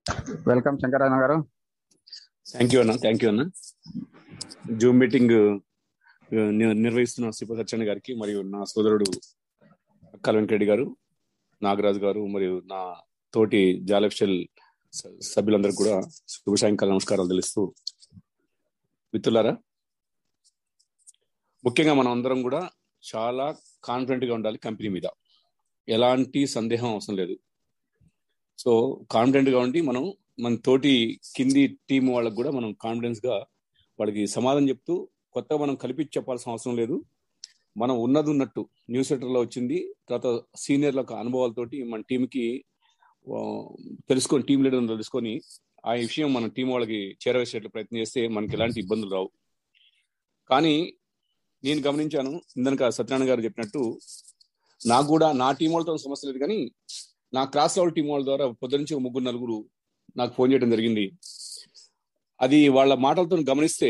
Welcome శంకరన్న గారు thank you అన్న థ్యాంక్ యూ అన్న జూమ్ మీటింగ్ ని- నిర్వహిస్తున్న శ్రీపతి సత్యన్న గారికి మరియు నా సోదరుడు అక్కల వెంకరెడ్డి గారు నాగరాజు గారు మరియు నా తోటి జాలఫ్షల్ సభ్యులందరూ కూడా శుభ సాయంకాల నమస్కారాలు తెలుస్తూ మిత్రులారా ముఖ్యంగా మనం అందరం కూడా చాలా కాన్ఫిడెంట్ గా ఉండాలి కంపెనీ మీద ఎలాంటి సందేహం అవసరం లేదు సో కాన్ఫిడెంట్ గా ఉండి మనం మన తోటి కింది టీం వాళ్ళకి కూడా మనం కాన్ఫిడెన్స్ గా వాళ్ళకి సమాధానం చెప్తూ కొత్తగా మనం కలిపి చెప్పాల్సిన అవసరం లేదు మనం ఉన్నది ఉన్నట్టు న్యూస్ లెటర్ లో వచ్చింది తర్వాత సీనియర్ల యొక్క అనుభవాలతోటి మన టీంకి తెలుసుకొని టీం లీడర్ తెలుసుకొని ఆ విషయం మన టీం వాళ్ళకి చేరవేసేట్లు ప్రయత్నం చేస్తే మనకి ఎలాంటి ఇబ్బందులు రావు కానీ నేను గమనించాను ఇందనక సత్యనారాయణ గారు చెప్పినట్టు నాకు కూడా నా టీం వాళ్ళతో సమస్య లేదు కానీ నా క్రాస్ లెవెల్ టీం వాళ్ళ ద్వారా పొద్దు నుంచి ఒక ముగ్గురు నలుగురు నాకు ఫోన్ చేయడం జరిగింది అది వాళ్ళ మాటలతో గమనిస్తే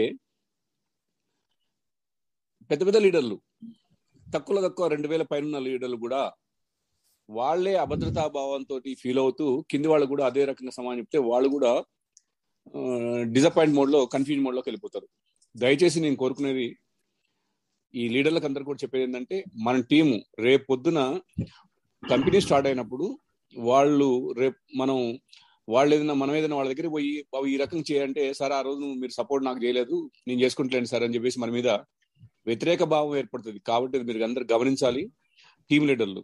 పెద్ద పెద్ద లీడర్లు తక్కువలో తక్కువ రెండు వేల పైన ఉన్న లీడర్లు కూడా వాళ్ళే అభద్రతా భావంతో ఫీల్ అవుతూ కింది వాళ్ళు కూడా అదే రకంగా సమాధానం చెప్తే వాళ్ళు కూడా డిసప్పాయింట్ మోడ్ లో కన్ఫ్యూజ్ మోడ్ లోకి వెళ్ళిపోతారు దయచేసి నేను కోరుకునేది ఈ లీడర్లకు అందరు కూడా చెప్పేది ఏంటంటే మన టీము రేపు పొద్దున కంపెనీ స్టార్ట్ అయినప్పుడు వాళ్ళు రేపు మనం వాళ్ళు ఏదైనా మనం ఏదైనా వాళ్ళ దగ్గర పోయి బాబు ఈ రకం చేయంటే సార్ ఆ రోజు మీరు సపోర్ట్ నాకు చేయలేదు నేను చేసుకుంటలేను సార్ అని చెప్పేసి మన మీద వ్యతిరేక భావం ఏర్పడుతుంది కాబట్టి ఇది మీరు అందరు గమనించాలి టీం లీడర్లు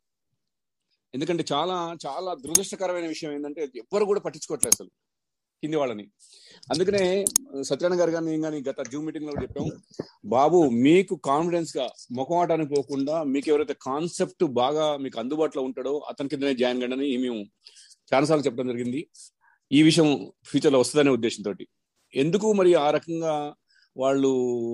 ఎందుకంటే చాలా చాలా దురదృష్టకరమైన విషయం ఏంటంటే ఎవ్వరు కూడా పట్టించుకోవట్లేదు అసలు కింది వాళ్ళని అందుకనే సత్యనారాయణ గారు కానీ కానీ గత జూమ్ మీటింగ్ లో చెప్పాము బాబు మీకు కాన్ఫిడెన్స్ గా ముఖమాటానికి పోకుండా మీకు ఎవరైతే కాన్సెప్ట్ బాగా మీకు అందుబాటులో ఉంటాడో అతని కిందనే జాయిన్ కండి మేము చాలాసార్లు చెప్పడం జరిగింది ఈ విషయం ఫ్యూచర్ లో వస్తుందనే ఉద్దేశంతో ఎందుకు మరి ఆ రకంగా వాళ్ళు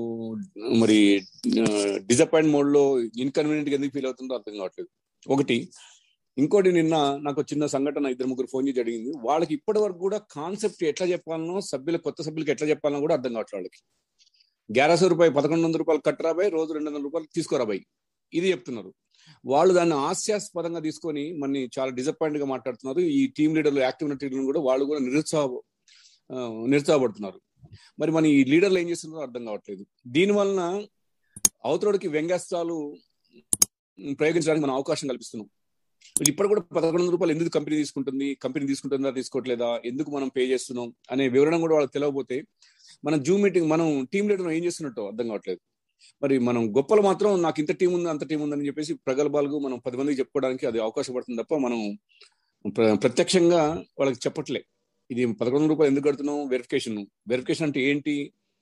మరి డిసప్పాయింట్ మోడ్ లో ఇన్కన్వీనియంట్ ఎందుకు ఫీల్ అవుతుందో అర్థం కావట్లేదు ఒకటి ఇంకోటి నిన్న నాకు చిన్న సంఘటన ఇద్దరు ముగ్గురు ఫోన్ చేసి అడిగింది వాళ్ళకి ఇప్పటి వరకు కూడా కాన్సెప్ట్ ఎట్లా చెప్పాలనో సభ్యుల కొత్త సభ్యులకి ఎట్లా చెప్పాలనో కూడా అర్థం కావట్లేదు వాళ్ళకి గ్యారసో రూపాయలు పదకొండు వందల రూపాయలు కట్టరాబాయి రోజు రెండు వందల రూపాయలు తీసుకోరాబాయి ఇది చెప్తున్నారు వాళ్ళు దాన్ని హాస్యాస్పదంగా తీసుకొని మన చాలా డిసప్పాయింట్ గా మాట్లాడుతున్నారు ఈ టీం లీడర్లు యాక్టివ్ ఉన్న టీం కూడా వాళ్ళు కూడా నిరుత్సాహ నిరుత్సాహపడుతున్నారు మరి మన ఈ లీడర్లు ఏం చేస్తున్నారో అర్థం కావట్లేదు దీని వలన అవతరుడికి వ్యంగ్యాస్త్రాలు ప్రయోగించడానికి మనం అవకాశం కల్పిస్తున్నాం ఇప్పుడు కూడా పదకొండు వందల రూపాయలు ఎందుకు కంపెనీ తీసుకుంటుంది కంపెనీ తీసుకుంటుందా తీసుకోవట్లేదా ఎందుకు మనం పే చేస్తున్నాం అనే వివరణ కూడా వాళ్ళకి తెలియకపోతే మన జూమ్ మీటింగ్ మనం టీం లీడర్ ఏం చేస్తున్నట్టు అర్థం కావట్లేదు మరి మనం గొప్పలు మాత్రం నాకు ఇంత టీం ఉంది అంత టీం ఉందని చెప్పేసి ప్రగల్భాలకు మనం పది మందికి చెప్పుకోవడానికి అది అవకాశం పడుతుంది తప్ప మనం ప్రత్యక్షంగా వాళ్ళకి చెప్పట్లే ఇది పదకొండు రూపాయలు ఎందుకు కడుతున్నాం వెరిఫికేషన్ వెరిఫికేషన్ అంటే ఏంటి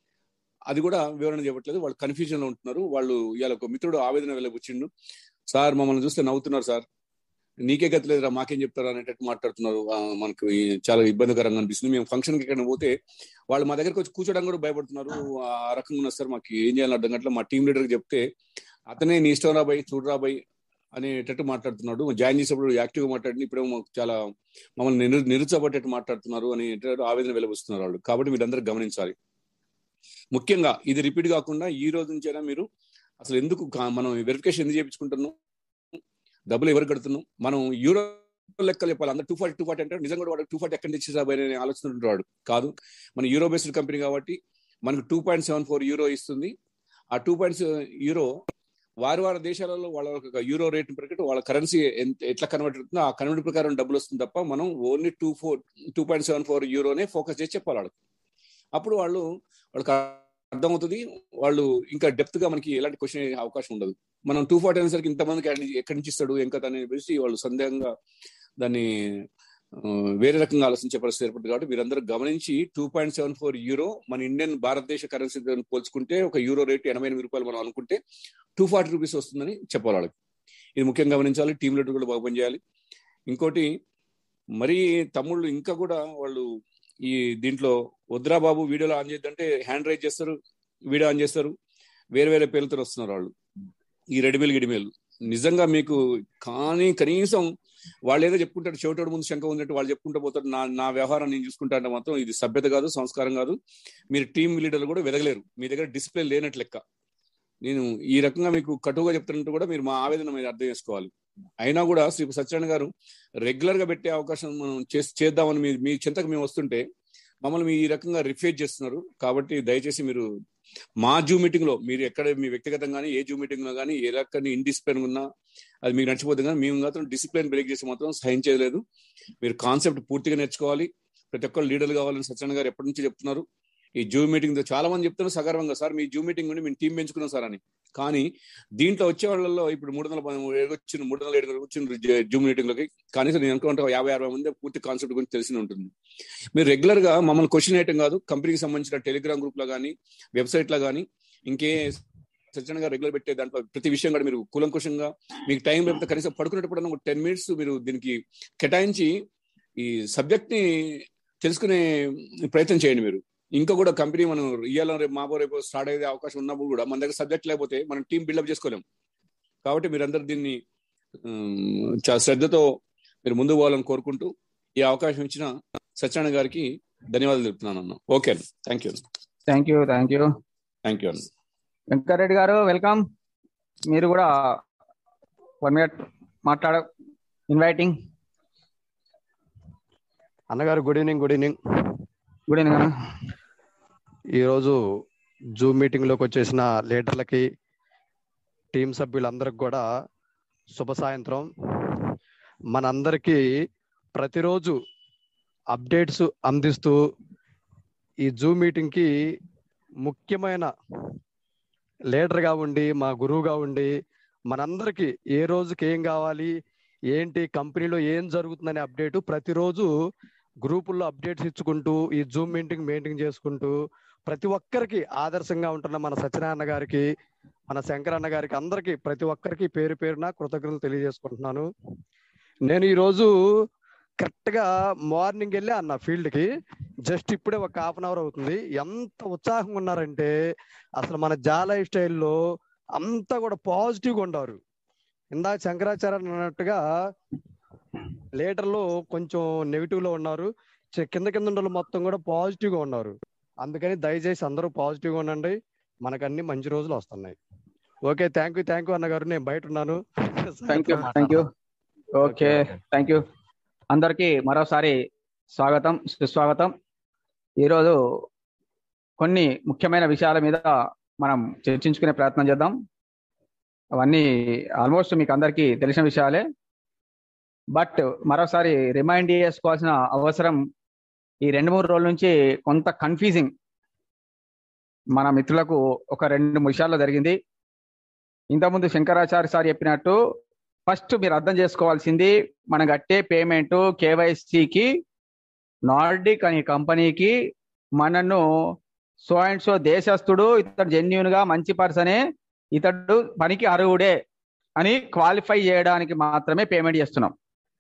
అది కూడా వివరణ చెప్పట్లేదు వాళ్ళు కన్ఫ్యూజన్ లో ఉంటున్నారు వాళ్ళు ఇవాళ ఒక మిత్రుడు ఆవేదన వెళ్ళబుచ్చిండు సార్ మమ్మల్ని చూస్తే నవ్వుతున్నారు సార్ నీకే గతి లేదురా మాకేం చెప్తారా అనేటట్టు మాట్లాడుతున్నారు మనకు చాలా ఇబ్బందికరంగా అనిపిస్తుంది మేము ఫంక్షన్కి ఎక్కడ పోతే వాళ్ళు మా దగ్గరకు వచ్చి కూర్చోడానికి కూడా భయపడుతున్నారు ఆ రకంగా ఉన్నారు సార్ మాకు ఏం చేయాలని అర్థం గంటల మా టీం లీడర్కి చెప్తే అతనే నీ ఇష్టం రాబాయి చూడరాబాయి అనేటట్టు మాట్లాడుతున్నాడు జాయిన్ చేసేప్పుడు యాక్టివ్గా మాట్లాడి ఇప్పుడు చాలా మమ్మల్ని నిరు నిరుచబట్టేట్టు మాట్లాడుతున్నారు అని ఆవేదన వెలబుస్తున్నారు వాళ్ళు కాబట్టి మీరందరూ గమనించాలి ముఖ్యంగా ఇది రిపీట్ కాకుండా ఈ రోజు నుంచైనా మీరు అసలు ఎందుకు మనం వెరిఫికేషన్ ఎందుకు చేయించుకుంటున్నాం డబ్బులు ఎవరు కడుతున్నాం మనం యూరో లెక్కలు చెప్పాలి అందరు టూ ఫార్టీ టూ ఫార్టీ అంటే నిజంగా కూడా వాడు టూ ఫార్టీ ఎక్కడి నుంచి అనే ఆలోచన ఉంటాడు కాదు మన యూరో బేస్డ్ కంపెనీ కాబట్టి మనకు two point seven four euro ఇస్తుంది ఆ టూ పాయింట్ యూరో వారి వారి దేశాలలో వాళ్ళ యూరో రేట్ ప్రకారం వాళ్ళ కరెన్సీ ఎంత ఎట్లా కన్వర్ట్ అవుతుందో ఆ కన్వర్ట్ ప్రకారం డబ్బులు వస్తుంది తప్ప మనం only two four two point seven four యూరోనే ఫోకస్ చేసి చెప్పాలి వాళ్ళకి అప్పుడు వాళ్ళు వాళ్ళకి అర్థమవుతుంది వాళ్ళు ఇంకా డెప్త్ గా మనకి ఎలాంటి క్వశ్చన్ అవకాశం ఉండదు మనం టూ ఫార్టీ అనేసరికి ఇంతమందికి ఎక్కడి నుంచి ఇస్తాడు ఇంకా అని చెప్పేసి వాళ్ళు సందేహంగా దాన్ని వేరే రకంగా ఆలోచించే పరిస్థితి ఏర్పడుతుంది కాబట్టి మీరందరూ గమనించి two point seven four euro మన ఇండియన్ భారతదేశ కరెన్సీ పోల్చుకుంటే ఒక యూరో రేట్ ఎనభై ఎనిమిది రూపాయలు మనం అనుకుంటే టూ ఫార్టీ రూపీస్ వస్తుందని చెప్పాలి వాళ్ళకి ఇది ముఖ్యంగా గమనించాలి టీం లీడర్ కూడా బాగా పనిచేయాలి ఇంకోటి మరీ తమ్ముళ్ళు ఇంకా కూడా వాళ్ళు ఈ దీంట్లో వద్రా బాబు వీడియోలో ఆన్ చేద్దంటే హ్యాండ్ రైజ్ చేస్తారు వీడియో ఆన్ చేస్తారు వేరే వేరే పేర్లతో వస్తున్నారు వాళ్ళు ఈ రెడిమేల్ గిడిమేల్ నిజంగా మీకు కానీ కనీసం వాళ్ళు ఏదో చెప్పుకుంటారు చెవిటోడు ముందు శంక ఉన్నట్టు వాళ్ళు చెప్పుకుంటూ పోతారు నా నా వ్యవహారం నేను చూసుకుంటా అంటే మాత్రం ఇది సభ్యత కాదు సంస్కారం కాదు మీరు టీం లీడర్లు కూడా వెదగలేరు మీ దగ్గర డిసిప్లిన్ లేనట్లు లెక్క నేను ఈ రకంగా మీకు కటువుగా చెప్తున్నట్టు కూడా మీరు మా ఆవేదన మీరు అర్థం చేసుకోవాలి అయినా కూడా శ్రీ సత్యనారాయణ గారు రెగ్యులర్ గా పెట్టే అవకాశం మనం చేస్- చేద్దామని మీ మీ చింతకు మేము వస్తుంటే మమ్మల్ని మీ ఈ రకంగా రిఫ్యూజ్ చేస్తున్నారు కాబట్టి దయచేసి మీరు మా జూమ్ మీటింగ్ లో మీరు ఎక్కడ మీ వ్యక్తిగతంగా కానీ ఏ జూమ్ మీటింగ్ లో కానీ ఏ రకమైన ఇండిసిప్లిన్ ఉన్నా అది మీకు నచ్చిపోతుంది కానీ మేము మాత్రం డిసిప్లిన్ బ్రేక్ చేసి మాత్రం సహించలేదు మీరు కాన్సెప్ట్ పూర్తిగా నేర్చుకోవాలి ప్రతి ఒక్కరు లీడర్ కావాలని సత్యనారాయణ గారు ఎప్పటి నుంచి చెప్తున్నారు ఈ జూమ్ మీటింగ్ చాలా మంది చెప్తున్నారు సగర్వంగా సార్ మీ జూమ్ మీటింగ్ నుండి మేము టీం పెంచుకున్నాం సార్ అని కానీ దీంట్లో వచ్చే వాళ్ళలో ఇప్పుడు మూడు వందల పది- ఏడు వచ్చిన మూడు వందల ఏడు వచ్చిన జూమ్ మీటింగ్ లోకి కనీసం నేను అనుకుంటా ఒక యాభై అరవై మంది పూర్తి కాన్సెప్ట్ గురించి తెలిసి ఉంటుంది మీరు రెగ్యులర్ గా మమ్మల్ని క్వశ్చన్ వేయటం కాదు కంపెనీకి సంబంధించిన టెలిగ్రామ్ గ్రూప్ లో కానీ వెబ్సైట్ లో కానీ ఇంకే సత్యనారాయణ గారు రెగ్యులర్ పెట్టే దాంట్లో ప్రతి విషయం కూడా మీరు కూలంకుషంగా మీకు టైం లేకపోతే కనీసం పడుకునేటప్పుడు ఒక టెన్ మినిట్స్ మీరు దీనికి కేటాయించి ఈ సబ్జెక్ట్ ని తెలుసుకునే ప్రయత్నం చేయండి మీరు ఇంకా కూడా కంపెనీ మనం ఇయ్యాల రేపు మాపో రేపు స్టార్ట్ అయ్యే అవకాశం ఉన్నప్పుడు కూడా మన దగ్గర సబ్జెక్ట్ లేకపోతే మనం టీం బిల్డప్ చేసుకోలేం కాబట్టి మీరందరూ దీన్ని ఉమ్, చాలా శ్రద్ధతో మీరు ముందుకు పోవాలని కోరుకుంటూ ఈ అవకాశం ఇచ్చిన సత్యనారాయణ గారికి ధన్యవాదాలు తెలుపుతున్నాను అన్న ఓకే అండి thank you thank you thank you thank you అండి వెంకటరెడ్డి గారు వెల్కమ్ మీరు కూడా వన్ మినిట్ మాట్లాడ ఇన్వైటింగ్ అన్నగారు good evening good evening good evening అన్న ఈరోజు జూమ్ మీటింగ్లోకి వచ్చేసిన లీడర్లకి టీం సభ్యులందరికి కూడా శుభ సాయంత్రం మనందరికీ ప్రతిరోజు అప్డేట్స్ అందిస్తూ ఈ జూమ్ మీటింగ్కి ముఖ్యమైన లీడర్గా ఉండి మా గురువుగా ఉండి మనందరికీ ఏ రోజుకి ఏం కావాలి ఏంటి కంపెనీలో ఏం జరుగుతుందనే అప్డేట్ ప్రతిరోజు గ్రూపుల్లో అప్డేట్స్ ఇచ్చుకుంటూ ఈ జూమ్ మీటింగ్ మెయింటైన్ చేసుకుంటూ ప్రతి ఒక్కరికి ఆదర్శంగా ఉంటున్న మన సత్యనారాయణ గారికి మన శంకరన్న గారికి అందరికి ప్రతి ఒక్కరికి పేరు పేరున కృతజ్ఞతలు తెలియజేసుకుంటున్నాను నేను ఈరోజు కరెక్ట్ గా మార్నింగ్ వెళ్ళి అన్న ఫీల్డ్ కి జస్ట్ ఇప్పుడే ఒక హాఫ్ అన్ అవర్ అవుతుంది ఎంత ఉత్సాహంగా ఉన్నారంటే అసలు మన జాలై స్టైల్లో అంతా కూడా పాజిటివ్ గా ఉన్నారు ఇందాక శంకరాచార్య అన్నట్టుగా లీడర్లు కొంచెం నెగిటివ్ లో ఉన్నారు చి- కింద కింద ఉన్న వాళ్ళు మొత్తం కూడా పాజిటివ్ గా ఉన్నారు అందుకని దయచేసి అందరూ పాజిటివ్ గా ఉండండి మనకు అన్ని మంచి రోజులు వస్తున్నాయి okay thank you thank you అన్నగారు నేను బయట ఉన్నాను thank you thank you okay thank you అందరికీ మరోసారి స్వాగతం సుస్వాగతం ఈరోజు కొన్ని ముఖ్యమైన విషయాల మీద మనం చర్చించుకునే ప్రయత్నం చేద్దాం అవన్నీ ఆల్మోస్ట్ మీకు అందరికీ తెలిసిన విషయాలే బట్ మరోసారి రిమైండ్ చేసుకోవాల్సిన అవసరం ఈ రెండు మూడు రోజుల నుంచి కొంత కన్ఫ్యూజింగ్ మన మిత్రులకు ఒక రెండు విషయాల్లో జరిగింది ఇంతకుముందు శంకరాచార్య సార్ చెప్పినట్టు ఫస్ట్ మీరు అర్థం చేసుకోవాల్సింది మనం కట్టే పేమెంట్ కేవైసీకి నార్డిక్ అనే కంపెనీకి మనను సో అండ్ సో దేశస్థుడు ఇతడు జెన్యున్ గా మంచి పర్సనే ఇతడు పనికి అర్హుడే అని క్వాలిఫై చేయడానికి మాత్రమే పేమెంట్ చేస్తున్నాం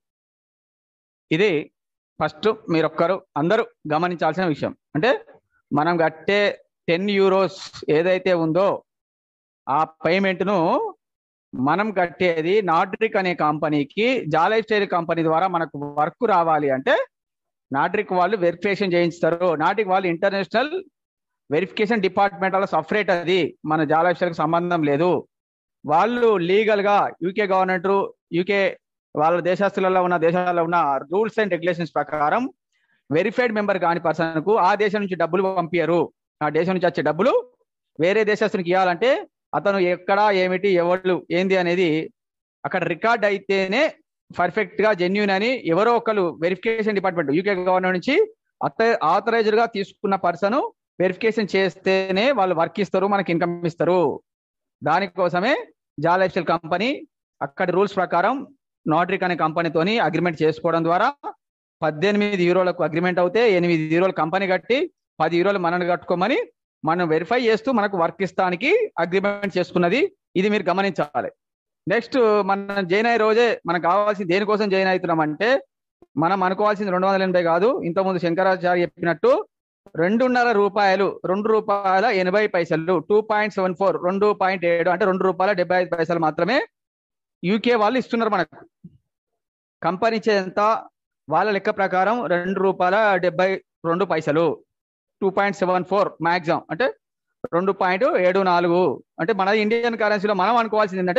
ఇది ఫస్ట్ మీరొక్కరు అందరూ గమనించాల్సిన విషయం అంటే మనం కట్టే టెన్ యూరోస్ ఏదైతే ఉందో ఆ పేమెంట్ ను మనం కట్టేది నాట్రిక్ అనే కంపెనీకి జాలై స్టైల్ కంపెనీ ద్వారా మనకు వర్క్ రావాలి అంటే నాట్రిక్ వాళ్ళు వెరిఫికేషన్ చేయించుతారు నాటిక్ వాళ్ళు ఇంటర్నేషనల్ వెరిఫికేషన్ డిపార్ట్మెంట్ వాళ్ళ సపరేట్ అది మన జాలై స్టైల్కి సంబంధం లేదు వాళ్ళు లీగల్ గా యూకే గవర్నమెంట్ యూకే వాళ్ళ దేశస్తులలో ఉన్న దేశాలలో ఉన్న రూల్స్ అండ్ రెగ్యులేషన్స్ ప్రకారం వెరిఫైడ్ మెంబర్ కాని పర్సన్ కు ఆ దేశం నుంచి డబ్బులు పంపించరు ఆ దేశం నుంచి వచ్చే డబ్బులు వేరే దేశస్తునికి ఇవ్వాలంటే అతను ఎక్కడ ఏమిటి ఎవరు ఏంది అనేది అక్కడ రికార్డ్ అయితేనే పర్ఫెక్ట్ గా జెన్యున్ అని ఎవరో ఒకరు వెరిఫికేషన్ డిపార్ట్మెంట్ యూకే గవర్నమెంట్ నుంచి ఆథరైజ్డ్ గా తీసుకున్న పర్సన్ వెరిఫికేషన్ చేస్తేనే వాళ్ళు వర్క్ ఇస్తారు మనకి ఇన్కమ్ ఇస్తారు దానికోసమే జా లైఫ్ స్టైల్ కంపెనీ అక్కడి రూల్స్ ప్రకారం నాట్రిక్ అనే కంపెనీతోని అగ్రిమెంట్ చేసుకోవడం ద్వారా పద్దెనిమిది యూరోలకు అగ్రిమెంట్ అవుతే ఎనిమిది యూరోలు కంపెనీ కట్టి పది యూరోలు మనల్ని కట్టుకోమని మనం వెరిఫై చేస్తూ మనకు వర్క్ ఇస్తానికి అగ్రిమెంట్ చేసుకున్నది ఇది మీరు గమనించాలి నెక్స్ట్ మనం జాయిన్ అయ్యే రోజే మనకు కావాల్సింది దేనికోసం జాయిన్ అవుతున్నాం అంటే మనం అనుకోవాల్సింది రెండు వందల ఎనభై కాదు ఇంతకుముందు శంకరాచార్య చెప్పినట్టు రెండున్నర రూపాయలు రెండు రూపాయల ఎనభై పైసలు టూ పాయింట్ సెవెన్ ఫోర్ రెండు పాయింట్ ఏడు అంటే రెండు రూపాయల డెబ్బై ఐదు పైసలు మాత్రమే యూకే వాళ్ళు ఇస్తున్నారు మనకు కంపెనీ ఇచ్చేంత వాళ్ళ లెక్క ప్రకారం రెండు రూపాయల డెబ్బై రెండు పైసలు two point seven four maximum అంటే రెండు పాయింట్ ఏడు నాలుగు అంటే మన ఇండియన్ కరెన్సీలో మనం అనుకోవాల్సింది ఏంటంటే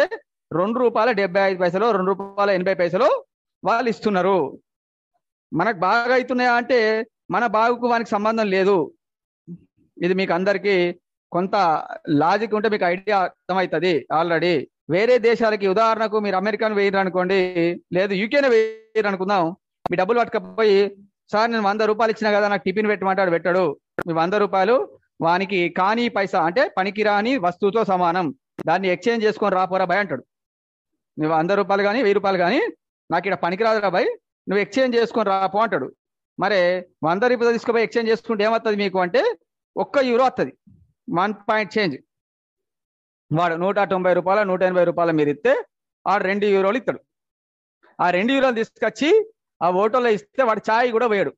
రెండు రూపాయల డెబ్బై ఐదు పైసలు రెండు రూపాయల ఎనభై పైసలు వాళ్ళు ఇస్తున్నారు మనకు బాగా అవుతున్నాయా అంటే మన బాగుకు వానికి సంబంధం లేదు ఇది మీకు అందరికీ కొంత లాజిక్ ఉంటే మీకు ఐడియా అర్థమవుతుంది ఆల్రెడీ వేరే దేశాలకి ఉదాహరణకు మీరు అమెరికాను వేయరు అనుకోండి లేదు యూకేనే వేయరు అనుకుందాం మీ డబ్బులు పట్టుకపోయి సార్ నేను వంద రూపాయలు ఇచ్చినా కదా నాకు టిఫిన్ పెట్టమంటాడు పెట్టాడు మీ వంద రూపాయలు వానికి కాని పైసా అంటే పనికిరాని వస్తువుతో సమానం దాన్ని ఎక్స్చేంజ్ చేసుకొని రాపోరా భయ్ అంటాడు నువ్వు వంద రూపాయలు కానీ వెయ్యి రూపాయలు కానీ నాకు ఇక్కడ పనికిరాదురా భయ్ నువ్వు ఎక్స్చేంజ్ చేసుకొని రాపో అంటాడు మరి వంద రూపాయలు తీసుకుపోయి ఎక్స్చేంజ్ చేసుకుంటే ఏమవుతుంది మీకు అంటే ఒక్క యూరో వస్తుంది వన్ పాయింట్ చేంజ్ వాడు నూట తొంభై రూపాయల నూట ఎనభై రూపాయల మీరు ఇస్తే ఆ రెండు యూరోలు ఇస్తాడు ఆ రెండు యూరోలు తీసుకొచ్చి ఆ ఓటోలో ఇస్తే వాడు ఛాయ్ కూడా వేయడు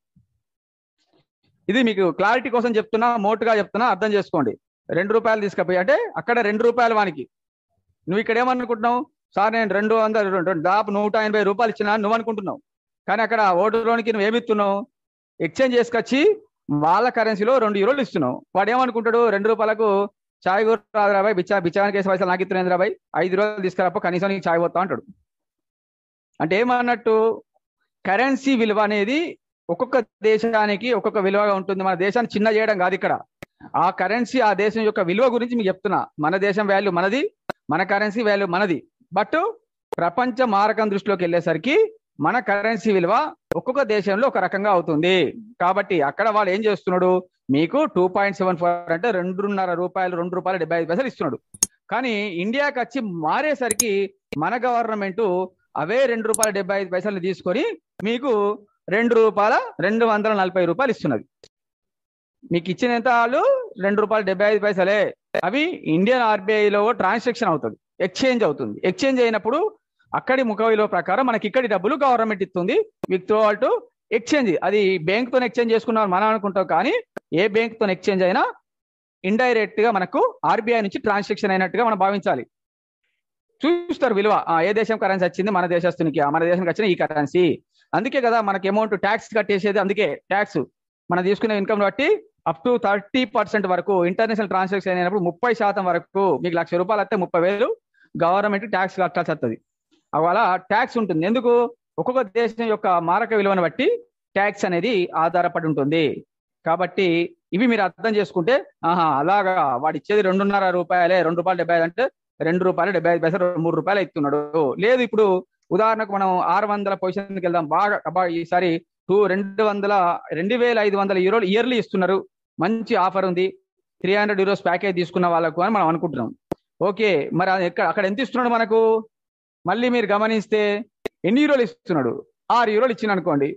ఇది మీకు క్లారిటీ కోసం చెప్తున్నా మోటుగా చెప్తున్నా అర్థం చేసుకోండి రెండు రూపాయలు తీసుకుపోయి అంటే అక్కడ రెండు రూపాయలు వానికి నువ్వు ఇక్కడ ఏమనుకుంటున్నావు సార్ నేను రెండు వందల రెండు దాదాపు నూట ఎనభై రూపాయలు ఇచ్చినా నువ్వు అనుకుంటున్నావు కానీ అక్కడ ఓటులోనికి నువ్వు ఏమిస్తున్నావు ఎక్స్చేంజ్ చేసుకొచ్చి వాళ్ళ కరెన్సీలో రెండు యూరోలు ఇస్తున్నావు వాడు ఏమనుకుంటాడు రెండు రూపాయలకు చాయ్ కూడా రాదురా బాయ్ బిచ్చా బిచ్చానికి వేసి పైసలు నాకు ఇస్తున్నాయి రాబాయ్ ఐదు రోజులు తీసుకురాపో కనీసం నీకు చాయ్ పోతా అంటాడు అంటే ఏమన్నట్టు కరెన్సీ విలువ అనేది ఒక్కొక్క దేశానికి ఒక్కొక్క విలువగా ఉంటుంది మన దేశాన్ని చిన్న చేయడం కాదు ఇక్కడ ఆ కరెన్సీ ఆ దేశం యొక్క విలువ గురించి మీకు చెప్తున్నా మన దేశం వాల్యూ మనది మన కరెన్సీ వాల్యూ మనది బట్ ప్రపంచ మారకం దృష్టిలోకి వెళ్ళేసరికి మన కరెన్సీ విలువ ఒక్కొక్క దేశంలో ఒక రకంగా అవుతుంది కాబట్టి అక్కడ వాడు ఏం చేస్తున్నాడు మీకు టూ పాయింట్ సెవెన్ ఫోర్ అంటే రెండున్నర రూపాయలు రెండు రూపాయలు డెబ్బై ఐదు పైసలు ఇస్తున్నాడు కానీ ఇండియాకి వచ్చి మారేసరికి మన గవర్నమెంట్ అవే రెండు రూపాయల డెబ్బై ఐదు పైసలు తీసుకొని మీకు రెండు రూపాయల రెండు వందల నలభై రూపాయలు ఇస్తున్నది మీకు ఇచ్చిన ఎంత వాళ్ళు రెండు రూపాయలు డెబ్బై ఐదు పైసలే అవి ఇండియన్ ఆర్బీఐలో ట్రాన్సాక్షన్ అవుతుంది ఎక్స్చేంజ్ అవుతుంది ఎక్స్చేంజ్ అయినప్పుడు అక్కడి ముఖ విలువ ప్రకారం మనకి ఇక్కడి డబ్బులు గవర్నమెంట్ ఇస్తుంది విత్ త్రూ టు ఎక్స్చేంజ్ అది బ్యాంక్ తో ఎక్స్చేంజ్ చేసుకున్నాం మనం అనుకుంటాం కానీ ఏ బ్యాంక్ తో ఎక్స్చేంజ్ అయినా ఇండైరెక్ట్ గా మనకు ఆర్బీఐ నుంచి ట్రాన్సాక్షన్ అయినట్టుగా మనం భావించాలి చూస్తారు విలువ ఆ, ఏ దేశం కరెన్సీ వచ్చింది మన దేశస్తునికి ఆ, మన దేశానికి వచ్చిన ఈ కరెన్సీ అందుకే కదా మనకి అమౌంట్ ట్యాక్స్ కట్టేసేది అందుకే ట్యాక్స్ మనం తీసుకునే ఇన్కమ్ బట్టి అప్ టు థర్టీ పర్సెంట్ వరకు ఇంటర్నేషనల్ ట్రాన్సాక్షన్ అయినప్పుడు ముప్పై శాతం వరకు మీకు లక్ష రూపాయలు వస్తే ముప్పై వేలు గవర్నమెంట్ ట్యాక్స్ కట్టాల్సి వస్తుంది అలా ట్యాక్స్ ఉంటుంది ఎందుకు ఒక్కొక్క దేశం యొక్క మారక విలువను బట్టి ట్యాక్స్ అనేది ఆధారపడి ఉంటుంది కాబట్టి ఇవి మీరు అర్థం చేసుకుంటే ఆహా అలాగా వాడు ఇచ్చేది రెండున్నర రూపాయలే రెండు రూపాయలు డెబ్బై ఐదు అంటే రెండు రూపాయలు డెబ్బై ఐదు పైసలు మూడు రూపాయలు ఇస్తున్నాడు లేదు ఇప్పుడు ఉదాహరణకు మనం ఆరు వందల పొజిషన్కి వెళ్దాం బాగా అబ్బా ఈసారి టూ రెండు వందల రెండు వేల ఐదు వందల యూరోలు ఇయర్లీ ఇస్తున్నారు మంచి ఆఫర్ ఉంది త్రీ హండ్రెడ్ యూరోస్ ప్యాకేజ్ తీసుకున్న వాళ్ళకు అని మనం అనుకుంటున్నాం ఓకే మరి అది ఎక్కడ అక్కడ ఎంత ఇస్తున్నాడు మనకు మళ్ళీ మీరు గమనిస్తే ఎన్ని యూరోలు ఇస్తున్నాడు ఆరు యూరోలు ఇచ్చిన అనుకోండి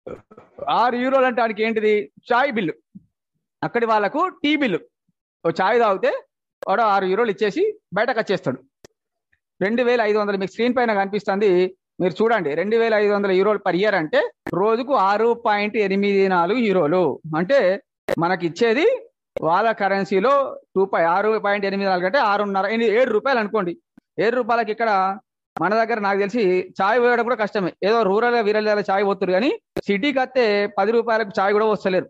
ఆరు యూరోలు అంటే వాడికి ఏంటిది చాయ్ బిల్లు అక్కడి వాళ్ళకు టీ బిల్లు ఓ చాయ్ తాగితే వాడు ఆరు యూరోలు ఇచ్చేసి బయటకు వచ్చేస్తాడు రెండు వేల ఐదు వందలు మీకు స్క్రీన్ పైన కనిపిస్తుంది మీరు చూడండి రెండు వేల ఐదు వందల యూరోలు పర్ ఇయర్ అంటే రోజుకు ఆరు పాయింట్ ఎనిమిది నాలుగు యూరోలు అంటే మనకి ఇచ్చేది వాళ్ళ కరెన్సీలో టూ పై ఆరు పాయింట్ ఎనిమిది నాలుగు అంటే ఆరున్నర ఎనిమిది ఏడు రూపాయలు అనుకోండి ఏడు రూపాయలకి ఇక్కడ మన దగ్గర నాకు తెలిసి చాయ్ పోయడం కూడా కష్టమే ఏదో రూరల్ వీరల్ చాయ్ పోతురు కానీ సిటీకి వస్తే పది రూపాయలకు చాయ్ కూడా వస్తలేరు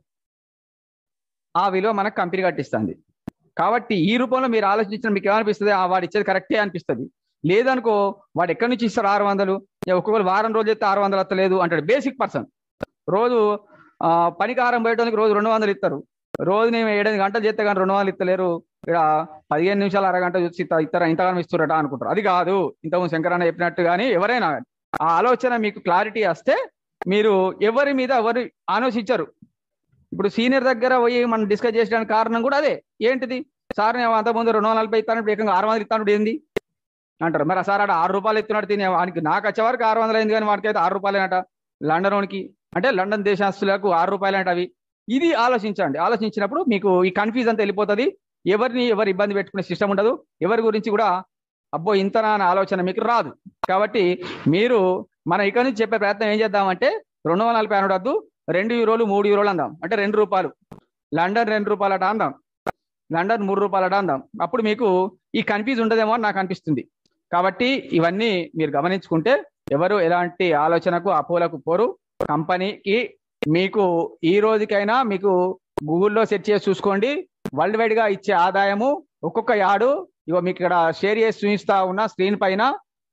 ఆ విలువ మనకు కంపెనీ కట్టిస్తుంది కాబట్టి ఈ రూపంలో మీరు ఆలోచించిన మీకు ఏమనిపిస్తుంది ఆ వాడు ఇచ్చేది కరెక్టే అనిపిస్తుంది లేదనుకో వాడు ఎక్కడి నుంచి ఇస్తారు ఆరు వందలు ఇక ఒక్కొక్కరు వారం రోజు చెప్తే ఆరు వందలు వస్తలేదు అంటాడు బేసిక్ పర్సన్ రోజు ఆ, పనికి ఆరం పోయడానికి రోజు రెండు వందలు ఇస్తారు రోజు నేను ఏడెనిమిది గంటలు చేస్తే కానీ రెండు వందలు ఇస్తలేరు ఇక్కడ పదిహేను నిమిషాలు అరగంట చూసి ఇస్తా- ఇస్తారా ఇంతగానో ఇస్తురట అనుకుంటారు అది కాదు ఇంతకుముందు శంకరన్న చెప్పినట్టు కానీ ఎవరైనా ఆ ఆలోచన మీకు క్లారిటీ వస్తే మీరు ఎవరి మీద ఎవరు ఆలోచించరు ఇప్పుడు సీనియర్ దగ్గర పోయి మనం డిస్కస్ చేసడానికి కారణం కూడా అదే ఏంటిది సార్ నేను అంతకుముందు రెండు వందల నలభై ఇస్తాను ఏకంగా ఆరు వందలు ఇస్తాను ఏంది అంటారు మరి ఆ సార్ ఆడ ఆరు రూపాయలు ఇస్తున్నాడు తినే వానికి నాకు వచ్చే వరకు ఆరు వందలు అయింది కానీ వాడికి అయితే ఆరు రూపాయలేనట లండన్ వానికి అంటే లండన్ దేశస్తులకు ఆరు రూపాయలంట అవి ఇది ఆలోచించండి ఆలోచించినప్పుడు మీకు ఈ కన్ఫ్యూజ్ అంతా వెళ్ళిపోతుంది ఎవరిని ఎవరు ఇబ్బంది పెట్టుకునే సిస్టమ్ ఉండదు ఎవరి గురించి కూడా అబ్బో ఇంతనా అనే ఆలోచన మీకు రాదు కాబట్టి మీరు మనం ఇక్కడ నుంచి చెప్పే ప్రయత్నం ఏం చేద్దామంటే రెండు వందల నలభై అనడద్దు రెండు యూరోలు మూడు యూరోలు అందాం అంటే రెండు రూపాయలు లండన్ రెండు రూపాయలట అందాం లండన్ మూడు రూపాయలట అందాం అప్పుడు మీకు ఈ కన్ఫ్యూజ్ ఉండదేమో అని నాకు అనిపిస్తుంది కాబట్టి ఇవన్నీ మీరు గమనించుకుంటే ఎవరు ఎలాంటి ఆలోచనకు అపోలకు పోరు కంపెనీకి మీకు ఈ రోజుకైనా మీకు గూగుల్లో సెర్చ్ చేసి చూసుకోండి వరల్డ్ వైడ్ గా ఇచ్చే ఆదాయము ఒక్కొక్క యాడు ఇగో మీకు ఇక్కడ షేర్ చేసి చూపిస్తా ఉన్న స్క్రీన్ పైన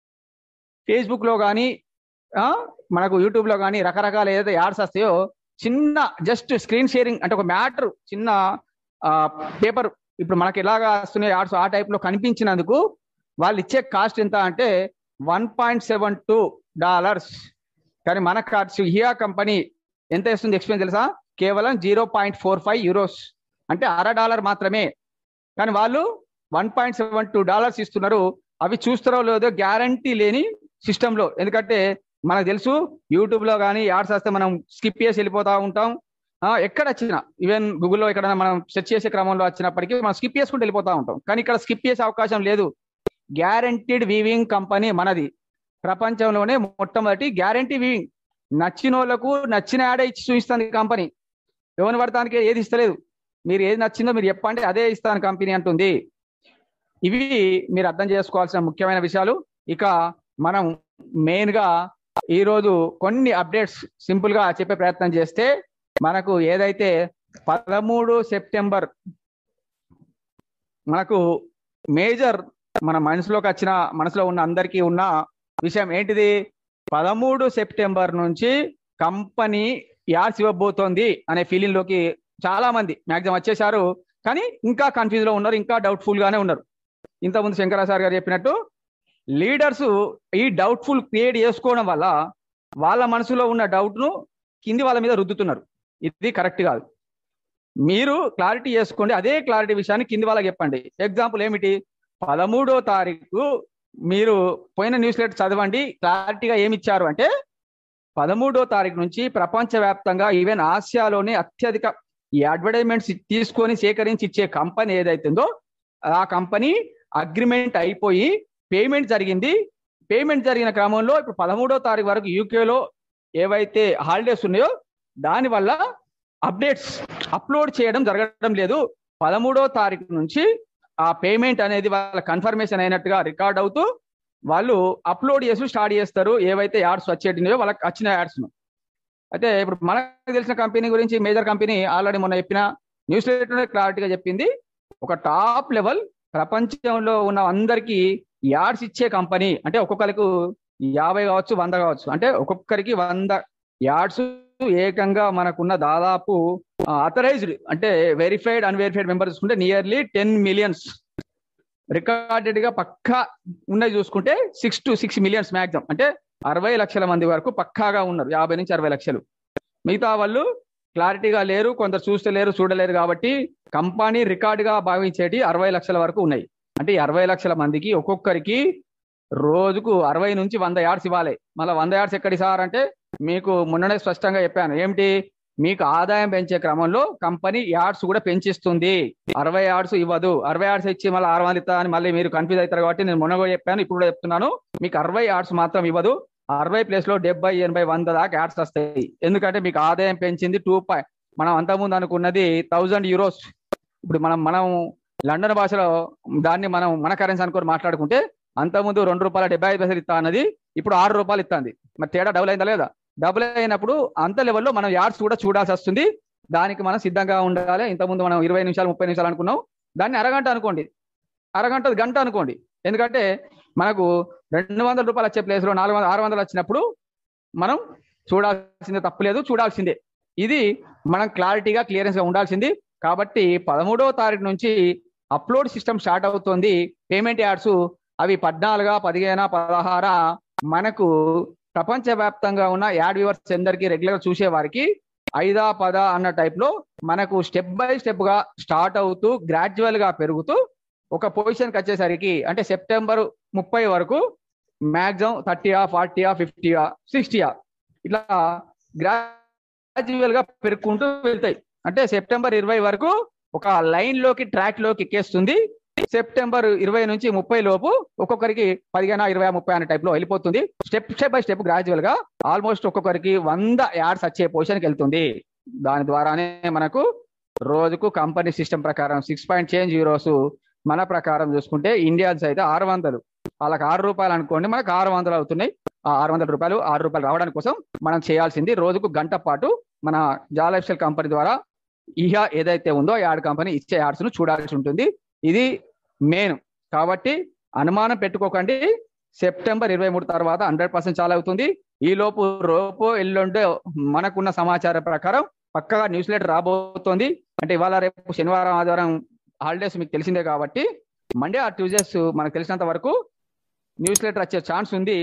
ఫేస్బుక్ లో కానీ మనకు యూట్యూబ్ లో కానీ రకరకాల ఏదైతే యాడ్స్ వస్తాయో చిన్న జస్ట్ స్క్రీన్ షేరింగ్ అంటే ఒక మ్యాటర్ చిన్న పేపర్ ఇప్పుడు మనకి ఎలాగా వస్తున్నాయి యాడ్స్ ఆ టైప్ లో కనిపించినందుకు వాళ్ళు ఇచ్చే కాస్ట్ ఎంత అంటే one point seven two dollars కానీ మన కార్డ్స్ హియా కంపెనీ ఎంత ఇస్తుంది ఎక్స్పెన్స్ తెలుసా కేవలం zero point four five euros అంటే అర డాలర్ మాత్రమే కానీ వాళ్ళు one point seven two dollars ఇస్తున్నారు అవి చూస్తారో లేదో గ్యారంటీ లేని సిస్టంలో ఎందుకంటే మనకు తెలుసు యూట్యూబ్ లో కానీ యాడ్స్ వస్తే మనం స్కిప్ చేసి వెళ్ళిపోతా ఉంటాం ఎక్కడ వచ్చినా ఈవెన్ గూగుల్లో ఎక్కడైనా మనం సెర్చ్ చేసే క్రమంలో వచ్చినప్పటికీ మనం స్కిప్ చేసుకుంటూ వెళ్ళిపోతా ఉంటాం కానీ ఇక్కడ స్కిప్ చేసే అవకాశం లేదు గ్యారంటీడ్ వీవింగ్ కంపెనీ మనది ప్రపంచంలోనే మొట్టమొదటి గ్యారంటీ వీవింగ్ నచ్చిన వాళ్ళకు నచ్చిన యాడే ఇచ్చి చూపిస్తుంది కంపెనీ ఎవరిని పడటానికి ఏది ఇస్తలేదు మీరు ఏది నచ్చిందో మీరు చెప్పండి అదే ఇస్తాను కంపెనీ అంటుంది ఇవి మీరు అర్థం చేసుకోవాల్సిన ముఖ్యమైన విషయాలు ఇక మనం మెయిన్ గా ఈరోజు కొన్ని అప్డేట్స్ సింపుల్ గా చెప్పే ప్రయత్నం చేస్తే మనకు ఏదైతే పదమూడు సెప్టెంబర్ మనకు మేజర్ మన మనసులోకి వచ్చిన మనసులో ఉన్న అందరికీ ఉన్న విషయం ఏంటిది పదమూడు సెప్టెంబర్ నుంచి కంపెనీ యాడ్స్ ఇవ్వబోతోంది అనే ఫీలింగ్ లోకి చాలా మంది మ్యాక్సిమం వచ్చేసారు కానీ ఇంకా కన్ఫ్యూజ్ లో ఉన్నారు ఇంకా డౌట్ఫుల్ గానే ఉన్నారు ఇంతకుముందు శంకరాచార్య గారు చెప్పినట్టు లీడర్స్ ఈ డౌట్ఫుల్ క్రియేట్ చేసుకోవడం వల్ల వాళ్ళ మనసులో ఉన్న డౌట్ ను కింది వాళ్ళ మీద రుద్దుతున్నారు ఇది కరెక్ట్ కాదు మీరు క్లారిటీ చేసుకోండి అదే క్లారిటీ విషయాన్ని కింది వాళ్ళకి చెప్పండి ఎగ్జాంపుల్ ఏమిటి పదమూడో తారీఖు మీరు పోయిన న్యూస్ లెటర్ చదవండి క్లారిటీగా ఏమి ఇచ్చారు అంటే పదమూడో తారీఖు నుంచి ప్రపంచవ్యాప్తంగా ఈవెన్ ఆసియాలోనే అత్యధిక ఈ అడ్వర్టైజ్మెంట్స్ తీసుకొని సేకరించి ఇచ్చే కంపెనీ ఏదైతుందో ఆ కంపెనీ అగ్రిమెంట్ అయిపోయి పేమెంట్ జరిగింది పేమెంట్ జరిగిన క్రమంలో ఇప్పుడు పదమూడో తారీఖు వరకు యూకేలో ఏవైతే హాలిడేస్ ఉన్నాయో దానివల్ల అప్డేట్స్ అప్లోడ్ చేయడం జరగడం లేదు పదమూడో తారీఖు నుంచి ఆ పేమెంట్ అనేది వాళ్ళ కన్ఫర్మేషన్ అయినట్టుగా రికార్డ్ అవుతూ వాళ్ళు అప్లోడ్ చేసి స్టార్ట్ చేస్తారు ఏవైతే యాడ్స్ వచ్చేటినాయో వాళ్ళకి వచ్చిన యాడ్స్ అయితే ఇప్పుడు మనకు తెలిసిన కంపెనీ గురించి మేజర్ కంపెనీ ఆల్రెడీ మొన్న చెప్పిన న్యూస్ లెటర్ క్లారిటీగా చెప్పింది ఒక టాప్ లెవెల్ ప్రపంచంలో ఉన్న అందరికీ యాడ్స్ ఇచ్చే కంపెనీ అంటే ఒక్కొక్కరికి యాభై కావచ్చు వంద కావచ్చు అంటే ఒక్కొక్కరికి వంద యాడ్స్ ఏకంగా మనకున్న దాదాపు అథరైజ్డ్ అంటే వెరిఫైడ్ అన్వెరిఫైడ్ మెంబర్స్ చూసుకుంటే నియర్లీ టెన్ మిలియన్స్ రికార్డెడ్ గా పక్కా ఉన్నది చూసుకుంటే six to six millions maximum అంటే అరవై లక్షల మంది వరకు పక్కాగా ఉన్నారు యాభై నుంచి అరవై లక్షలు మిగతా వాళ్ళు క్లారిటీగా లేరు కొందరు చూస్తే లేరు చూడలేరు కాబట్టి కంపెనీ రికార్డుగా భావించేటి అరవై లక్షల వరకు ఉన్నాయి అంటే ఈ అరవై లక్షల మందికి ఒక్కొక్కరికి రోజుకు అరవై నుంచి వంద యాడ్స్ ఇవ్వాలి మళ్ళీ వంద యాడ్స్ ఎక్కడి సార్ అంటే మీకు మొన్ననే స్పష్టంగా చెప్పాను ఏమిటి మీకు ఆదాయం పెంచే క్రమంలో కంపెనీ యాడ్స్ కూడా పెంచిస్తుంది అరవై యాడ్స్ ఇవ్వదు అరవై యాడ్స్ ఇచ్చి మళ్ళీ ఆరు వందలు ఇస్తా అని మళ్ళీ మీరు కన్ఫ్యూజ్ అవుతారు కాబట్టి నేను మొన్న కూడా చెప్పాను ఇప్పుడు కూడా చెప్తున్నాను మీకు అరవై యాడ్స్ మాత్రం ఇవ్వదు అరవై ప్లేస్ లో డెబ్బై ఎనభై వంద దాకా యాడ్స్ వస్తాయి ఎందుకంటే మీకు ఆదాయం పెంచింది టూ పాయింట్ మనం అంతకుముందు అనుకున్నది థౌజండ్ యూరోస్ ఇప్పుడు మనం మనం లండన్ భాషలో దాన్ని మనం మన కరెన్సీ అనుకొని మాట్లాడుకుంటే అంతకుముందు రెండు రూపాయల డెబ్బై ఐదు పైసలు ఇస్తా అన్నది ఇప్పుడు ఆరు రూపాయలు ఇస్తుంది మరి తేడా డబుల్ అయిందా లేదా డబుల్ అయినప్పుడు అంత లెవెల్లో మనం యాడ్స్ కూడా చూడాల్సి వస్తుంది దానికి మనం సిద్ధంగా ఉండాలి ఇంతకుముందు మనం ఇరవై నిమిషాలు ముప్పై నిమిషాలు అనుకున్నాం దాన్ని అరగంట అనుకోండి అరగంట గంట అనుకోండి ఎందుకంటే మనకు రెండు వందల రూపాయలు వచ్చే ప్లేస్లో నాలుగు వందల ఆరు వందలు వచ్చినప్పుడు మనం చూడాల్సిందే తప్పులేదు చూడాల్సిందే ఇది మనం క్లారిటీగా క్లియరెన్స్ గా ఉండాల్సింది కాబట్టి పదమూడవ తారీఖు నుంచి అప్లోడ్ సిస్టమ్ స్టార్ట్ అవుతుంది పేమెంట్ యాడ్స్ అవి పద్నాలుగా పదిహేన పదహార మనకు ప్రపంచవ్యాప్తంగా ఉన్న యాడ్ వ్యూవర్స్ అందరికి రెగ్యులర్ చూసే వారికి ఐదా పద అన్న టైప్ లో మనకు స్టెప్ బై స్టెప్ గా స్టార్ట్ అవుతూ గ్రాడ్యువల్ గా పెరుగుతూ ఒక పొజిషన్కి వచ్చేసరికి అంటే సెప్టెంబర్ ముప్పై వరకు మ్యాక్సిమం థర్టీయా ఫార్టీయా ఫిఫ్టీయా సిక్స్టీయా ఇట్లా గ్రాడ్యువల్ గా పెరుగుకుంటూ వెళ్తాయి అంటే సెప్టెంబర్ ఇరవై వరకు ఒక లైన్ లోకి ట్రాక్ లోకి ఎక్కేస్తుంది సెప్టెంబర్ ఇరవై నుంచి ముప్పై లోపు ఒక్కొక్కరికి పదిహేను ఇరవై ముప్పై అనే టైప్ లో వెళ్ళిపోతుంది step step by step gradual గా ఆల్మోస్ట్ ఒక్కొక్కరికి వంద యాడ్స్ వచ్చే పొజిషన్కి వెళ్తుంది దాని ద్వారానే మనకు రోజుకు కంపెనీ సిస్టమ్ ప్రకారం సిక్స్ పాయింట్ చేంజ్ యూరోస్ మన ప్రకారం చూసుకుంటే ఇండియన్స్ అయితే ఆరు వందలు వాళ్ళకి ఆరు రూపాయలు అనుకోండి మనకు ఆరు వందలు అవుతున్నాయి ఆ ఆరు వందల రూపాయలు ఆరు రూపాయలు రావడానికి కోసం మనం చేయాల్సింది రోజుకు గంట పాటు మన జా లైఫ్ స్టైల్ కంపెనీ ద్వారా ఇహా ఏదైతే ఉందో యాడ్ కంపెనీ ఇచ్చే యాడ్స్ ను చూడాల్సి ఉంటుంది ఇది మెయిన్ కాబట్టి అనుమానం పెట్టుకోకండి సెప్టెంబర్ ఇరవై మూడు తర్వాత హండ్రెడ్ పర్సెంట్ చాలా అవుతుంది ఈ లోపు రోపో ఎల్లుండో మనకున్న సమాచారం ప్రకారం పక్కగా న్యూస్ లెటర్ రాబోతోంది అంటే ఇవాళ రేపు శనివారం ఆదివారం హాలిడేస్ మీకు తెలిసిందే కాబట్టి మండే ఆ ట్యూస్డేస్ మనకు తెలిసినంత వరకు న్యూస్ లెటర్ వచ్చే ఛాన్స్ ఉంది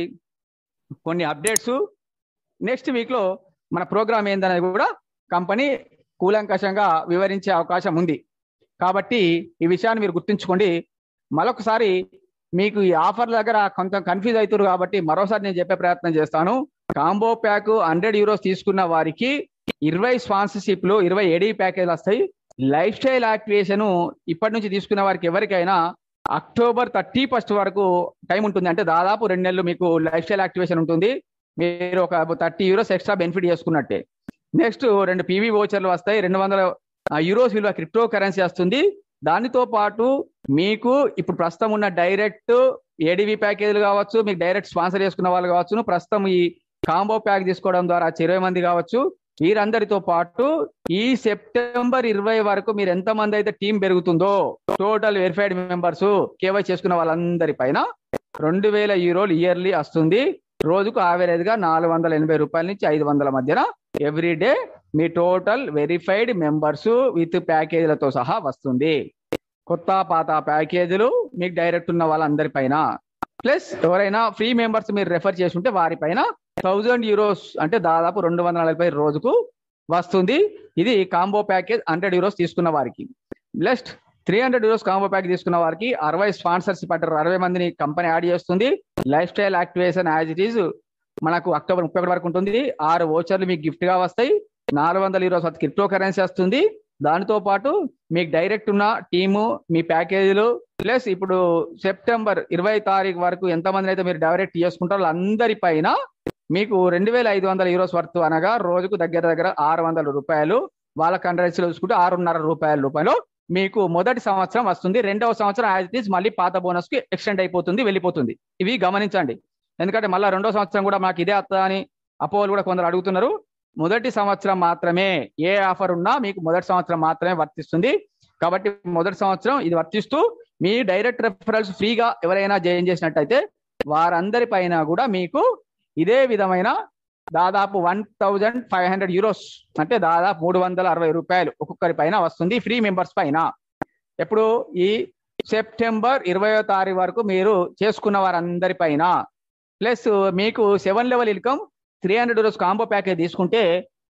కొన్ని అప్డేట్స్ నెక్స్ట్ వీక్ లో మన ప్రోగ్రామ్ ఏందనేది కూడా కంపెనీ కూలంకషంగా వివరించే అవకాశం ఉంది కాబట్టి ఈ విషయాన్ని మీరు గుర్తుంచుకోండి మరొకసారి మీకు ఈ ఆఫర్ దగ్గర కొంచెం కన్ఫ్యూజ్ అవుతారు కాబట్టి మరోసారి నేను చెప్పే ప్రయత్నం చేస్తాను కాంబో ప్యాక్ హండ్రెడ్ యూరోస్ తీసుకున్న వారికి ఇరవై స్పాన్సర్షిప్లు ఇరవై ఏడీ ప్యాకేజ్ వస్తాయి లైఫ్ స్టైల్ యాక్టివేషన్ ఇప్పటి నుంచి తీసుకున్న వారికి ఎవరికైనా అక్టోబర్ థర్టీ ఫస్ట్ వరకు టైం ఉంటుంది అంటే దాదాపు రెండు నెలలు మీకు లైఫ్ స్టైల్ యాక్టివేషన్ ఉంటుంది మీరు ఒక థర్టీ యూరోస్ ఎక్స్ట్రా బెనిఫిట్ చేసుకున్నట్టే నెక్స్ట్ రెండు పీవీ ఓచర్లు వస్తాయి రెండు వందల యూరోస్ విలువ క్రిప్టో కరెన్సీ వస్తుంది దానితో పాటు మీకు ఇప్పుడు ప్రస్తుతం ఉన్న డైరెక్ట్ ఏడివి ప్యాకేజీలు కావచ్చు మీకు డైరెక్ట్ స్పాన్సర్ చేసుకున్న వాళ్ళు కావచ్చు ప్రస్తుతం ఈ కాంబో ప్యాక్ తీసుకోవడం ద్వారా ఇరవై మంది కావచ్చు వీరందరితో పాటు ఈ సెప్టెంబర్ ఇరవై వరకు మీరు ఎంత మంది అయితే టీం పెరుగుతుందో టోటల్ వెరిఫైడ్ మెంబర్స్ కేవై చేసుకున్న వాళ్ళందరి పైన రెండు వేల యూరోలు ఇయర్లీ వస్తుంది రోజుకు ఆవరేజ్ గా నాలుగు వందల ఎనభై రూపాయల నుంచి ఐదు వందల మధ్యన ఎవ్రీ డే మీ టోటల్ వెరిఫైడ్ మెంబర్స్ విత్ ప్యాకేజీలతో సహా వస్తుంది కొత్త పాత ప్యాకేజీలు మీకు డైరెక్ట్ ఉన్న వాళ్ళందరి పైన ప్లస్ ఎవరైనా ఫ్రీ మెంబర్స్ మీరు రెఫర్ చేసి ఉంటే వారిపైన థౌజండ్ యూరోస్ అంటే దాదాపు రెండు వందల నలభై రోజుకు వస్తుంది ఇది కాంబో ప్యాకేజ్ హండ్రెడ్ యూరోస్ తీసుకున్న వారికి next three hundred euros combo pack తీసుకున్న వారికి అరవై స్పాన్సర్షిప్ అంటారు అరవై మందిని కంపెనీ యాడ్ చేస్తుంది lifestyle activation as it is మనకు అక్టోబర్ ముప్పై ఒకటి వరకు ఉంటుంది ఆరు ఓచర్లు మీకు గిఫ్ట్ గా వస్తాయి నాలుగు వందల యూరోస్ క్రిప్టో కరెన్సీ వస్తుంది దానితో పాటు మీకు డైరెక్ట్ ఉన్న టీము మీ ప్యాకేజీలు ప్లస్ ఇప్పుడు సెప్టెంబర్ ఇరవై తారీఖు వరకు ఎంతమందిని అయితే మీరు డైరెక్ట్ చేసుకుంటారో అందరి పైన మీకు రెండు వేల ఐదు వందల యూరోస్ వర్త్ అనగా రోజుకు దగ్గర దగ్గర ఆరు వందల రూపాయలు వాళ్ళ కంట్రీస్లో చూసుకుంటే ఆరున్నర రూపాయల రూపాయలు మీకు మొదటి సంవత్సరం వస్తుంది రెండవ సంవత్సరం యాజ్ ఇట్ ఈస్ మళ్ళీ పాత బోనస్ కి ఎక్స్టెండ్ అయిపోతుంది వెళ్ళిపోతుంది ఇవి గమనించండి ఎందుకంటే మళ్ళీ రెండో సంవత్సరం కూడా మాకు ఇదే అత్త అని అపోలు కూడా కొందరు అడుగుతున్నారు మొదటి సంవత్సరం మాత్రమే ఏ ఆఫర్ ఉన్నా మీకు మొదటి సంవత్సరం మాత్రమే వర్తిస్తుంది కాబట్టి మొదటి సంవత్సరం ఇది వర్తిస్తూ మీ డైరెక్ట్ రెఫరల్స్ ఫ్రీగా ఎవరైనా జాయిన్ చేసినట్టయితే వారందరి పైన కూడా మీకు ఇదే విధమైన దాదాపు one thousand five hundred euros అంటే దాదాపు మూడు వందల అరవై రూపాయలు ఒక్కొక్కరి పైన వస్తుంది ఫ్రీ మెంబర్స్ పైన ఎప్పుడు ఈ సెప్టెంబర్ ఇరవయో తారీఖు వరకు మీరు చేసుకున్న వారందరి పైన ప్లస్ మీకు seven level income three hundred euros combo package తీసుకుంటే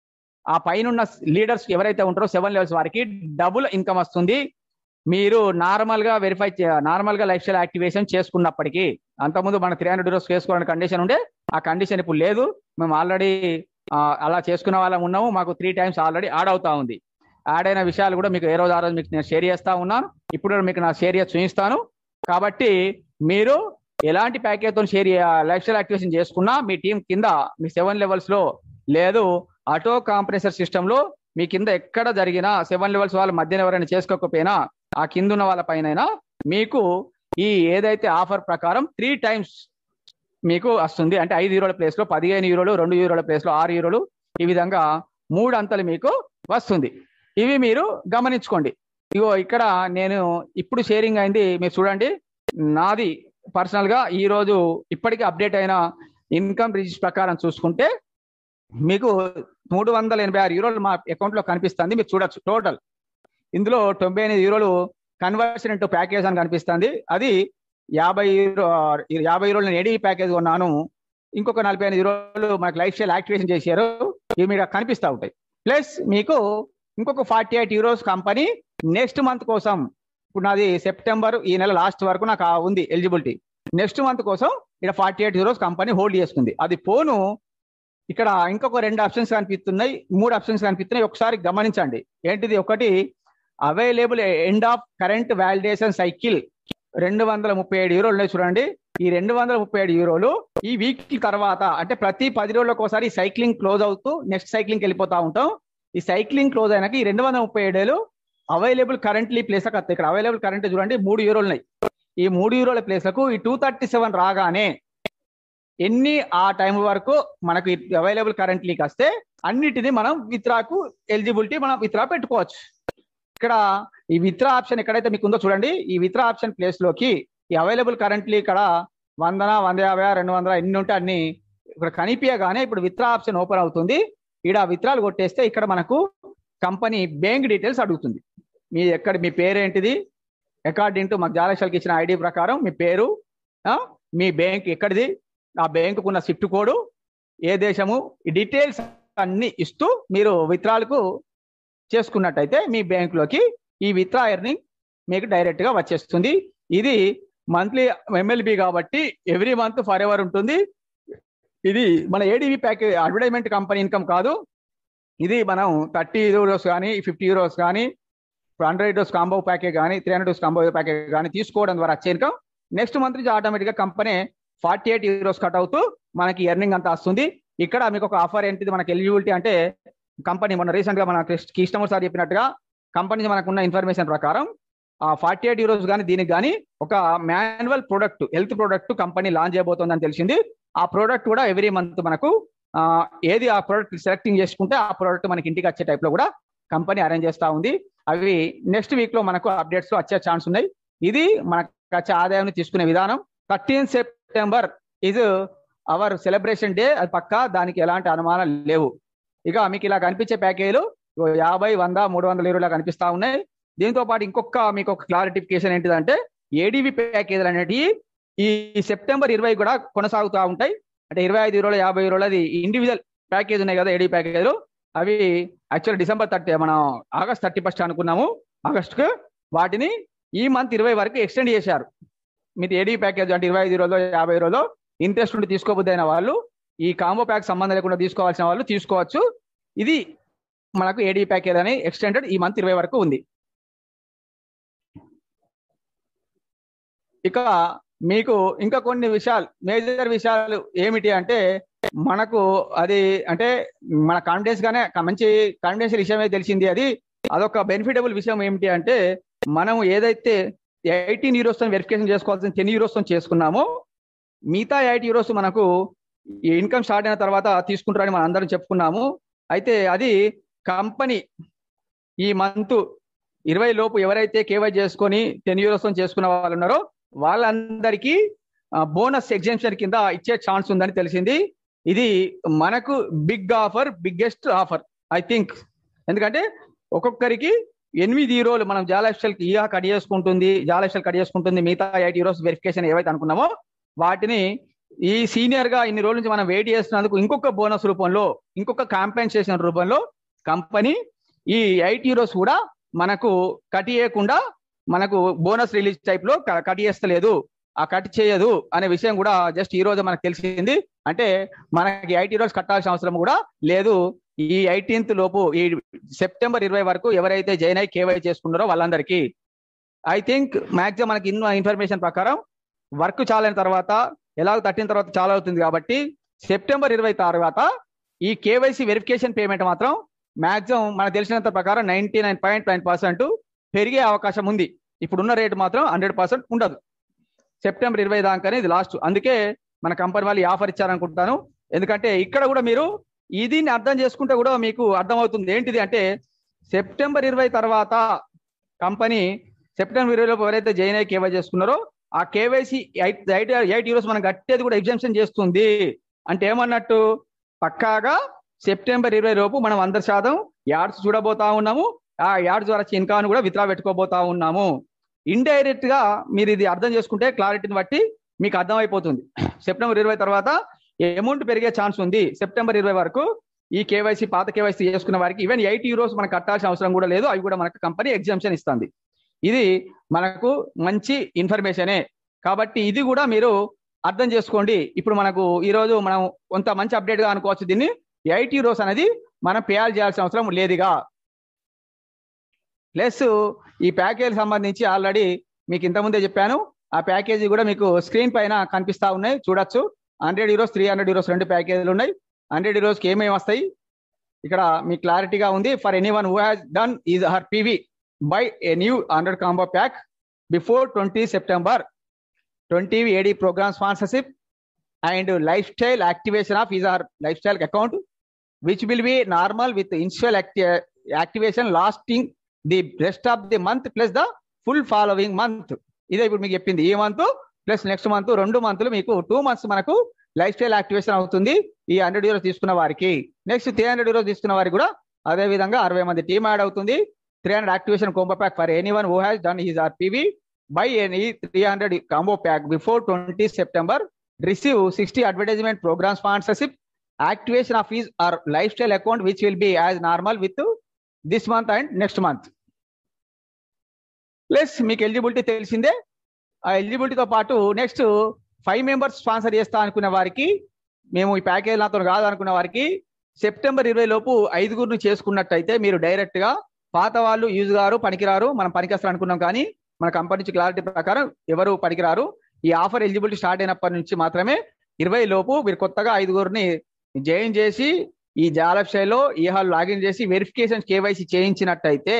ఆ పైన లీడర్స్ ఎవరైతే ఉంటారో సెవెన్ లెవెల్స్ వారికి డబుల్ ఇన్కమ్ వస్తుంది మీరు నార్మల్ గా వెరిఫై నార్మల్ గా లైఫ్ స్టైల్ యాక్టివేషన్ చేసుకున్నప్పటికీ అంతకుముందు మన త్రీ హండ్రెడ్ యూరోస్ చేసుకోవాలని కండిషన్ ఉండే ఆ కండిషన్ ఇప్పుడు లేదు మేము ఆల్రెడీ అలా చేసుకున్న వాళ్ళం ఉన్నాము మాకు త్రీ టైమ్స్ ఆల్రెడీ యాడ్ అవుతా ఉంది యాడ్ అయిన విషయాలు కూడా మీకు ఏ రోజు ఆ రోజు మీకు నేను షేర్ చేస్తా ఉన్నాను ఇప్పుడు మీకు నా షేర్ చేసి చూపిస్తాను కాబట్టి మీరు ఎలాంటి ప్యాకేజ్తో షేర్ లైఫ్ స్టైల్ యాక్టివేషన్ చేసుకున్నా మీ టీం కింద మీ సెవెన్ లెవెల్స్ లో లేదు ఆటో కాంప్రెసర్ సిస్టమ్ లో మీ కింద ఎక్కడ జరిగినా సెవెన్ లెవెల్స్ వాళ్ళ మధ్యన ఎవరైనా చేసుకోకపోయినా ఆ కింద ఉన్న వాళ్ళ పైన మీకు ఈ ఏదైతే ఆఫర్ ప్రకారం త్రీ టైమ్స్ మీకు వస్తుంది అంటే ఐదు యూరోల ప్లేస్ లో పదిహేను యూరోలు రెండు యూరోల ప్లేస్ లో ఆరు యూరోలు ఈ విధంగా మూడు అంతలు మీకు వస్తుంది ఇవి మీరు గమనించుకోండి ఇగో ఇక్కడ నేను ఇప్పుడు షేరింగ్ అయింది మీరు చూడండి నాది పర్సనల్ గా ఈ రోజు ఇప్పటికీ అప్డేట్ అయిన ఇన్కమ్ రిజిస్టర్ ప్రకారం చూసుకుంటే మీకు మూడు వందల ఎనభై ఆరు యూరోలు మా అకౌంట్ లో కనిపిస్తుంది మీరు చూడొచ్చు టోటల్ ఇందులో తొంభై ఎనిమిది యూరోలు కన్వర్షన్ ఇంటూ ప్యాకేజ్ అని కనిపిస్తుంది అది యాభై యూరో యాభై యూరోలు నేను ఏడీ ప్యాకేజ్ కొన్నాను ఇంకొక నలభై ఎనిమిది యూరోలు మనకు లైఫ్ స్టైల్ యాక్టివేషన్ చేశారు ఇవి మీకు కనిపిస్తూ ఉంటాయి ప్లస్ మీకు ఇంకొక forty eight euros company next month కోసం ఇప్పుడు నాది సెప్టెంబర్ ఈ నెల లాస్ట్ వరకు నాకు ఉంది ఎలిజిబిలిటీ నెక్స్ట్ మంత్ కోసం ఇక్కడ forty eight euros company hold చేసుకుంది అది పోను ఇక్కడ ఇంకొక రెండు ఆప్షన్స్ కనిపిస్తున్నాయి మూడు ఆప్షన్స్ కనిపిస్తున్నాయి ఒకసారి గమనించండి ఏంటిది ఒకటి available end of current validation cycle రెండు వందల ముప్పై ఏడు యూరోలు ఉన్నాయి చూడండి ఈ రెండు వందల ముప్పై ఏడు యూరోలు ఈ వీక్ తర్వాత అంటే ప్రతి పది రోజులకు ఒకసారి సైక్లింగ్ క్లోజ్ అవుతూ నెక్స్ట్ సైక్లింగ్ వెళ్ళిపోతా ఉంటాం ఈ సైక్లింగ్ క్లోజ్ అయినాక ఈ రెండు వందల ముప్పై ఏడేలు అవైలబుల్ కరెంట్లీ ప్లేస్ వస్తాయి ఇక్కడ అవైలబుల్ కరెంట్ చూడండి మూడు యూరోలు ఉన్నాయి ఈ మూడు యూరోల ప్లేస్లకు ఈ టూ థర్టీ సెవెన్ రాగానే ఎన్ని ఆ టైం వరకు మనకు అవైలబుల్ కరెంట్లీకి వస్తే అన్నిటిని మనం విత్రాకు ఎలిజిబిలిటీ మనం విత్రా పెట్టుకోవచ్చు ఇక్కడ ఈ విత్రా ఆప్షన్ ఎక్కడైతే మీకు ఉందో చూడండి ఈ విత్రా ఆప్షన్ ప్లేస్ లోకి ఈ అవైలబుల్ కరెంట్లీ ఇక్కడ వందన వంద యాభై రెండు వందల ఎన్ని ఉంటే అన్ని ఇక్కడ కనిపించగానే ఇప్పుడు విత్రా ఆప్షన్ ఓపెన్ అవుతుంది ఇక్కడ విత్రాలు కొట్టేస్తే ఇక్కడ మనకు కంపెనీ బ్యాంక్ డీటెయిల్స్ అడుగుతుంది మీ ఎక్కడ మీ పేరు ఏంటిది అకార్డింగ్ టు మాకు జాలక్షలకి ఇచ్చిన ఐడి ప్రకారం మీ పేరు ఆ, మీ బ్యాంక్ ఎక్కడిది ఆ బ్యాంకుకు ఉన్న సిఫ్ట్ కోడ్ ఏ దేశము ఈ డీటెయిల్స్ అన్ని ఇస్తూ మీరు విత్రాలకు చేసుకున్నట్టయితే మీ బ్యాంకులోకి ఈ విత్రా ఎర్నింగ్ మీకు డైరెక్ట్ గా వచ్చేస్తుంది ఇది మంత్లీ ఎంఎల్బి కాబట్టి ఎవ్రీ మంత్ ఫర్ ఎవర్ ఉంటుంది ఇది మన ADV package advertisement company income కాదు ఇది మనం థర్టీ యూరోస్ కానీ ఫిఫ్టీ యూరోస్ కానీ హండ్రెడ్ డోస్ కాంబో ప్యాకేజ్ కానీ త్రీ హండ్రెడ్ డోస్ కాంబో ప్యాకేజ్ కానీ తీసుకోవడం ద్వారా వచ్చే ఇన్కమ్ నెక్స్ట్ మంత్ నుంచి ఆటోమేటిక్గా company forty eight euros cut అవుతూ మనకి ఎర్నింగ్ అంతా వస్తుంది ఇక్కడ మీకు ఒక ఆఫర్ ఏంటిది మనకి ఎలిజిబిలిటీ అంటే కంపెనీ మొన్న రీసెంట్ గా మన కస్టమర్ సార్ చెప్పినట్టుగా కంపెనీ మనకున్న ఇన్ఫర్మేషన్ ప్రకారం ఆ ఫార్టీ ఎయిట్ యూరోస్ కానీ దీనికి కానీ ఒక manual product health product company launch చేయబోతోందని తెలిసింది ఆ ప్రోడక్ట్ కూడా ఎవ్రీ మంత్ మనకు ఆ, ఏది ఆ ప్రోడక్ట్ సెలెక్టింగ్ చేసుకుంటే ఆ ప్రోడక్ట్ మనకి ఇంటికి వచ్చే టైప్ లో కూడా కంపెనీ అరేంజ్ చేస్తా ఉంది అవి నెక్స్ట్ వీక్ లో మనకు అప్డేట్స్ వచ్చే ఛాన్స్ ఉన్నాయి ఇది మనకు వచ్చే ఆదాయాన్ని తీసుకునే విధానం థర్టీన్ సెప్టెంబర్ ఇది అవర్ సెలబ్రేషన్ డే అది పక్కా దానికి ఎలాంటి అనుమానాలు లేవు ఇక మీకు ఇలా కనిపించే ప్యాకేజీలు ఓ యాభై వంద మూడు వందల ఇరవైలో కనిపిస్తా ఉన్నాయి దీంతో పాటు ఇంకొక మీకు ఒక క్లారిఫికేషన్ ఏంటిదంటే ఏడీవీ ప్యాకేజీలు అనేటివి ఈ సెప్టెంబర్ ఇరవై కూడా కొనసాగుతూ ఉంటాయి అంటే ఇరవై ఐదు ఇరవై యాభై ఇరవై ఇండివిజువల్ ప్యాకేజ్ ఉన్నాయి కదా ఏడీ ప్యాకేజీలు అవి యాక్చువల్ డిసెంబర్ థర్టీ మనం ఆగస్ట్ థర్టీ ఫస్ట్ అనుకున్నాము ఆగస్టుకు వాటిని ఈ మంత్ ఇరవై వరకు ఎక్స్టెండ్ చేశారు మీరు ఏడీ ప్యాకేజ్ అంటే ఇరవై ఐదు రోజులు యాభై రోజులు ఇంట్రెస్ట్ ఉండి తీసుకోబుద్దైన వాళ్ళు ఈ కాంబో ప్యాక్ సంబంధం లేకుండా తీసుకోవాల్సిన వాళ్ళు తీసుకోవచ్చు ఇది మనకు ఏడీ ప్యాకేజ్ అని ఎక్స్టెండెడ్ ఈ మంత్ ఇరవై వరకు ఉంది ఇక మీకు ఇంకా కొన్ని విషయాలు మేజర్ విషయాలు ఏమిటి అంటే మనకు అది అంటే మన కాన్ఫిడెన్స్ గానే మంచి కాన్ఫిడెన్షియల్ విషయమే తెలిసింది అది అదొక బెనిఫిటబుల్ విషయం ఏమిటి అంటే మనం ఏదైతే ఎయిటీన్ యూరోస్ వెరిఫికేషన్ చేసుకోవాల్సిన టెన్ యూరోస్ చేసుకున్నామో మిగతా ఎయిట్ యూరోస్ మనకు ఈ ఇన్కమ్ స్టార్ట్ అయిన తర్వాత తీసుకుంటారని మనం అందరం చెప్పుకున్నాము అయితే అది కంపెనీ ఈ మంత్ ఇరవై లోపు ఎవరైతే కేవై చేసుకొని టెన్ యూరోస్ చేసుకున్న వాళ్ళు ఉన్నారో వాళ్ళందరికీ బోనస్ ఎగ్జామ్షన్ కింద ఇచ్చే ఛాన్స్ ఉందని తెలిసింది ఇది మనకు big offer biggest offer I think ఎందుకంటే ఒక్కొక్కరికి ఎనిమిది హీరోలు మనం జాలెక్షన్ ఇయా కట్ చేసుకుంటుంది జాలెక్షన్ కట్ చేసుకుంటుంది మిగతా ఎయిట్ హీరోస్ వెరిఫికేషన్ ఏవైతే అనుకున్నామో వాటిని ఈ సీనియర్ గా ఇన్ని రోజుల నుంచి మనం వెయిట్ చేస్తున్నందుకు ఇంకొక బోనస్ రూపంలో ఇంకొక కాంపెన్సేషన్ రూపంలో కంపెనీ ఈ ఎయిట్ హీరోస్ కూడా మనకు కట్ చేయకుండా మనకు బోనస్ రిలీజ్ టైప్ లో క- కట్ చేస్తలేదు ఆ కట్ చేయదు అనే విషయం కూడా జస్ట్ ఈ రోజు మనకు తెలిసింది అంటే మనకి ఎయిట్ రోజు కట్టాల్సిన అవసరం కూడా లేదు ఈ ఎయిటీన్త్ లోపు ఈ సెప్టెంబర్ ఇరవై వరకు ఎవరైతే జైన్ అయి కేవై చేసుకున్నారో వాళ్ళందరికీ ఐ థింక్ మాక్సిమం మనకి ఇన్న ఇన్ఫర్మేషన్ ప్రకారం వర్క్ చాలైన తర్వాత ఎలాగో తట్టిన తర్వాత చాలా అవుతుంది కాబట్టి సెప్టెంబర్ ఇరవై తర్వాత ఈ కేవైసీ వెరిఫికేషన్ పేమెంట్ మాత్రం మాక్సిమం మనకు తెలిసినంత ప్రకారం ninety nine point nine percent పెరిగే అవకాశం ఉంది ఇప్పుడున్న రేటు మాత్రం హండ్రెడ్ పర్సెంట్ ఉండదు సెప్టెంబర్ ఇరవై దాకానే ఇది లాస్ట్ అందుకే మన కంపెనీ వాళ్ళు ఈ ఆఫర్ ఇచ్చారనుకుంటాను ఎందుకంటే ఇక్కడ కూడా మీరు ఇది అర్థం చేసుకుంటే కూడా మీకు అర్థమవుతుంది ఏంటిది అంటే సెప్టెంబర్ ఇరవై తర్వాత కంపెనీ సెప్టెంబర్ ఇరవైలో ఎవరైతే జైన్ అయి కేవై చేసుకున్నారో ఆ KYC eight eight eight euros మనం కట్టేది కూడా ఎగ్జామ్షన్ చేస్తుంది అంటే ఏమన్నట్టు పక్కాగా సెప్టెంబర్ ఇరవై లోపు మనం వంద శాతం యాడ్స్ చూడబోతా ఉన్నాము ఆ యాడ్స్ ద్వారా ఇన్కాన్ కూడా విత్డ్రా పెట్టుకోబోతా ఉన్నాము ఇండైరెక్ట్ గా మీరు ఇది అర్థం చేసుకుంటే క్లారిటీని బట్టి మీకు అర్థమైపోతుంది సెప్టెంబర్ ఇరవై తర్వాత అమౌంట్ పెరిగే ఛాన్స్ ఉంది సెప్టెంబర్ ఇరవై వరకు ఈ కేవైసీ పాత కేవైసీ చేసుకున్న వారికి ఈవెన్ ఎయిట్ యూరోస్ మనకు కట్టాల్సిన అవసరం కూడా లేదు అవి కూడా మనకు కంపెనీ ఎగ్జామ్షన్ ఇస్తుంది ఇది మనకు మంచి ఇన్ఫర్మేషనే కాబట్టి ఇది కూడా మీరు అర్థం చేసుకోండి ఇప్పుడు మనకు ఈ రోజు మనం కొంత మంచి అప్డేట్ గా అనుకోవచ్చు దీన్ని ఎయిట్ యూరోస్ అనేది మనం పేయాలి చేయాల్సిన అవసరం లేదుగా ప్లస్ ఈ ప్యాకేజ్ సంబంధించి ఆల్రెడీ మీకు ఇంతకుముందే చెప్పాను ఆ ప్యాకేజీ కూడా మీకు స్క్రీన్ పైన కనిపిస్తా ఉన్నాయి చూడొచ్చు hundred euros three hundred euros రెండు ప్యాకేజీలు ఉన్నాయి హండ్రెడ్ యూరోస్కి ఏమేమి వస్తాయి ఇక్కడ మీకు క్లారిటీగా ఉంది for anyone who has done is her PV by a new hundred combo pack before twenty September twenty AD programme sponsorship and lifestyle activation of is our lifestyle account which will be normal with initial activation lasting the rest of the month plus the full following month ఇదే ఇప్పుడు మీకు చెప్పింది ఈ month plus next month రెండు మంత్లు మీకు two months మనకు lifestyle activation అవుతుంది ఈ హండ్రెడ్ యూరోస్ తీసుకున్న వారికి నెక్స్ట్ త్రీ హండ్రెడ్ యూరోస్ తీసుకున్న వారికి కూడా అదే విధంగా అరవై మంది టీమ్ యాడ్ అవుతుంది three hundred activation combo pack for anyone who has done his RPV by any three hundred combo pack before twenty September receive sixty advertisement programme sponsorship activation of is our lifestyle account which will be as normal with this month and next month plus మీకు eligibility తెలిసిందే ఆ ఎలిజిబిలిటీతో పాటు next five members sponsor చేస్తా అనుకున్న వారికి మేము ఈ package నాతో కాదు అనుకున్న వారికి సెప్టెంబర్ ఇరవై లోపు ఐదుగురిని చేసుకున్నట్టయితే మీరు డైరెక్ట్ గా పాత వాళ్ళు యూజ్ గారు పనికిరారు మనం పనికిస్తారు అనుకున్నాం కానీ మన కంపెనీ నుంచి క్లారిటీ ప్రకారం ఎవరు పనికిరారు ఈ ఆఫర్ ఎలిజిబిలిటీ స్టార్ట్ అయినప్పటి నుంచి మాత్రమే ఇరవై లోపు మీరు కొత్తగా ఐదుగురిని జాయిన్ చేసి ఈ జాలబ్ శైలిలో ఈ హాల్ లాగిన్ చేసి వెరిఫికేషన్ కేవైసీ చేయించినట్టయితే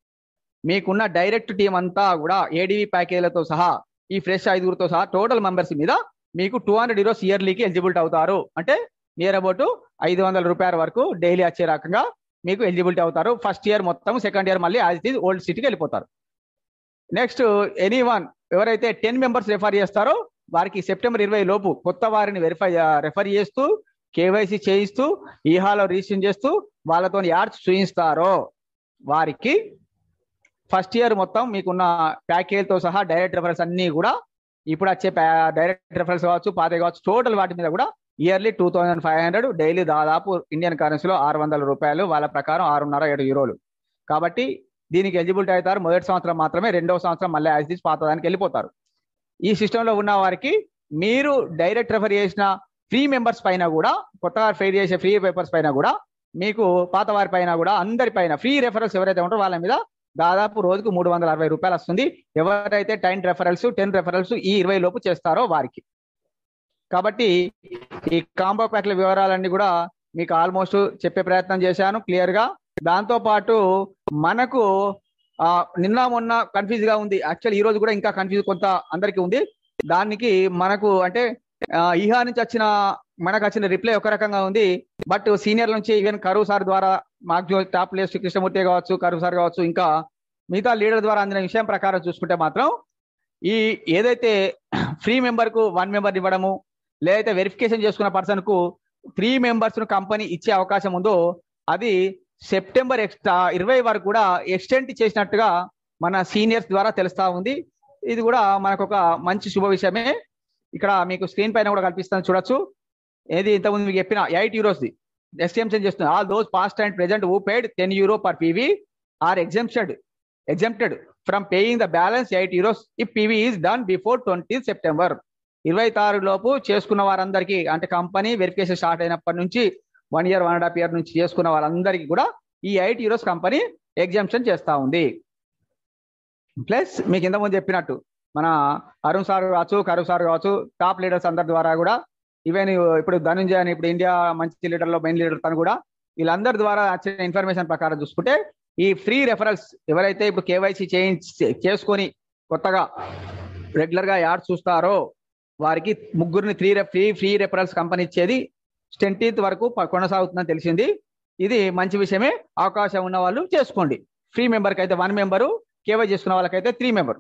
మీకున్న డైరెక్ట్ టీం అంతా కూడా ఏడీవీ ప్యాకేజీలతో సహా ఈ ఫ్రెష్ ఐదుగురితో సహా టోటల్ మెంబర్స్ మీద మీకు టూ హండ్రెడ్ యూరోస్ ఇయర్లీకి ఎలిజిబిలిటీ అవుతారు అంటే నియర్ అబౌట్ ఐదు వందల రూపాయల వరకు డైలీ వచ్చే రకంగా మీకు ఎలిజిబిలిటీ అవుతారు ఫస్ట్ ఇయర్ మొత్తం సెకండ్ ఇయర్ మళ్ళీ యాజ్ ఇట్ ఈజ్ ఓల్డ్ సిటీకి వెళ్ళిపోతారు నెక్స్ట్ ఎనీ వన్ ఎవరైతే టెన్ మెంబర్స్ రెఫర్ చేస్తారో వారికి సెప్టెంబర్ ఇరవై లోపు కొత్త వారిని వెరిఫై రెఫర్ చేస్తూ కేవైసీ చేయిస్తూ ఈహాలో రిజిస్ట్రేషన్ చేస్తూ వాళ్ళతో యాడ్స్ చూయిస్తారో వారికి ఫస్ట్ ఇయర్ మొత్తం మీకున్న ప్యాకేజ్తో సహా డైరెక్ట్ రెఫరెన్స్ అన్ని కూడా ఇప్పుడు వచ్చే డైరెక్ట్ రెఫరెన్స్ కావచ్చు పాత కావచ్చు టోటల్ వాటి మీద కూడా yearly two thousand five hundred daily దాదాపు ఇండియన్ కరెన్సీలో ఆరు వందల రూపాయలు వాళ్ళ ప్రకారం ఆరున్నర ఏడు యూరోలు కాబట్టి దీనికి ఎలిజిబిలిటీ అవుతారు మొదటి సంవత్సరం మాత్రమే రెండవ సంవత్సరం మళ్ళీ యాజ్ తీసి పాత దానికి వెళ్ళిపోతారు ఈ సిస్టంలో ఉన్న వారికి మీరు డైరెక్ట్ రెఫర్ చేసిన ఫ్రీ మెంబర్స్ పైన కూడా కొత్తగా ఫెయిర్ చేసే ఫ్రీ పేపర్స్ పైన కూడా మీకు పాత వారి పైన కూడా అందరి పైన ఫ్రీ రెఫరెన్స్ ఎవరైతే ఉంటారో వాళ్ళ మీద దాదాపు రోజుకు మూడు వందల అరవై రూపాయలు వస్తుంది ఎవరైతే టెన్ రెఫరల్స్ టెన్ రెఫరల్స్ ఈ ఇరవై లోపు చేస్తారో వారికి కాబట్టి ఈ కాంబో ప్యాక్ల వివరాలన్నీ కూడా మీకు ఆల్మోస్ట్ చెప్పే ప్రయత్నం చేశాను క్లియర్ గా దాంతో పాటు మనకు ఆ నిన్న మొన్న కన్ఫ్యూజ్ గా ఉంది యాక్చువల్ ఈ రోజు కూడా ఇంకా కన్ఫ్యూజ్ కొంత అందరికీ ఉంది దానికి మనకు అంటే ఈహా నుంచి వచ్చిన మనకు వచ్చిన రిప్లై ఒక రకంగా ఉంది బట్ సీనియర్ నుంచి ఈవెన్ కరువు సార్ ద్వారా మాకు టాప్ ప్లేస్ కృష్ణమూర్తి కావచ్చు కరువు సార్ కావచ్చు ఇంకా మిగతా లీడర్ ద్వారా అందిన విషయం ప్రకారం చూసుకుంటే మాత్రం ఈ ఏదైతే ఫ్రీ మెంబర్ కు వన్ మెంబర్ ఇవ్వడము లేదైతే వెరిఫికేషన్ చేసుకున్న పర్సన్ కు త్రీ మెంబర్స్ ను కంపెనీ ఇచ్చే అవకాశం ఉందో అది సెప్టెంబర్ ఎక్స్ట్రా ఇరవై వరకు కూడా ఎక్స్టెండ్ చేసినట్టుగా మన సీనియర్స్ ద్వారా తెలుస్తా ఉంది ఇది కూడా మనకు ఒక మంచి శుభ విషయమే ఇక్కడ మీకు స్క్రీన్ పైన కూడా కల్పిస్తాను చూడొచ్చు ఏది ఇంతకుముందు మీకు చెప్పిన ఎయిట్ యూరోస్ ది ఎక్స్టెన్షన్ చేస్తుంది all those past and present who paid ten euro per PV are exempted exempted from paying the balance eight euros if PV is done before twenty September ఇరవై తారు లోపు చేసుకున్న వారందరికీ అంటే company verification start అయినప్పటి నుంచి one year one and half year నుంచి చేసుకున్న వాళ్ళందరికీ కూడా ఈ ఎయిట్ యూరోస్ కంపెనీ ఎగ్జామ్షన్ చేస్తా ఉంది ప్లస్ మీకు ఇంతకుముందు చెప్పినట్టు మన అరుణ్ సార్ కావచ్చు కరుణ్ సార్ కావచ్చు టాప్ లీడర్స్ అందరి ద్వారా కూడా ఈవెన్ ఇప్పుడు ధనుంజయ్ అని ఇప్పుడు ఇండియా మంచి లీడర్ లో మెయిన్ లీడర్ తను కూడా వీళ్ళందరి ద్వారా వచ్చిన ఇన్ఫర్మేషన్ ప్రకారం చూసుకుంటే ఈ ఫ్రీ రెఫరల్స్ ఎవరైతే ఇప్పుడు కేవైసీ చేయించి చేసుకొని కొత్తగా రెగ్యులర్ గా యాడ్ చూస్తారో వారికి ముగ్గురిని three free free referrals company ఇచ్చేది టెన్టీన్త్ వరకు కొనసాగుతుందని తెలిసింది ఇది మంచి విషయమే అవకాశం ఉన్న వాళ్ళు చేసుకోండి ఫ్రీ మెంబర్కి అయితే వన్ మెంబరు కేవై చేసుకున్న వాళ్ళకైతే త్రీ మెంబర్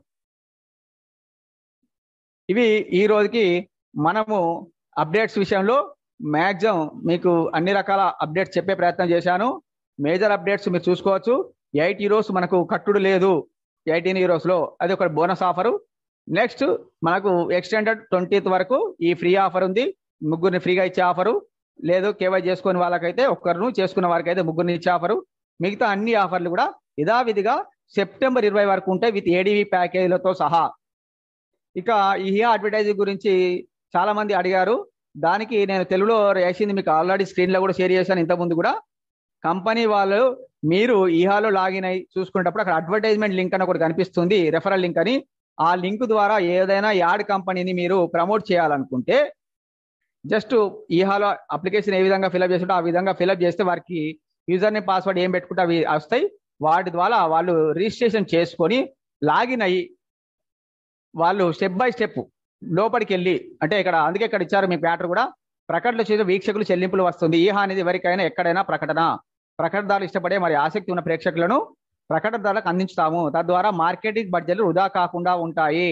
ఇవి ఈ రోజుకి మనము అప్డేట్స్ విషయంలో మ్యాక్సిమం మీకు అన్ని రకాల అప్డేట్స్ చెప్పే ప్రయత్నం చేశాను మేజర్ అప్డేట్స్ మీరు చూసుకోవచ్చు ఎయిట్ ఈరోస్ మనకు కట్టుడు లేదు ఎయిటీన్ ఈరోస్ లో అది ఒక బోనస్ ఆఫరు నెక్స్ట్ మనకు ఎక్స్టెండెడ్ ట్వంటీత్ వరకు ఈ ఫ్రీ ఆఫర్ ఉంది ముగ్గురిని ఫ్రీగా ఇచ్చే ఆఫరు లేదు కేవై చేసుకునే వాళ్ళకైతే ఒక్కరును చేసుకున్న వారికి అయితే ముగ్గురిని ఇచ్చే ఆఫరు మిగతా అన్ని ఆఫర్లు కూడా యథావిధిగా సెప్టెంబర్ ఇరవై వరకు ఉంటాయి విత్ ఏడీవీ ప్యాకేజీలతో సహా ఇక ఈ హియా అడ్వర్టైజింగ్ గురించి చాలా మంది అడిగారు దానికి నేను తెలుగులో వేసింది మీకు ఆల్రెడీ స్క్రీన్ లో కూడా షేర్ చేశాను ఇంతకుముందు కూడా కంపెనీ వాళ్ళు మీరు ఈహాలో లాగిన్ అయి చూసుకునేటప్పుడు అక్కడ అడ్వర్టైజ్మెంట్ లింక్ అని ఒకటి కనిపిస్తుంది రెఫరల్ లింక్ అని ఆ లింక్ ద్వారా ఏదైనా యాడ్ కంపెనీని మీరు ప్రమోట్ చేయాలనుకుంటే జస్ట్ ఈహాలో అప్లికేషన్ ఏ విధంగా ఫిలప్ చేస్తుంటే ఆ విధంగా ఫిలప్ చేస్తే వారికి యూజర్ నేమ్ పాస్వర్డ్ ఏం పెట్టుకుంటే అవి వస్తాయి వాటి ద్వారా వాళ్ళు రిజిస్ట్రేషన్ చేసుకొని లాగిన్ అయ్యి వాళ్ళు స్టెప్ బై స్టెప్ లోపలికి వెళ్ళి అంటే ఇక్కడ అందుకే ఇక్కడ ఇచ్చారు మీ ప్యాటర్ కూడా ప్రకటనలు చేసే వీక్షకులు చెల్లింపులు వస్తుంది ఈ అనేది ఎవరికైనా ఎక్కడైనా ప్రకటన ప్రకటనదారులు ఇష్టపడే మరి ఆసక్తి ఉన్న ప్రేక్షకులను ప్రకటనదారులకు అందించుతాము తద్వారా మార్కెటింగ్ బడ్జెట్లు వృధా కాకుండా ఉంటాయి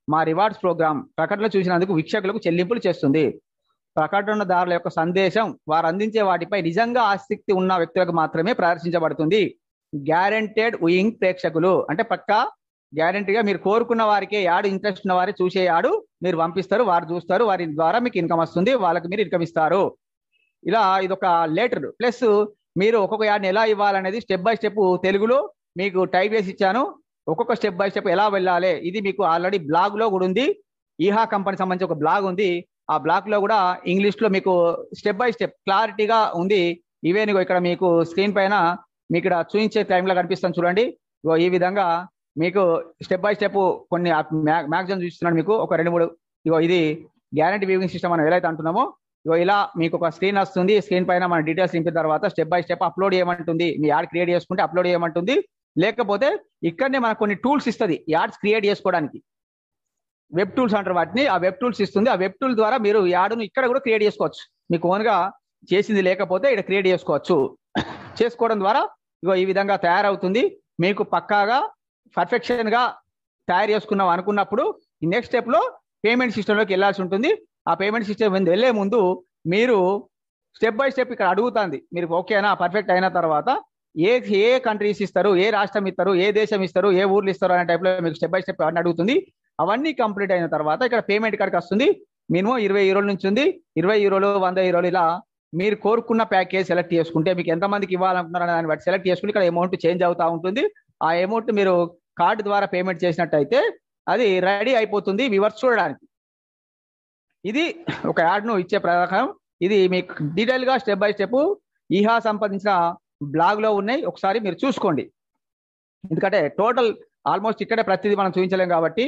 మా రివార్డ్స్ ప్రోగ్రామ్ ప్రకటనలు చూసినందుకు వీక్షకులకు చెల్లింపులు చేస్తుంది ప్రకటనదారుల యొక్క సందేశం వారు అందించే వాటిపై నిజంగా ఆసక్తి ఉన్న వ్యక్తులకు మాత్రమే ప్రదర్శించబడుతుంది గ్యారెంటెడ్ ఉయింగ్ ప్రేక్షకులు అంటే పక్కా గ్యారెంటీగా మీరు కోరుకున్న వారికి యాడ్ ఇంట్రెస్ట్ ఉన్న వారి చూసే యాడు మీరు పంపిస్తారు వారు చూస్తారు వారి ద్వారా మీకు ఇన్కమ్ వస్తుంది వాళ్ళకి మీరు ఇన్కమ్ ఇస్తారు ఇలా ఇది ఒక లెటర్ ప్లస్ మీరు ఒక్కొక్క యాడ్ని ఎలా ఇవ్వాలనేది స్టెప్ బై స్టెప్ తెలుగులో మీకు టైప్ చేసి ఇచ్చాను ఒక్కొక్క స్టెప్ బై స్టెప్ ఎలా వెళ్ళాలి ఇది మీకు ఆల్రెడీ బ్లాగ్ లో కూడా ఉంది ఈహా కంపెనీ సంబంధించి ఒక బ్లాగ్ ఉంది ఆ బ్లాగ్ లో కూడా ఇంగ్లీష్ లో మీకు స్టెప్ బై స్టెప్ క్లారిటీగా ఉంది ఇవే ఇక్కడ మీకు స్క్రీన్ పైన మీకు ఇక్కడ చూపించే టైంలో కనిపిస్తాను చూడండి ఇగో ఈ విధంగా మీకు స్టెప్ బై స్టెప్ కొన్ని మ్యాక్సిమం చూపిస్తున్నాను మీకు ఒక రెండు మూడు ఇగో ఇది గ్యారంటీ వ్యూవింగ్ సిస్టమ్ మనం ఎలా అయితే అంటున్నామో ఇగో ఇలా మీకు ఒక స్క్రీన్ వస్తుంది స్క్రీన్ పైన మన డీటెయిల్స్ నింపిన తర్వాత స్టెప్ బై స్టెప్ అప్లోడ్ చేయమంటుంది మీ యాడ్ క్రియేట్ చేసుకుంటే అప్లోడ్ చేయమంటుంది లేకపోతే ఇక్కడనే మనకు కొన్ని టూల్స్ ఇస్తుంది యాడ్స్ క్రియేట్ చేసుకోవడానికి వెబ్ టూల్స్ అంటారు వాటిని ఆ వెబ్ టూల్స్ ఇస్తుంది ఆ వెబ్ టూల్ ద్వారా మీరు యాడ్ను ఇక్కడ కూడా క్రియేట్ చేసుకోవచ్చు మీకు ఓన్గా చేసింది లేకపోతే ఇక్కడ క్రియేట్ చేసుకోవచ్చు చేసుకోవడం ద్వారా ఇగో ఈ విధంగా తయారవుతుంది మీకు పక్కాగా పర్ఫెక్షన్ గా తయారు చేసుకున్నాం అనుకున్నప్పుడు ఈ నెక్స్ట్ స్టెప్ లో పేమెంట్ సిస్టంలోకి వెళ్ళాల్సి ఉంటుంది ఆ పేమెంట్ సిస్టమ్ వెళ్ళే ముందు మీరు స్టెప్ బై స్టెప్ ఇక్కడ అడుగుతుంది మీరు ఓకేనా పర్ఫెక్ట్ అయిన తర్వాత ఏ ఏ కంట్రీస్ ఇస్తారు ఏ రాష్ట్రం ఇస్తారు ఏ దేశం ఇస్తారు ఏ ఊర్లు ఇస్తారు అనే టైప్లో మీకు స్టెప్ బై స్టెప్ అవన్నీ అడుగుతుంది అవన్నీ కంప్లీట్ అయిన తర్వాత ఇక్కడ పేమెంట్ ఇక్కడికి వస్తుంది మినిమం ఇరవై యూరోల నుంచి ఉంది ఇరవై యూరోలు వంద యూరోలు ఇలా మీరు కోరుకున్న ప్యాకేజ్ సెలెక్ట్ చేసుకుంటే మీకు ఎంతమందికి ఇవ్వాలనుకున్నారు దాన్ని బట్టి సెలెక్ట్ చేసుకుని ఇక్కడ అమౌంట్ చేంజ్ అవుతా ఉంటుంది ఆ అమౌంట్ మీరు కార్డు ద్వారా పేమెంట్ చేసినట్టయితే అది రెడీ అయిపోతుంది వివర్స్ చూడడానికి ఇది ఒక యాడ్ను ఇచ్చే ప్రకారం ఇది మీకు డీటెయిల్ గా స్టెప్ బై స్టెప్ ఈహా సంపాదించిన బ్లాగ్ లో ఉన్నాయి ఒకసారి మీరు చూసుకోండి ఎందుకంటే టోటల్ ఆల్మోస్ట్ ఇక్కడే ప్రతిదీ మనం చూపించలేం కాబట్టి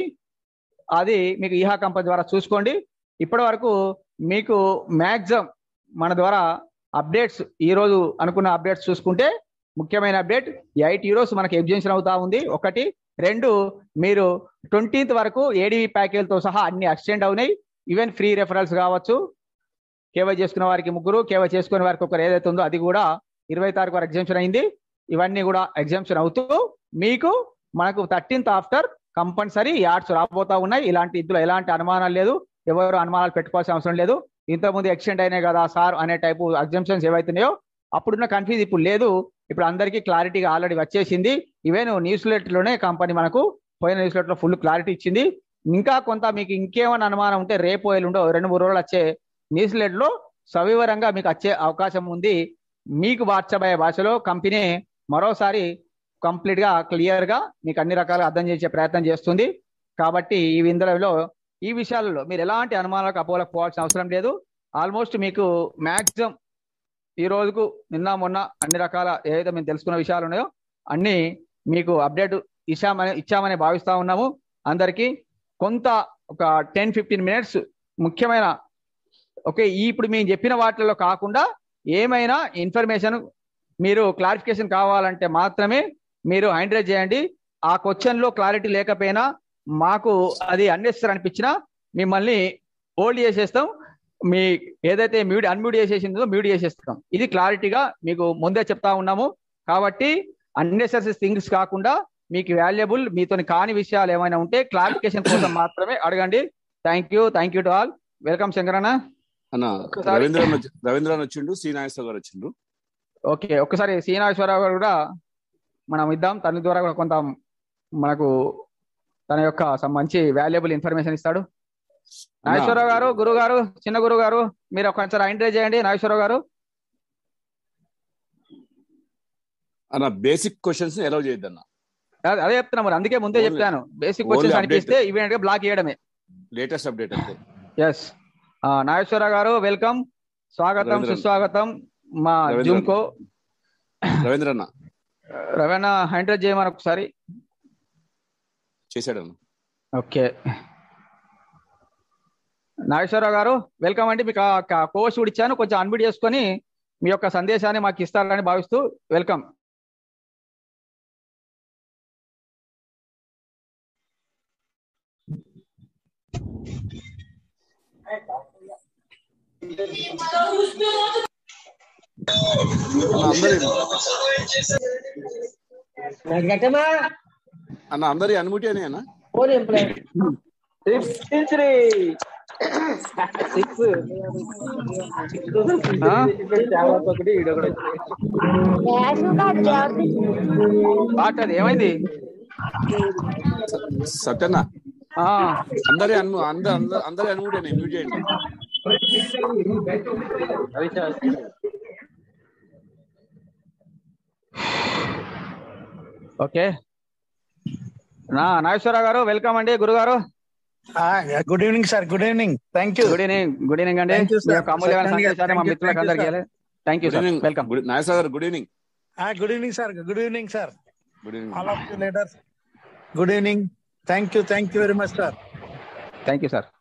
అది మీకు ఈహా కంపెనీ ద్వారా చూసుకోండి ఇప్పటి వరకు మీకు మ్యాక్సిమం మన ద్వారా అప్డేట్స్ ఈ రోజు అనుకున్న అప్డేట్స్ చూసుకుంటే ముఖ్యమైన అప్డేట్ ఎయిట్ యూరోస్ మనకి ఎగ్జిబిషన్ అవుతా ఉంది ఒకటి రెండు మీరు ట్వంటీన్త్ వరకు ఏడీవీ ప్యాకేజ్తో సహా అన్ని ఎక్స్టెండ్ అవునాయి ఈవెన్ ఫ్రీ రెఫరల్స్ కావచ్చు కేవై చేసుకున్న వారికి ముగ్గురు కేవై చేసుకునే వారికి ఒకరు ఏదైతే ఉందో అది కూడా ఇరవై తారీఖు వరకు ఎగ్జామ్షన్ అయింది ఇవన్నీ కూడా ఎగ్జామ్షన్ అవుతూ మీకు మనకు థర్టీన్త్ ఆఫ్టర్ కంపల్సరీ యాడ్స్ రాబోతా ఉన్నాయి ఇలాంటి ఇందులో ఎలాంటి అనుమానాలు లేదు ఎవరు అనుమానాలు పెట్టుకోవాల్సిన అవసరం లేదు ఇంతకుముందు ఎక్స్టెండ్ అయినాయి కదా సార్ అనే టైపు ఎగ్జామ్షన్స్ ఏవైతున్నాయో అప్పుడున్న కన్ఫ్యూజ్ ఇప్పుడు లేదు ఇప్పుడు అందరికీ క్లారిటీగా ఆల్రెడీ వచ్చేసింది ఈవెన్ న్యూస్ లోనే కంపెనీ మనకు పోయిన న్యూస్ లో ఫుల్ క్లారిటీ ఇచ్చింది ఇంకా కొంత మీకు ఇంకేమైనా అనుమానం ఉంటే రేపు ఎల్లుండో రెండు మూడు రోజులు వచ్చే న్యూస్ లో సవివరంగా మీకు వచ్చే అవకాశం ఉంది మీకు వాట్సాప్ అయ్యే భాషలో కంపెనీ మరోసారి కంప్లీట్ గా క్లియర్ గా మీకు అన్ని రకాలుగా అర్థం చేసే ప్రయత్నం చేస్తుంది కాబట్టి ఈ ఇందులో ఈ విషయాలలో మీరు ఎలాంటి అనుమానాలకు అపోలకు పోవాల్సిన అవసరం లేదు ఆల్మోస్ట్ మీకు మ్యాక్సిమం ఈ రోజుకు నిన్న మొన్న అన్ని రకాల ఏదైతే మేము తెలుసుకున్న విషయాలు ఉన్నాయో అన్ని మీకు అప్డేట్ ఇచ్చామని ఇచ్చామని భావిస్తా ఉన్నాము అందరికీ కొంత ఒక టెన్ ఫిఫ్టీన్ మినిట్స్ ముఖ్యమైన ఓకే ఈ ఇప్పుడు మేము చెప్పిన వాటిలో కాకుండా ఏమైనా ఇన్ఫర్మేషన్ మీరు క్లారిఫికేషన్ కావాలంటే మాత్రమే మీరు హైండ్రేట్ చేయండి ఆ క్వశ్చన్ లో క్లారిటీ లేకపోయినా మాకు అది అన్నెసరీ అనిపించినా మిమ్మల్ని హోల్డ్ చేసేస్తాం మీ ఏదైతే మ్యూట్ అన్మ్యూట్ చేసేసిందో మ్యూట్ చేసేస్తాం ఇది క్లారిటీగా మీకు ముందే చెప్తా ఉన్నాము కాబట్టి అన్నెసరీ థింగ్స్ కాకుండా మీకు వాల్యుబుల్ మీతో కాని విషయాలు ఏమైనా ఉంటే క్లారిఫికేషన్ కోసం మాత్రమే అడగండి thank you thank you to all welcome శంకరన్న అన్న ఒక్కసారి- రవీంద్ర రవీంద్ర వచ్చిండు సి నాగేశ్వర గారు వచ్చిండ్రు ఓకే ఒక్కసారి శ్రీనాగేశ్వరరావు గారు కూడా మనం ఇద్దాం తన ద్వారా కూడా కొంత మనకు తన యొక్క some మంచి వాల్యుబుల్ ఇన్ఫర్మేషన్ ఇస్తాడు నాగేశ్వరరావు గారు గురువు గారు చిన్న గురువు గారు మీరు ఒకసారి ఎంట్రీ చేయండి నాగేశ్వరరావు గారు అన్న బేసిక్ క్వశ్చన్స్ ఎలవ్ చేయొద్దన్న అదే- అదే చెప్తున్నా మరి అందుకే ముందే Only- చెప్పాను బేసిక్ only క్వశ్చన్స్ update. అనిపిస్తే ఈవెంట్ గా బ్లాక్ చేయడమే లేటెస్ట్ అప్డేట్ అంతే ఎస్ నాగేశ్వరరావు గారు వెల్కమ్ స్వాగతం రవీంద్రన్. సుస్వాగతం మా రవీంద్రన్. జూమ్ కో రవీంద్ర అన్న రవేణ ఎంటర్ చేయమని ఒకసారి చేశాడన్న ఓకే నాగేశ్వరరావు గారు వెల్కమ్ అండి మీకు కోర్స్ కూడా ఇచ్చాను కొంచెం అన్మిట్ చేసుకొని మీ యొక్క సందేశాన్ని మాకు ఇస్తారని భావిస్తూ వెల్కమ్ అన్న అందరి గట్టమా అన్న అందరి అనుమతి అని అన్న ఫోన్ ఎంప్లాయ్ సెంచరీ సిక్స్ చాలా ఒకటి ఈడ కూడా బాట్ అది ఏమైంది సత్యన్న ఆ, అందరి అను అందరు అందరు అందరి అనుకుంటే మ్యూట్ చేయండి ఓకే నా నాగేశ్వరరావు గారు వెల్కమ్ అండి గురుగారు good evening sir good evening thank you good evening good evening అండి Thank you, sir. మీ యొక్క అమూల్యమైన Thank you, సందేశాన్ని మా thank you, మిత్రులకు thank you, అందరికీ sir. Thank you good sir evening welcome Nageswara గారు good evening good evening sir good evening sir good evening all of you leaders good evening thank you thank you very much sir thank you sir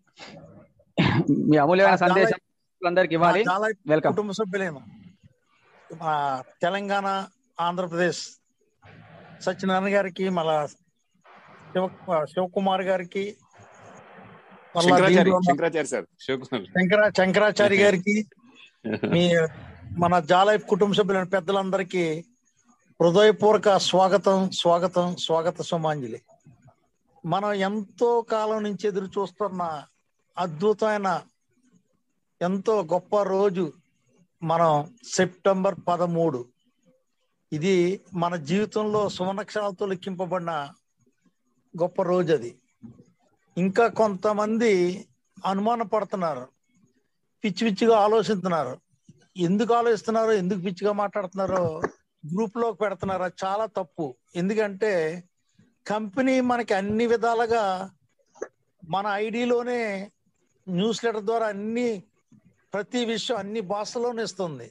మీ అమూల్యమైన ఆ, చాలా- సందేశం అందరికి ఇవ్వాలి చాలా welcome కుటుంబ సభ్యులేను మా తెలంగాణ ఆంధ్రప్రదేశ్ సత్యనారాయణ గారికి మళ్ళా శివ శివకుమార్ గారికి మళ్ళా శంకరాచారి దీంట్లో ఉన్న శంకరాచారి సార్ శివకుమార్ శంకర శంకరాచారి గారికి మీ మన జాలైఫ్ కుటుంబ సభ్యులైన పెద్దలందరికీ హృదయపూర్వక స్వాగతం స్వాగతం స్వాగత సుమాంజలి మనం ఎంతో కాలం నుంచి ఎదురు చూస్తున్న అద్భుతమైన ఎంతో గొప్ప రోజు మనం సెప్టెంబర్ పదమూడు ఇది మన జీవితంలో సువర్ణక్షరాలతో లెక్కింపబడిన గొప్ప రోజు అది ఇంకా కొంతమంది అనుమాన పడుతున్నారు పిచ్చి పిచ్చిగా ఆలోచిస్తున్నారు ఎందుకు ఆలోచిస్తున్నారో ఎందుకు పిచ్చిగా మాట్లాడుతున్నారో గ్రూప్ లోకి పెడుతున్నారు అది చాలా తప్పు ఎందుకంటే కంపెనీ మనకి అన్ని విధాలుగా మన ఐడిలోనే న్యూస్ లెటర్ ద్వారా అన్ని ప్రతి విషయం అన్ని భాషలోనే ఇస్తుంది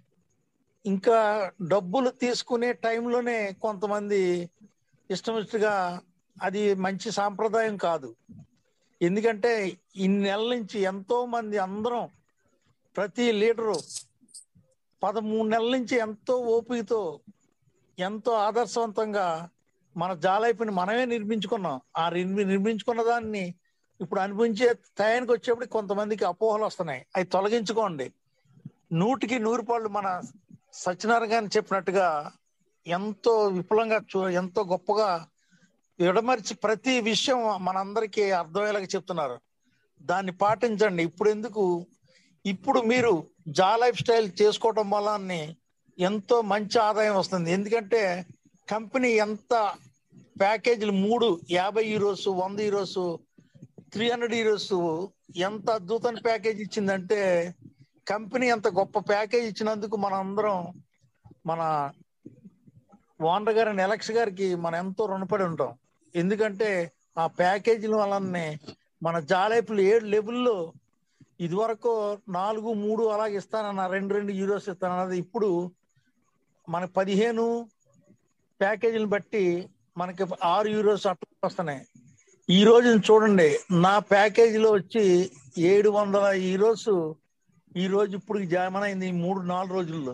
ఇంకా డబ్బులు తీసుకునే టైంలోనే కొంతమంది ఇష్టమిష్టగా అది మంచి సాంప్రదాయం కాదు ఎందుకంటే ఇన్ని నెలల నుంచి ఎంతో మంది అందరం ప్రతి లీడరు పదమూడు నెలల నుంచి ఎంతో ఓపికతో ఎంతో ఆదర్శవంతంగా మన జాలైపుని మనమే నిర్మించుకున్నాం ఆ నిర్మి- నిర్మించుకున్న దాన్ని ఇప్పుడు అనిపించే టయానికి వచ్చేప్పుడు కొంతమందికి అపోహలు వస్తున్నాయి అవి తొలగించుకోండి నూటికి నూరు పాళ్ళు మన సత్యనారాయణ గారిని చెప్పినట్టుగా ఎంతో విపులంగా చూ- ఎంతో గొప్పగా విడమర్చి ప్రతి విషయం మనందరికీ అర్థమయ్యేలాగా చెప్తున్నారు దాన్ని పాటించండి ఇప్పుడు ఎందుకు ఇప్పుడు మీరు జా లైఫ్ స్టైల్ చేసుకోవడం వల్ల ఎంతో మంచి ఆదాయం వస్తుంది ఎందుకంటే కంపెనీ ఎంత ప్యాకేజీలు మూడు యాభై ఈరోస్ వంద ఈరోస్ త్రీ హండ్రెడ్ ఈరోస్ ఎంత అద్భుతమైన ప్యాకేజ్ ఇచ్చిందంటే కంపెనీ ఎంత గొప్ప ప్యాకేజ్ ఇచ్చినందుకు మనం అందరం మన ఓనర్ గారి ఎలక్స్ గారికి మనం ఎంతో రుణపడి ఉంటాం ఎందుకంటే ఆ ప్యాకేజీల వలనే మన జాలైపులు ఏడు లెవెల్లో ఇదివరకు నాలుగు మూడు అలాగే ఇస్తానన్న రెండు రెండు యూరోస్ ఇస్తానన్నది ఇప్పుడు మన పదిహేను ప్యాకేజీలు బట్టి మనకి ఆరు యూరోస్ అట్లా వస్తున్నాయి ఈ రోజు చూడండి నా ప్యాకేజీలో వచ్చి ఏడు వందల ఈరోస్ ఈ రోజు ఇప్పుడు జామన్ అయింది ఈ మూడు నాలుగు రోజుల్లో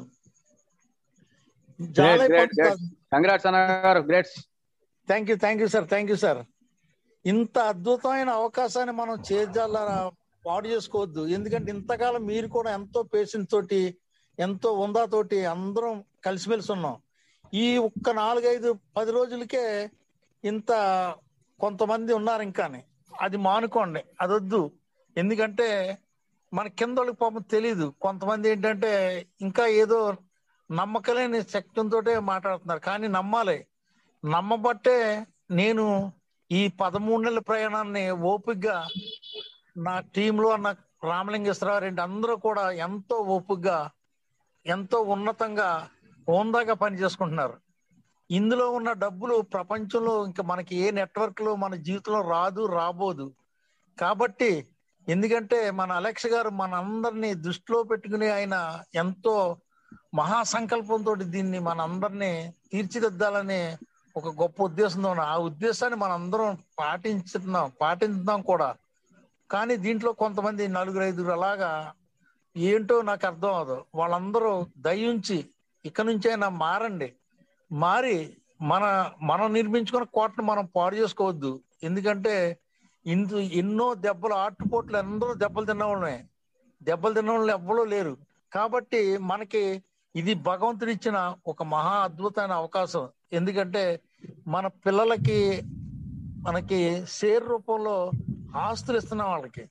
Great, great, great. కంగ్రాట్స్ అన్న గారు greats thank you thank you sir thank you sir ఇంత అద్భుతమైన అవకాశాన్ని మనం చేజాల పాడు చేసుకోవద్దు ఎందుకంటే ఇంతకాలం మీరు కూడా ఎంతో పేషెన్స్ తోటి ఎంతో ఉందా తోటి అందరం కలిసిమెలిసి ఉన్నాం ఈ ఒక్క నాలుగైదు పది రోజులకే ఇంత కొంతమంది ఉన్నారు ఇంకాని అది మానుకోండి అది వద్దు ఎందుకంటే మన కింద వాళ్ళకి పాపం తెలియదు కొంతమంది ఏంటంటే ఇంకా ఏదో నమ్మకలేని శక్తితో మాట్లాడుతున్నారు కానీ నమ్మాలి నమ్మబట్టే నేను ఈ పదమూడు నెలల ప్రయాణాన్ని ఓపిగ్గా నా టీంలో నా రామలింగేశ్వరరావు రెడ్డి అందరూ కూడా ఎంతో ఓపిగ్గా ఎంతో ఉన్నతంగా హోందాగా పని చేసుకుంటున్నారు ఇందులో ఉన్న డబ్బులు ప్రపంచంలో ఇంకా మనకి ఏ నెట్వర్క్ లో మన జీవితంలో రాదు రాబోదు కాబట్టి ఎందుకంటే మన అలెక్స్ గారు మన అందరినీ దృష్టిలో పెట్టుకుని ఆయన ఎంతో మహాసంకల్పంతో దీన్ని మన అందరినీ తీర్చిదిద్దాలని ఒక గొప్ప ఉద్దేశంతో ఉన్న ఆ ఉద్దేశాన్ని మనం అందరం పాటించుతున్నాం పాటించుదాం కూడా కానీ దీంట్లో కొంతమంది నలుగురు ఐదుగురు అలాగా ఏంటో నాకు అర్థం అవదు వాళ్ళందరూ దయించి ఇక నుంచైనా మారండి మారి మన మనం నిర్మించుకున్న కోటను మనం పాడు చేసుకోవద్దు ఎందుకంటే ఇందు ఎన్నో దెబ్బలు ఆటుపోట్లు అందరూ దెబ్బలు తిన్నవాళ్ళమే దెబ్బలు తిన్న వాళ్ళు ఎవ్వరూ లేరు కాబట్టి మనకి ఇది భగవంతుడు ఇచ్చిన ఒక మహా అద్భుతమైన అవకాశం ఎందుకంటే మన పిల్లలకి మనకి షేర్ రూపంలో ఆస్తులు ఇస్తున్నాం వాళ్ళకి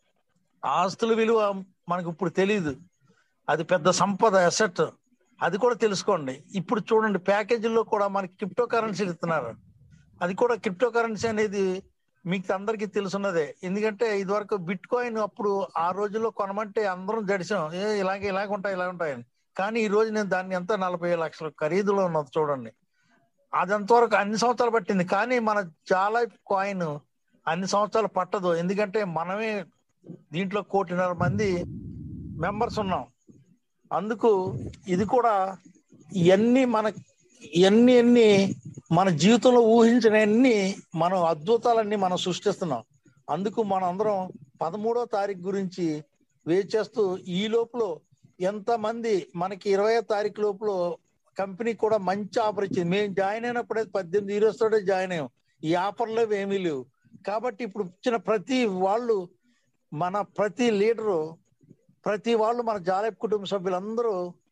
ఆస్తుల విలువ మనకి ఇప్పుడు తెలియదు అది పెద్ద సంపద అసెట్ అది కూడా తెలుసుకోండి ఇప్పుడు చూడండి ప్యాకేజీల్లో కూడా మనకి క్రిప్టో కరెన్సీ ఇస్తున్నారు అది కూడా క్రిప్టో కరెన్సీ అనేది మీకు అందరికీ తెలుసున్నదే ఎందుకంటే ఇదివరకు బిట్ కాయిన్ అప్పుడు ఆ రోజుల్లో కొనమంటే అందరం జడిసాం ఏ ఇలాగే ఇలాగ ఉంటాయి ఇలా ఉంటాయని కానీ ఈ రోజు నేను దాన్ని ఎంత నలభై లక్షల ఖరీదులో ఉన్నది చూడండి అదంతవరకు అన్ని సంవత్సరాలు పట్టింది కానీ మన చాలా కాయిన్ అన్ని సంవత్సరాలు పట్టదు ఎందుకంటే మనమే దీంట్లో కోటిన్నర మంది మెంబర్స్ ఉన్నాం అందుకు ఇది కూడా ఇవన్నీ మన ఇవన్నీ అన్ని మన జీవితంలో ఊహించినవన్నీ మనం అద్భుతాలన్నీ మనం సృష్టిస్తున్నాం అందుకు మనం అందరం పదమూడో తారీఖు గురించి వెయిట్ చేస్తూ ఈ లోపల ఎంత మంది మనకి ఇరవై తారీఖు లోపల కంపెనీ కూడా మంచి ఆఫర్ ఇచ్చింది మేము జాయిన్ అయినప్పుడే పద్దెనిమిది హీరోస్ తోటే జాయిన్ అయ్యాం ఈ ఆఫర్లు ఏమీ లేవు కాబట్టి ఇప్పుడు ఇచ్చిన ప్రతి వాళ్ళు మన ప్రతి లీడరు ప్రతి వాళ్ళు మన జాలెప్ కుటుంబ సభ్యులందరూ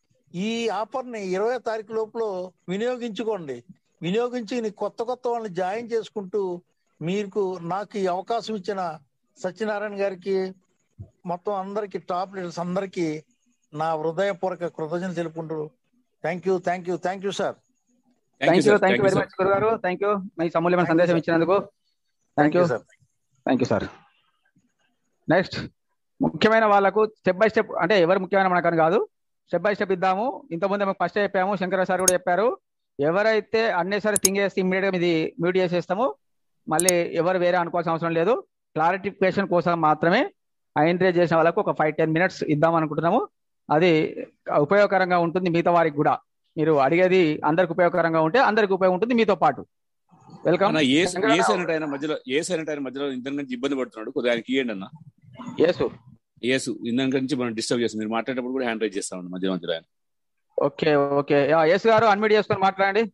ఈ ఆఫర్ ని ఇరవై తారీఖు లోపల వినియోగించుకోండి వినియోగించి నీ కొత్త కొత్త వాళ్ళని జాయిన్ చేసుకుంటూ మీకు నాకు ఈ అవకాశం ఇచ్చిన సత్యనారాయణ గారికి మొత్తం అందరికి టాప్ లీడర్స్ అందరికి నా హృదయపూర్వక కృతజ్ఞతలు తెలుపుకుంటూ thank you thank you thank you sir thank you thank you very much గురుగారు థ్యాంక్ యూ మీ సమూల్యమైన సందేశం ఇచ్చినందుకు thank you sir thank you sir next ముఖ్యమైన వాళ్ళకు స్టెప్ బై స్టెప్ అంటే ఎవరు ముఖ్యమైన మనకని కాదు స్టెప్ బై స్టెప్ ఇద్దాము ఇంతకుముందు మేము ఫస్ట్ చెప్పాము శంకర సార్ కూడా చెప్పారు ఎవరైతే అన్నేసరి థింగ్ చేస్తే ఇమ్మీడియట్ గా ఇది మ్యూట్ చేసేస్తాము మళ్ళీ ఎవరు వేరే అనుకోవాల్సిన అవసరం లేదు క్లారిఫికేషన్ కోసం మాత్రమే ఎంకరేజ్ చేసిన వాళ్ళకు ఒక ఫైవ్ టెన్ మినిట్స్ ఇద్దాం అనుకుంటున్నాము అది ఉపయోగకరంగా ఉంటుంది మిగతా వారికి కూడా మీరు అడిగేది అందరికి ఉపయోగకరంగా ఉంటే అందరికి ఉపయోగం ఉంటుంది మీతో పాటు వెల్కమ్ అన్న ఏ ఏ సెనట్ ఆయన మధ్యలో ఏ సెనట్ ఆయన మధ్యలో ఇంధనం నుంచి ఇబ్బంది పడుతున్నాడు కొద్దిగా ఆయనకి ఇవ్వండి అన్న యేసు ఏసు ఇంధనం నుంచి మనం డిస్టర్బ్ చేస్తాం మీరు మాట్లాడేటప్పుడు కూడా హ్యాండ్ రైజ్ చేస్తామండి మధ్యలో మధ్యలో ఆయన ఓకే ఓకే యేసు గారు అన్మ్యూట్ చేసుకొని మాట్లాడండి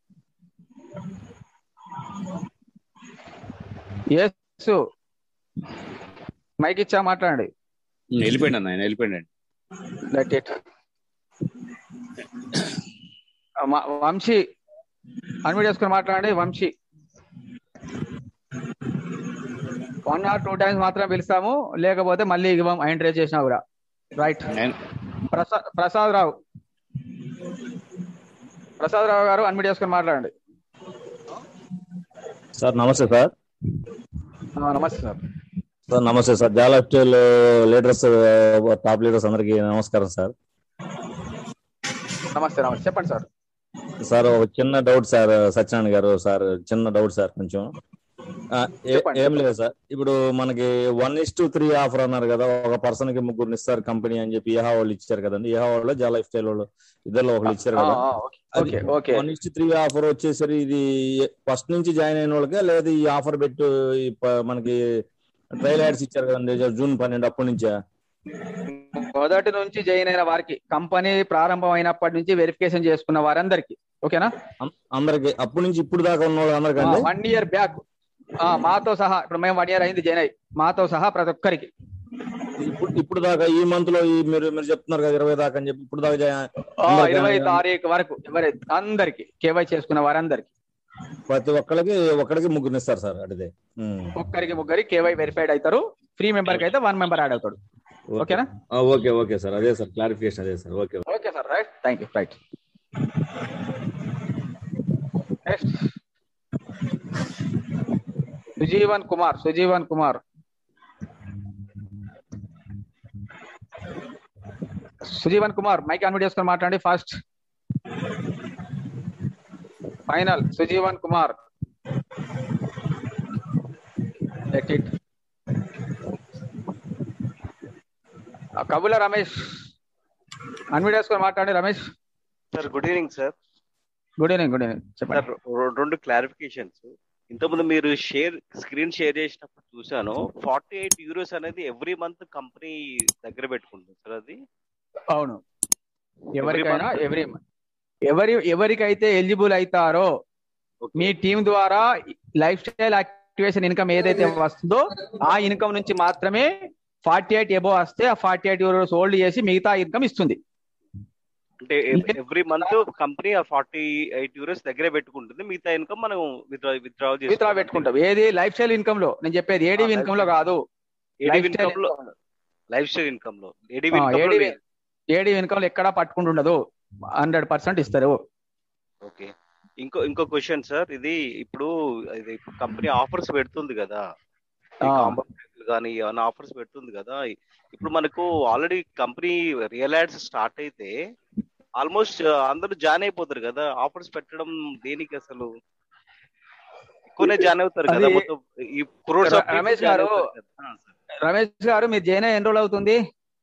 యేసు మైక్ ఇచ్చా మాట్లాడండి ఉమ్, వెళ్ళిపోయిండి అన్న ఆయన వెళ్ళిపోయిండి లెట్ ఇట్ వంశీ అన్మ్యూట్ చేసుకొని మాట్లాడండి Vamsi one or two times మాత్రం పిలుస్తాము లేకపోతే మళ్ళీ ఇవ్వం ఎంట్రేజ్ చేసినా కూడా రైట్ ఆయన- ప్రసాద్ ప్రసాద్ రావు ప్రసాద్ రావు గారు అన్మ్యూట్ చేసుకొని మాట్లాడండి సార్ నమస్తే సార్ ఆ, నమస్తే సార్ సార్ నమస్తే సార్ జాలా స్టైల్ లీడర్స్ టాప్ లీడర్స్ అందరికి నమస్కారం సార్ నమస్తే నమస్తే చెప్పండి సార్ సార్ ఒక చిన్న డౌట్ సార్ సత్యనారాయణ గారు సార్ చిన్న డౌట్ సార్ కొంచెం ఆ, ఏ- చెప్పండి, ఏం లేదు సార్ ఇప్పుడు మనకి one is to three offer అన్నారు కదా ఒక పర్సన్ కి ముగ్గురు ఇస్తారు కంపెనీ అని చెప్పి ఏహా వాళ్ళు ఇచ్చారు కదండి ఏహా వాళ్ళు జా లైఫ్ స్టైల్ వాళ్ళు ఇద్దరు ఒకళ్ళు ఇచ్చారు కదా okay okay one is three offer వచ్చేసరి ఇది ఫస్ట్ నుంచి జాయిన్ అయిన వాళ్ళకే లేదా ఈ ఆఫర్ పెట్టు ఈ ప- మనకి ట్రయల్ యాడ్స్ ఇచ్చారు కదండి జూన్ పన్నెండు అప్పటి నుంచా మొదటి నుంచి జాయిన్ అయిన వారికి కంపెనీ ప్రారంభం అయినప్పటి నుంచి వెరిఫికేషన్ చేసుకున్న వారందరికి ఓకేనా అం- అందరికి అప్పటి నుంచి ఇప్పుడు దాకా ఉన్న వాళ్ళు అందరికండి వన్ ఇయర్ బ్యాక్ మాతో సహా ఇప్పుడు మేము వన్ ఇయర్ అయింది జాయిన్ అయ్యి మాతో సహా ప్రతి ఒక్కరికి ఇప్పుడు ఇప్పుడు దాకా ఈ మంత్ లో ఈ మీరు మీరు చెప్తున్నారు కదా ఇరవై దాకా అని చెప్పి ఇప్పుడు దాకా జా- ఆ, అందరికీ ఇరవై అందరికీ తారీఖు వరకు ఎవరైతే అందరికి కేవై చేసుకున్న వారందరికి ప్రతి ఒక్కరికి ఒక్కడికి ముగ్గురు ఇస్తారు సార్ అడితే ఉమ్. ఒక్కరికి ముగ్గురి కేవై వెరిఫైడ్ అవుతారు ఫ్రీ మెంబర్ కి అయితే వన్ మెంబర్ యాడ్ అవుతాడు ఓకే. ఓకేనా ఆ, ఓకే ఓకే సార్ అదే సార్ క్లారిఫికేషన్ అదే sir okay okay sir right thank you right next Sujeevan Kumar Sujeevan Kumar Sujeevan Kumar mike unmute చేసుకొని మాట్లాడండి first final Sujeevan Kumar let it కబుల రమేష్ అన్మ్యూట్ చేసుకొని మాట్లాడండి Ramesh sir good evening sir good evening good evening చెప్పండి సార్ రె- రెండు క్లారిఫికేషన్స్ ఇంతకుముందు మీరు షేర్ స్క్రీన్ షేర్ చేసినప్పుడు చూసాను ఫార్టీ ఎయిట్ యూరోస్ అనేది ఎవ్రీ మంత్ కంపెనీ దగ్గర పెట్టుకుంటుంది సార్ అది అవును ఎవరికైనా month? ఎవరి ఎవరి ఎవరికైతే ఎలిజిబుల్ అవుతారో మీ టీం ద్వారా లైఫ్ స్టైల్ యాక్టివేషన్ ఇన్కమ్ ఏదైతే వస్తుందో ఆ ఇన్కమ్ నుంచి మాత్రమే ఫార్టీ ఎయిట్ ఎబో వస్తే ఆ ఫార్టీ ఎయిట్ యూరోస్ హోల్డ్ చేసి మిగతా ఇన్కమ్ ఇస్తుంది అంటే ఎవ్రీ మంత్ కంపెనీ ఆ ఫార్టీ ఎయిట్ యూరోస్ దగ్గరే పెట్టుకుంటుంది మిగతా ఇన్కమ్ మనం విత్డ్రా విత్డ్రా విత్డ్రా పెట్టుకుంటాం ఏది లైఫ్ స్టైల్ ఇన్కమ్ లో నేను చెప్పేది ఏడీవి ఇన్కమ్ లో కాదు ఏడీవి lifestyle ఇన్కమ్ లో లైఫ్ స్టైల్ ఇన్కమ్ లో ఏడీవి ఆ, ఇన్కమ్ లో ఏడీవి లేదు. ఏడీవి ఇన్కమ్ లో ఎక్కడా పట్టుకుంటుండదు హండ్రెడ్ పర్సెంట్ ఇస్తారు ఓకే ఇంకో ఇంకో క్వశ్చన్ సార్ ఇది ఇప్పుడు ఇది కంపెనీ ఆఫర్స్ పెడుతుంది కదా ఆ. కానీ ఏమైనా ఆఫర్స్ పెడుతుంది కదా ఇప్పుడు మనకు already company real ads start అయితే ఆల్మోస్ట్ అందరూ జాయిన్ అయిపోతారు కదా ఆఫర్స్ పెట్టడం దేనికి అసలు ఎక్కువనే జాయిన్ అవుతారు కదా అది- మొత్తం ఈ crores of people Ramesh join గారు, అవుతారు కదా. ఆ, sir. రమేష్ గారు మీరు జైన్ ఎన్ని రోజులు అవుతుంది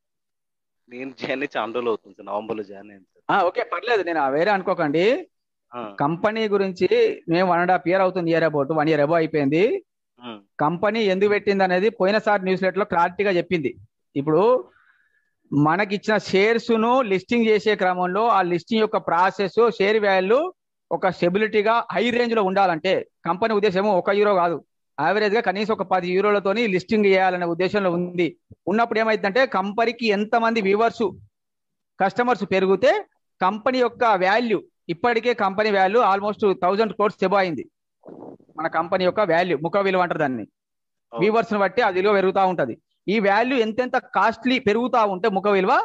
నేను జాయిన్ అయ్యి చాలా రోజులు అవుతుంది సార్ నవంబర్ లో జాయిన్ అయింది సార్ ఆ, ఓకే పర్లేదు నేను వేరే అనుకోకండి ఆ, కంపెనీ గురించి మేము వన్ అండ్ హాఫ్ ఇయర్ అవుతుంది year about one year about అయిపోయింది ఉమ్, కంపెనీ ఎందుకు పెట్టింది అనేది పోయినసారి న్యూస్ లెటర్ లో క్లారిటీగా చెప్పింది ఇప్పుడు మనకి ఇచ్చిన షేర్స్ ను లిస్టింగ్ చేసే క్రమంలో ఆ లిస్టింగ్ యొక్క ప్రాసెస్ షేర్ వాల్యూ ఒక స్టెబిలిటీగా హై రేంజ్ లో ఉండాలంటే కంపెనీ ఉద్దేశం ఒక యూరో కాదు యావరేజ్ గా కనీసం ఒక పది యూరోలతోని లిస్టింగ్ చేయాలనే ఉద్దేశంలో ఉంది ఉన్నప్పుడు ఏమైందంటే కంపెనీకి ఎంతమంది వ్యూవర్స్ కస్టమర్స్ పెరిగితే కంపెనీ యొక్క వాల్యూ ఇప్పటికే company value almost thousand crores above అయింది మన కంపెనీ యొక్క వాల్యూ ముఖ విలువ అంటారు దాన్ని అవును. వ్యూవర్స్ ని బట్టి ఆ విలువ పెరుగుతూ ఉంటది ఈ వాల్యూ ఎంతెంత కాస్ట్లీ పెరుగుతా ఉంటే ముఖ విలువ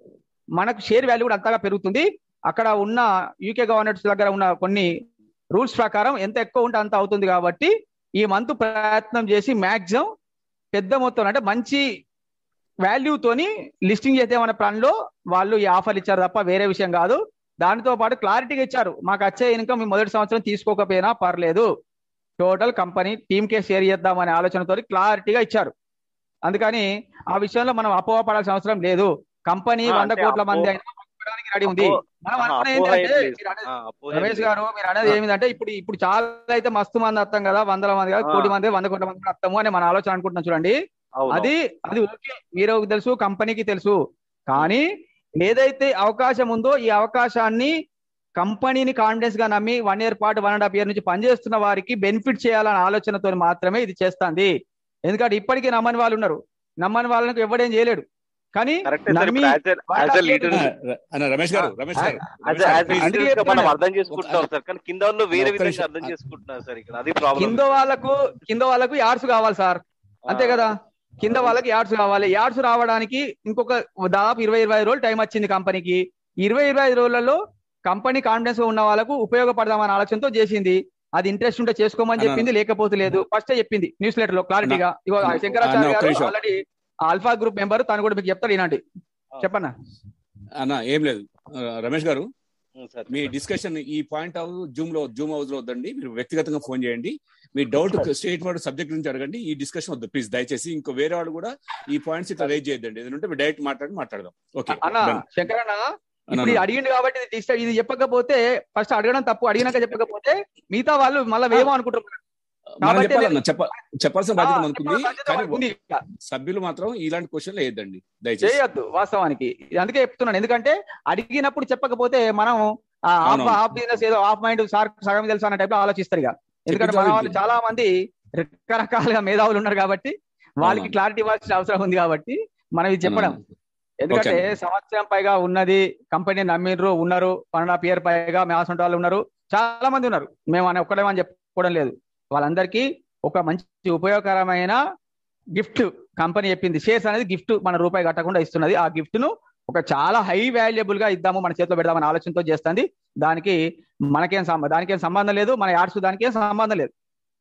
మనకు షేర్ వాల్యూ కూడా అంతగా పెరుగుతుంది అక్కడ ఉన్న యూకే గవర్నమెంట్స్ దగ్గర ఉన్న కొన్ని రూల్స్ ప్రకారం ఎంత ఎక్కువ ఉంటే అంత అవుతుంది కాబట్టి ఈ మంత్ ప్రయత్నం చేసి మాక్సిమం పెద్ద మొత్తం అంటే మంచి వాల్యూతోని లిస్టింగ్ చేద్దామనే ప్లాన్ లో వాళ్ళు ఈ ఆఫర్ ఇచ్చారు తప్ప వేరే విషయం కాదు దానితో పాటు క్లారిటీగా ఇచ్చారు మాకు వచ్చే ఇన్కమ్ మొదటి సంవత్సరం తీసుకోకపోయినా పర్లేదు టోటల్ కంపెనీ టీమ్ కే షేర్ చేద్దామనే ఆలోచనతో క్లారిటీగా ఇచ్చారు అందుకని ఆ విషయంలో మనం అపోహ పడాల్సిన అవసరం లేదు కంపెనీ ఆ, వంద అంటే కోట్ల మంది అపో- అయినా పంచుకోవడానికి రెడీ ఉంది అపో- మనం ఆహా, అనుకునేది అపోహ ఏంటంటే ఏం లేదు. మీరు అనేది- ఆ, అపోహ ఏం రమేష్ లేదు. గారు మీరు అనేది ఆ. ఏమిటంటే ఇప్పుడు ఇప్పుడు చాలా అయితే మస్తు మంది వస్తాం కదా వందల మంది కదా ఆ. కోటి మంది వంద కోట్ల మంది వస్తాము అని మన ఆలోచన అనుకుంటున్నాం చూడండి అవును, అది అది ఓకే మీరు తెలుసు కంపెనీకి తెలుసు కానీ ఏదైతే అవకాశం ఉందో ఈ అవకాశాన్ని కంపెనీని కాన్ఫిడెన్స్ గా నమ్మి వన్ ఇయర్ పాటు వన్ అండ్ హాఫ్ ఇయర్ నుంచి పనిచేస్తున్న వారికి బెనిఫిట్ చేయాలనే ఆలోచనతో మాత్రమే ఇది చేస్తుంది ఎందుకంటే ఇప్పటికీ నమ్మని వాళ్ళు ఉన్నారు నమ్మని వాళ్ళకి ఎవడేం చేయలేడు కానీ కరెక్టే సార్ నమ్మి ఇప్పుడు యాజ్ వాళ్ళ యాజ్ అ లీడర్ అన్న రమేష్ గారు రమేష్ గారు యాజ్ యాజ్ అందుకే లీడర్ గా మనం చెప్తున్నా. అర్థం చేసుకుంటున్నాం సార్ కానీ కింద వాళ్ళు వేరే ఒక్క విధంగా నిమిషం. అర్థం చేసుకుంటున్నారు సార్ ఇక్కడ అది ప్రాబ్లం కింద వాళ్ళకు కింద వాళ్ళకు యాడ్స్ కావాలి సార్ అంతే కదా కింద వాళ్ళకి యాడ్స్ కావాలి యాడ్స్ రావడానికి ఇంకొక దాదాపు ఇరవై ఇరవై ఐదు రోజులు టైం వచ్చింది కంపెనీకి ఇరవై ఇరవై ఐదు రోజులలో కంపెనీ కాన్ఫిడెన్స్ ఉన్న వాళ్ళకు ఉపయోగపడదామనే ఆలోచనతో చేసింది అది ఇంట్రెస్ట్ ఉంటే చేసుకోమని అన్న. చెప్పింది లేకపోతే లేదు ఫస్ట్ చెప్పింది న్యూస్ లెటర్ లో క్లారిటీగా ఇగో ఆ అన్న, శంకరాచార్య ఒక్క గారు నిమిషం. ఆల్రెడీ ఆల్ఫా గ్రూప్ మెంబర్ తను కూడా మీకు చెప్తాడు ఈనాటి చెప్పన్నా అన్న ఏం లేదు ఆ, రమేష్ గారు సార్ మీ డిస్కషన్ ఈ పాయింట్ హౌస్ జూమ్ లో జూమ్ హౌస్ లో వద్దండి మీరు వ్యక్తిగతంగా ఫోన్ చేయండి మీ డౌట్ స్టేట్ వర్డ్ సబ్జెక్ట్ నుంచి అడగండి ఈ డిస్కషన్ వద్దు ప్లీజ్ దయచేసి ఇంకో వేరే వాళ్ళు కూడా ఈ పాయింట్స్ ఇట్లా రైజ్ చేయొద్దండి ఏదంటే మీరు డైరెక్ట్ మాట్లాడి మాట్లాడదాం ఓకే అన్న శంకరన్న ఇప్పుడు ఇది అడిగింది కాబట్టి ఇది డిస్టర్బ్ ఇది చెప్పకపోతే ఫస్ట్ అడగడం తప్పు అడిగినాక చెప్పకపోతే మిగతా వాళ్ళు మళ్ళీ ఏమో అనుకుంటారు మనం కాబట్టి చెప్పాలన్న చెప్ప చెప్పాల్సిన బాధ్యత ఆ, మనకుంది చెప్పాల్సిన బాధ్యత కానీ మనకుంది. సభ్యులు మాత్రం ఇలాంటి క్వశ్చన్లు వేయద్దండి దయచేసి చేయొద్దు వాస్తవానికి ఇది అందుకే చెప్తున్నాను ఎందుకంటే అడిగినప్పుడు చెప్పకపోతే మనం ఆ, ఆఫ్ అవునవును. ఆఫ్ బిజినెస్ ఏదో ఆఫ్ మైండ్ సార్ సగం తెలుసు అన్న టైప్ లో ఆలోచిస్తారు ఇక ఎందుకంటే మన వాళ్ళు చాలా మంది రకరకాలుగా మేధావులు ఉన్నారు కాబట్టి వాళ్ళకి అవునవును. క్లారిటీ ఇవ్వాల్సిన అవసరం ఉంది కాబట్టి మనం ఇది చెప్పడం ఎందుకంటే ఓకే. సంవత్సరం పైగా ఉన్నది కంపెనీ నమ్మిండ్రు ఉన్నారు వన్ అండ్ హాఫ్ ఇయర్ పైగా మేసంటి వాళ్ళు ఉన్నారు చాలా మంది ఉన్నారు మేము అని ఒక్కడేమని చెప్పుకోవడం లేదు వాళ్ళందరికీ ఒక మంచి ఉపయోగకరమైన గిఫ్ట్ కంపెనీ చెప్పింది షేర్స్ అనేది గిఫ్ట్ మన రూపాయి కట్టకుండా ఇస్తున్నది ఆ గిఫ్ట్ ను ఒక చాలా హై వాల్యుబుల్ గా ఇద్దాము మన చేతిలో పెడదామని ఆలోచనతో చేస్తుంది దానికి మనకేం సంబ దానికేం సంబంధం లేదు మన యాడ్స్ దానికి ఏం సంబంధం లేదు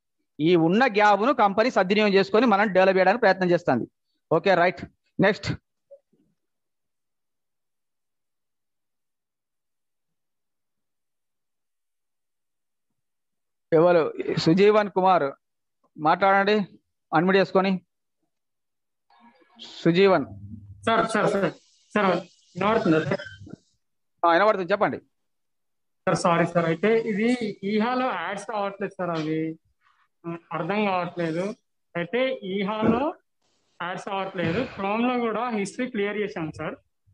ఈ ఉన్న గ్యాప్ ను కంపెనీ సద్వినియోగం చేసుకొని మనం డెవలప్ చేయడానికి ప్రయత్నం చేస్తుంది ఓకే రైట్ నెక్స్ట్ ఎవరు సుజీవన్ కుమార్ మాట్లాడండి అన్మిట్ చేసుకొని Sujeevan sir sir sir sir వినబడుతుందా సార్ ఆ, వినబడుతుంది చెప్పండి సార్ సారీ సార్ అయితే ఇది ఈహాలో యాడ్స్ రావట్లేదు సార్ అవి ఉమ్, అర్థం కావట్లేదు అయితే ఈహాలో యాడ్స్ రావట్లేదు క్రోమ్ లో కూడా హిస్టరీ క్లియర్ చేశాం సార్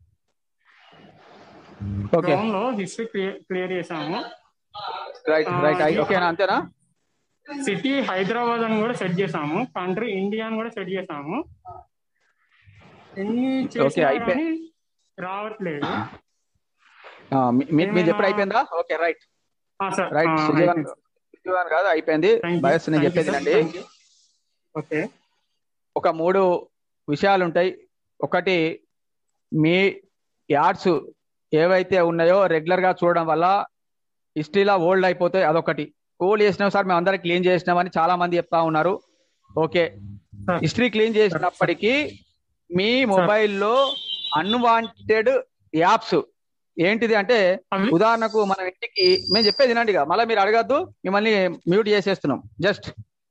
ఓకే క్రోమ్ లో హిస్టరీ క్లియర్ చేశాము రైట్ రైట్ ఓకేనా అంతేనా సిటీ హైదరాబాద్ అని కూడా సెట్ చేసాము కంట్రీ ఇండియా అని కూడా సెట్ చేసాము ఎన్ని చేసినా అయిపోయి- కానీ రావట్లేదు ఆ, మీ- మీ- మీరు చెప్పడం అయిపోయిందా okay right sir right Sujeevan Sujeevan కాదు అయిపోయింది బయస్ నేను చెప్పేది అండి ఓకే ఒక మూడు విషయాలు ఉంటాయి ఒకటి మీ యాడ్స్ ఏవైతే ఉన్నాయో రెగ్యులర్ గా చూడడం వల్ల హిస్టరీలో ఓల్డ్ అయిపోతాయి అదొకటి ఓల్డ్ చేసినాం సార్ మేము అందరికి క్లీన్ చేసినామని చాలా మంది చెప్తా ఉన్నారు ఓకే హిస్టరీ క్లీన్ చేసినప్పటికీ మీ మొబైల్లో అన్వాంటెడ్ యాప్స్ ఏంటిది అంటే ఉదాహరణకు మన ఇంటికి మేము చెప్పేది వినండి ఇక మళ్ళీ మీరు అడగద్దు మిమ్మల్ని మ్యూట్ చేసేస్తున్నాం just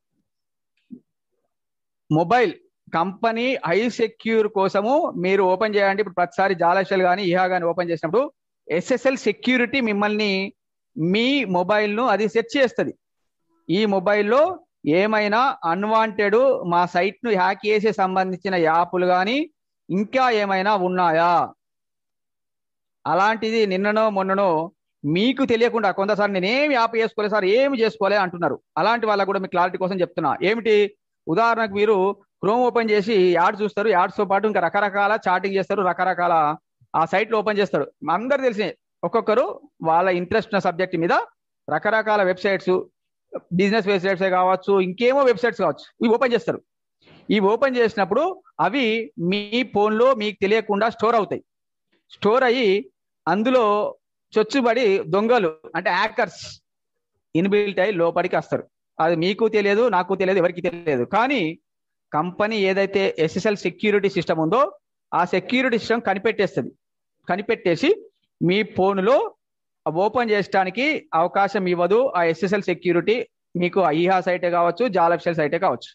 mobile company high secure కోసము మీరు ఓపెన్ చేయండి ఇప్పుడు ప్రతిసారి జాలషల్ కానీ ఇహా కానీ ఓపెన్ చేసినప్పుడు ఎస్ఎస్ఎల్ సెక్యూరిటీ మిమ్మల్ని మీ మొబైల్ను అది సెట్ చేస్తుంది ఈ మొబైల్లో ఏమైనా అన్వాంటెడ్ మా సైట్ ను హ్యాక్ చేసే సంబంధించిన యాప్లు కానీ ఇంకా ఏమైనా ఉన్నాయా అలాంటిది నిన్ననో మొన్ననో మీకు తెలియకుండా కొంతసారి నేనేమి యాప్ చేసుకోలేదు సార్ ఏమి చేసుకోలే అంటున్నారు అలాంటి వాళ్ళకు కూడా మీ క్లారిటీ కోసం చెప్తున్నా ఏమిటి ఉదాహరణకు మీరు క్రోమ్ ఓపెన్ చేసి యాడ్ చూస్తారు యాడ్స్ తో పాటు ఇంకా రకరకాల చాటింగ్ చేస్తారు రకరకాల ఆ సైట్ లో ఓపెన్ చేస్తారు అందరు తెలిసి ఒక్కొక్కరు వాళ్ళ ఇంట్రెస్ట్ ఉన్న సబ్జెక్ట్ మీద రకరకాల వెబ్సైట్స్ బిజినెస్ వెబ్సైట్స్ కావచ్చు ఇంకేమో వెబ్సైట్స్ కావచ్చు ఇవి ఓపెన్ చేస్తారు ఈ ఓపెన్ చేసినప్పుడు అవి మీ ఫోన్లో మీకు తెలియకుండా స్టోర్ అవుతాయి స్టోర్ అయ్యి అందులో చొచ్చుబడి దొంగలు అంటే హ్యాకర్స్ ఇన్బిల్ట్ అయ్యి లోపలికి వస్తారు అది మీకు తెలియదు నాకు తెలియదు ఎవరికి తెలియదు కానీ కంపెనీ ఏదైతే ఎస్ఎస్ఎల్ సెక్యూరిటీ సిస్టమ్ ఉందో ఆ సెక్యూరిటీ సిస్టమ్ కనిపెట్టేస్తుంది కనిపెట్టేసి మీ ఫోన్లో ఓపెన్ చేయడానికి అవకాశం ఇవ్వదు ఆ ఎస్ఎస్ఎల్ సెక్యూరిటీ మీకు ఐహా సైటే కావచ్చు జాలఫ్షల్ సైటే కావచ్చు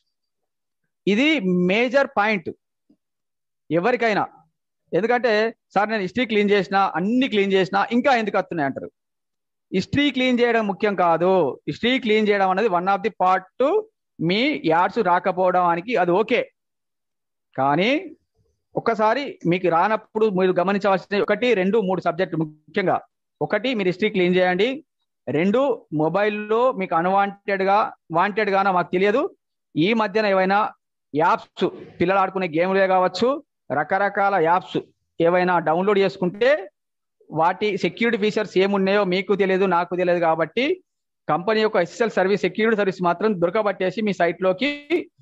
ఇది మేజర్ పాయింట్ ఎవరికైనా ఎందుకంటే సార్ నేను హిస్టరీ క్లీన్ చేసిన అన్ని క్లీన్ చేసిన ఇంకా ఎందుకు వస్తున్నాయి అంటారు హిస్టరీ క్లీన్ చేయడం ముఖ్యం కాదు హిస్టరీ క్లీన్ చేయడం అనేది వన్ ఆఫ్ ది పార్ట్ మీ యాడ్స్ రాకపోవడానికి అది ఓకే కానీ ఒక్కసారి మీకు రానప్పుడు మీరు గమనించవలసిన ఒకటి రెండు మూడు సబ్జెక్టు ముఖ్యంగా ఒకటి మీరు హిస్టరీ క్లీన్ చేయండి రెండు మొబైల్లో మీకు అన్వాంటెడ్ గా వాంటెడ్ గానో మాకు తెలియదు ఈ మధ్యన ఏవైనా యాప్స్ పిల్లలు ఆడుకునే గేమ్లే కావచ్చు రకరకాల యాప్స్ ఏవైనా డౌన్లోడ్ చేసుకుంటే వాటి సెక్యూరిటీ ఫీచర్స్ ఏమున్నాయో మీకు తెలియదు నాకు తెలియదు కాబట్టి కంపెనీ యొక్క ఎస్ఎస్ఎల్ సర్వీస్ సెక్యూరిటీ సర్వీస్ మాత్రం దొరకబట్టేసి మీ సైట్ లోకి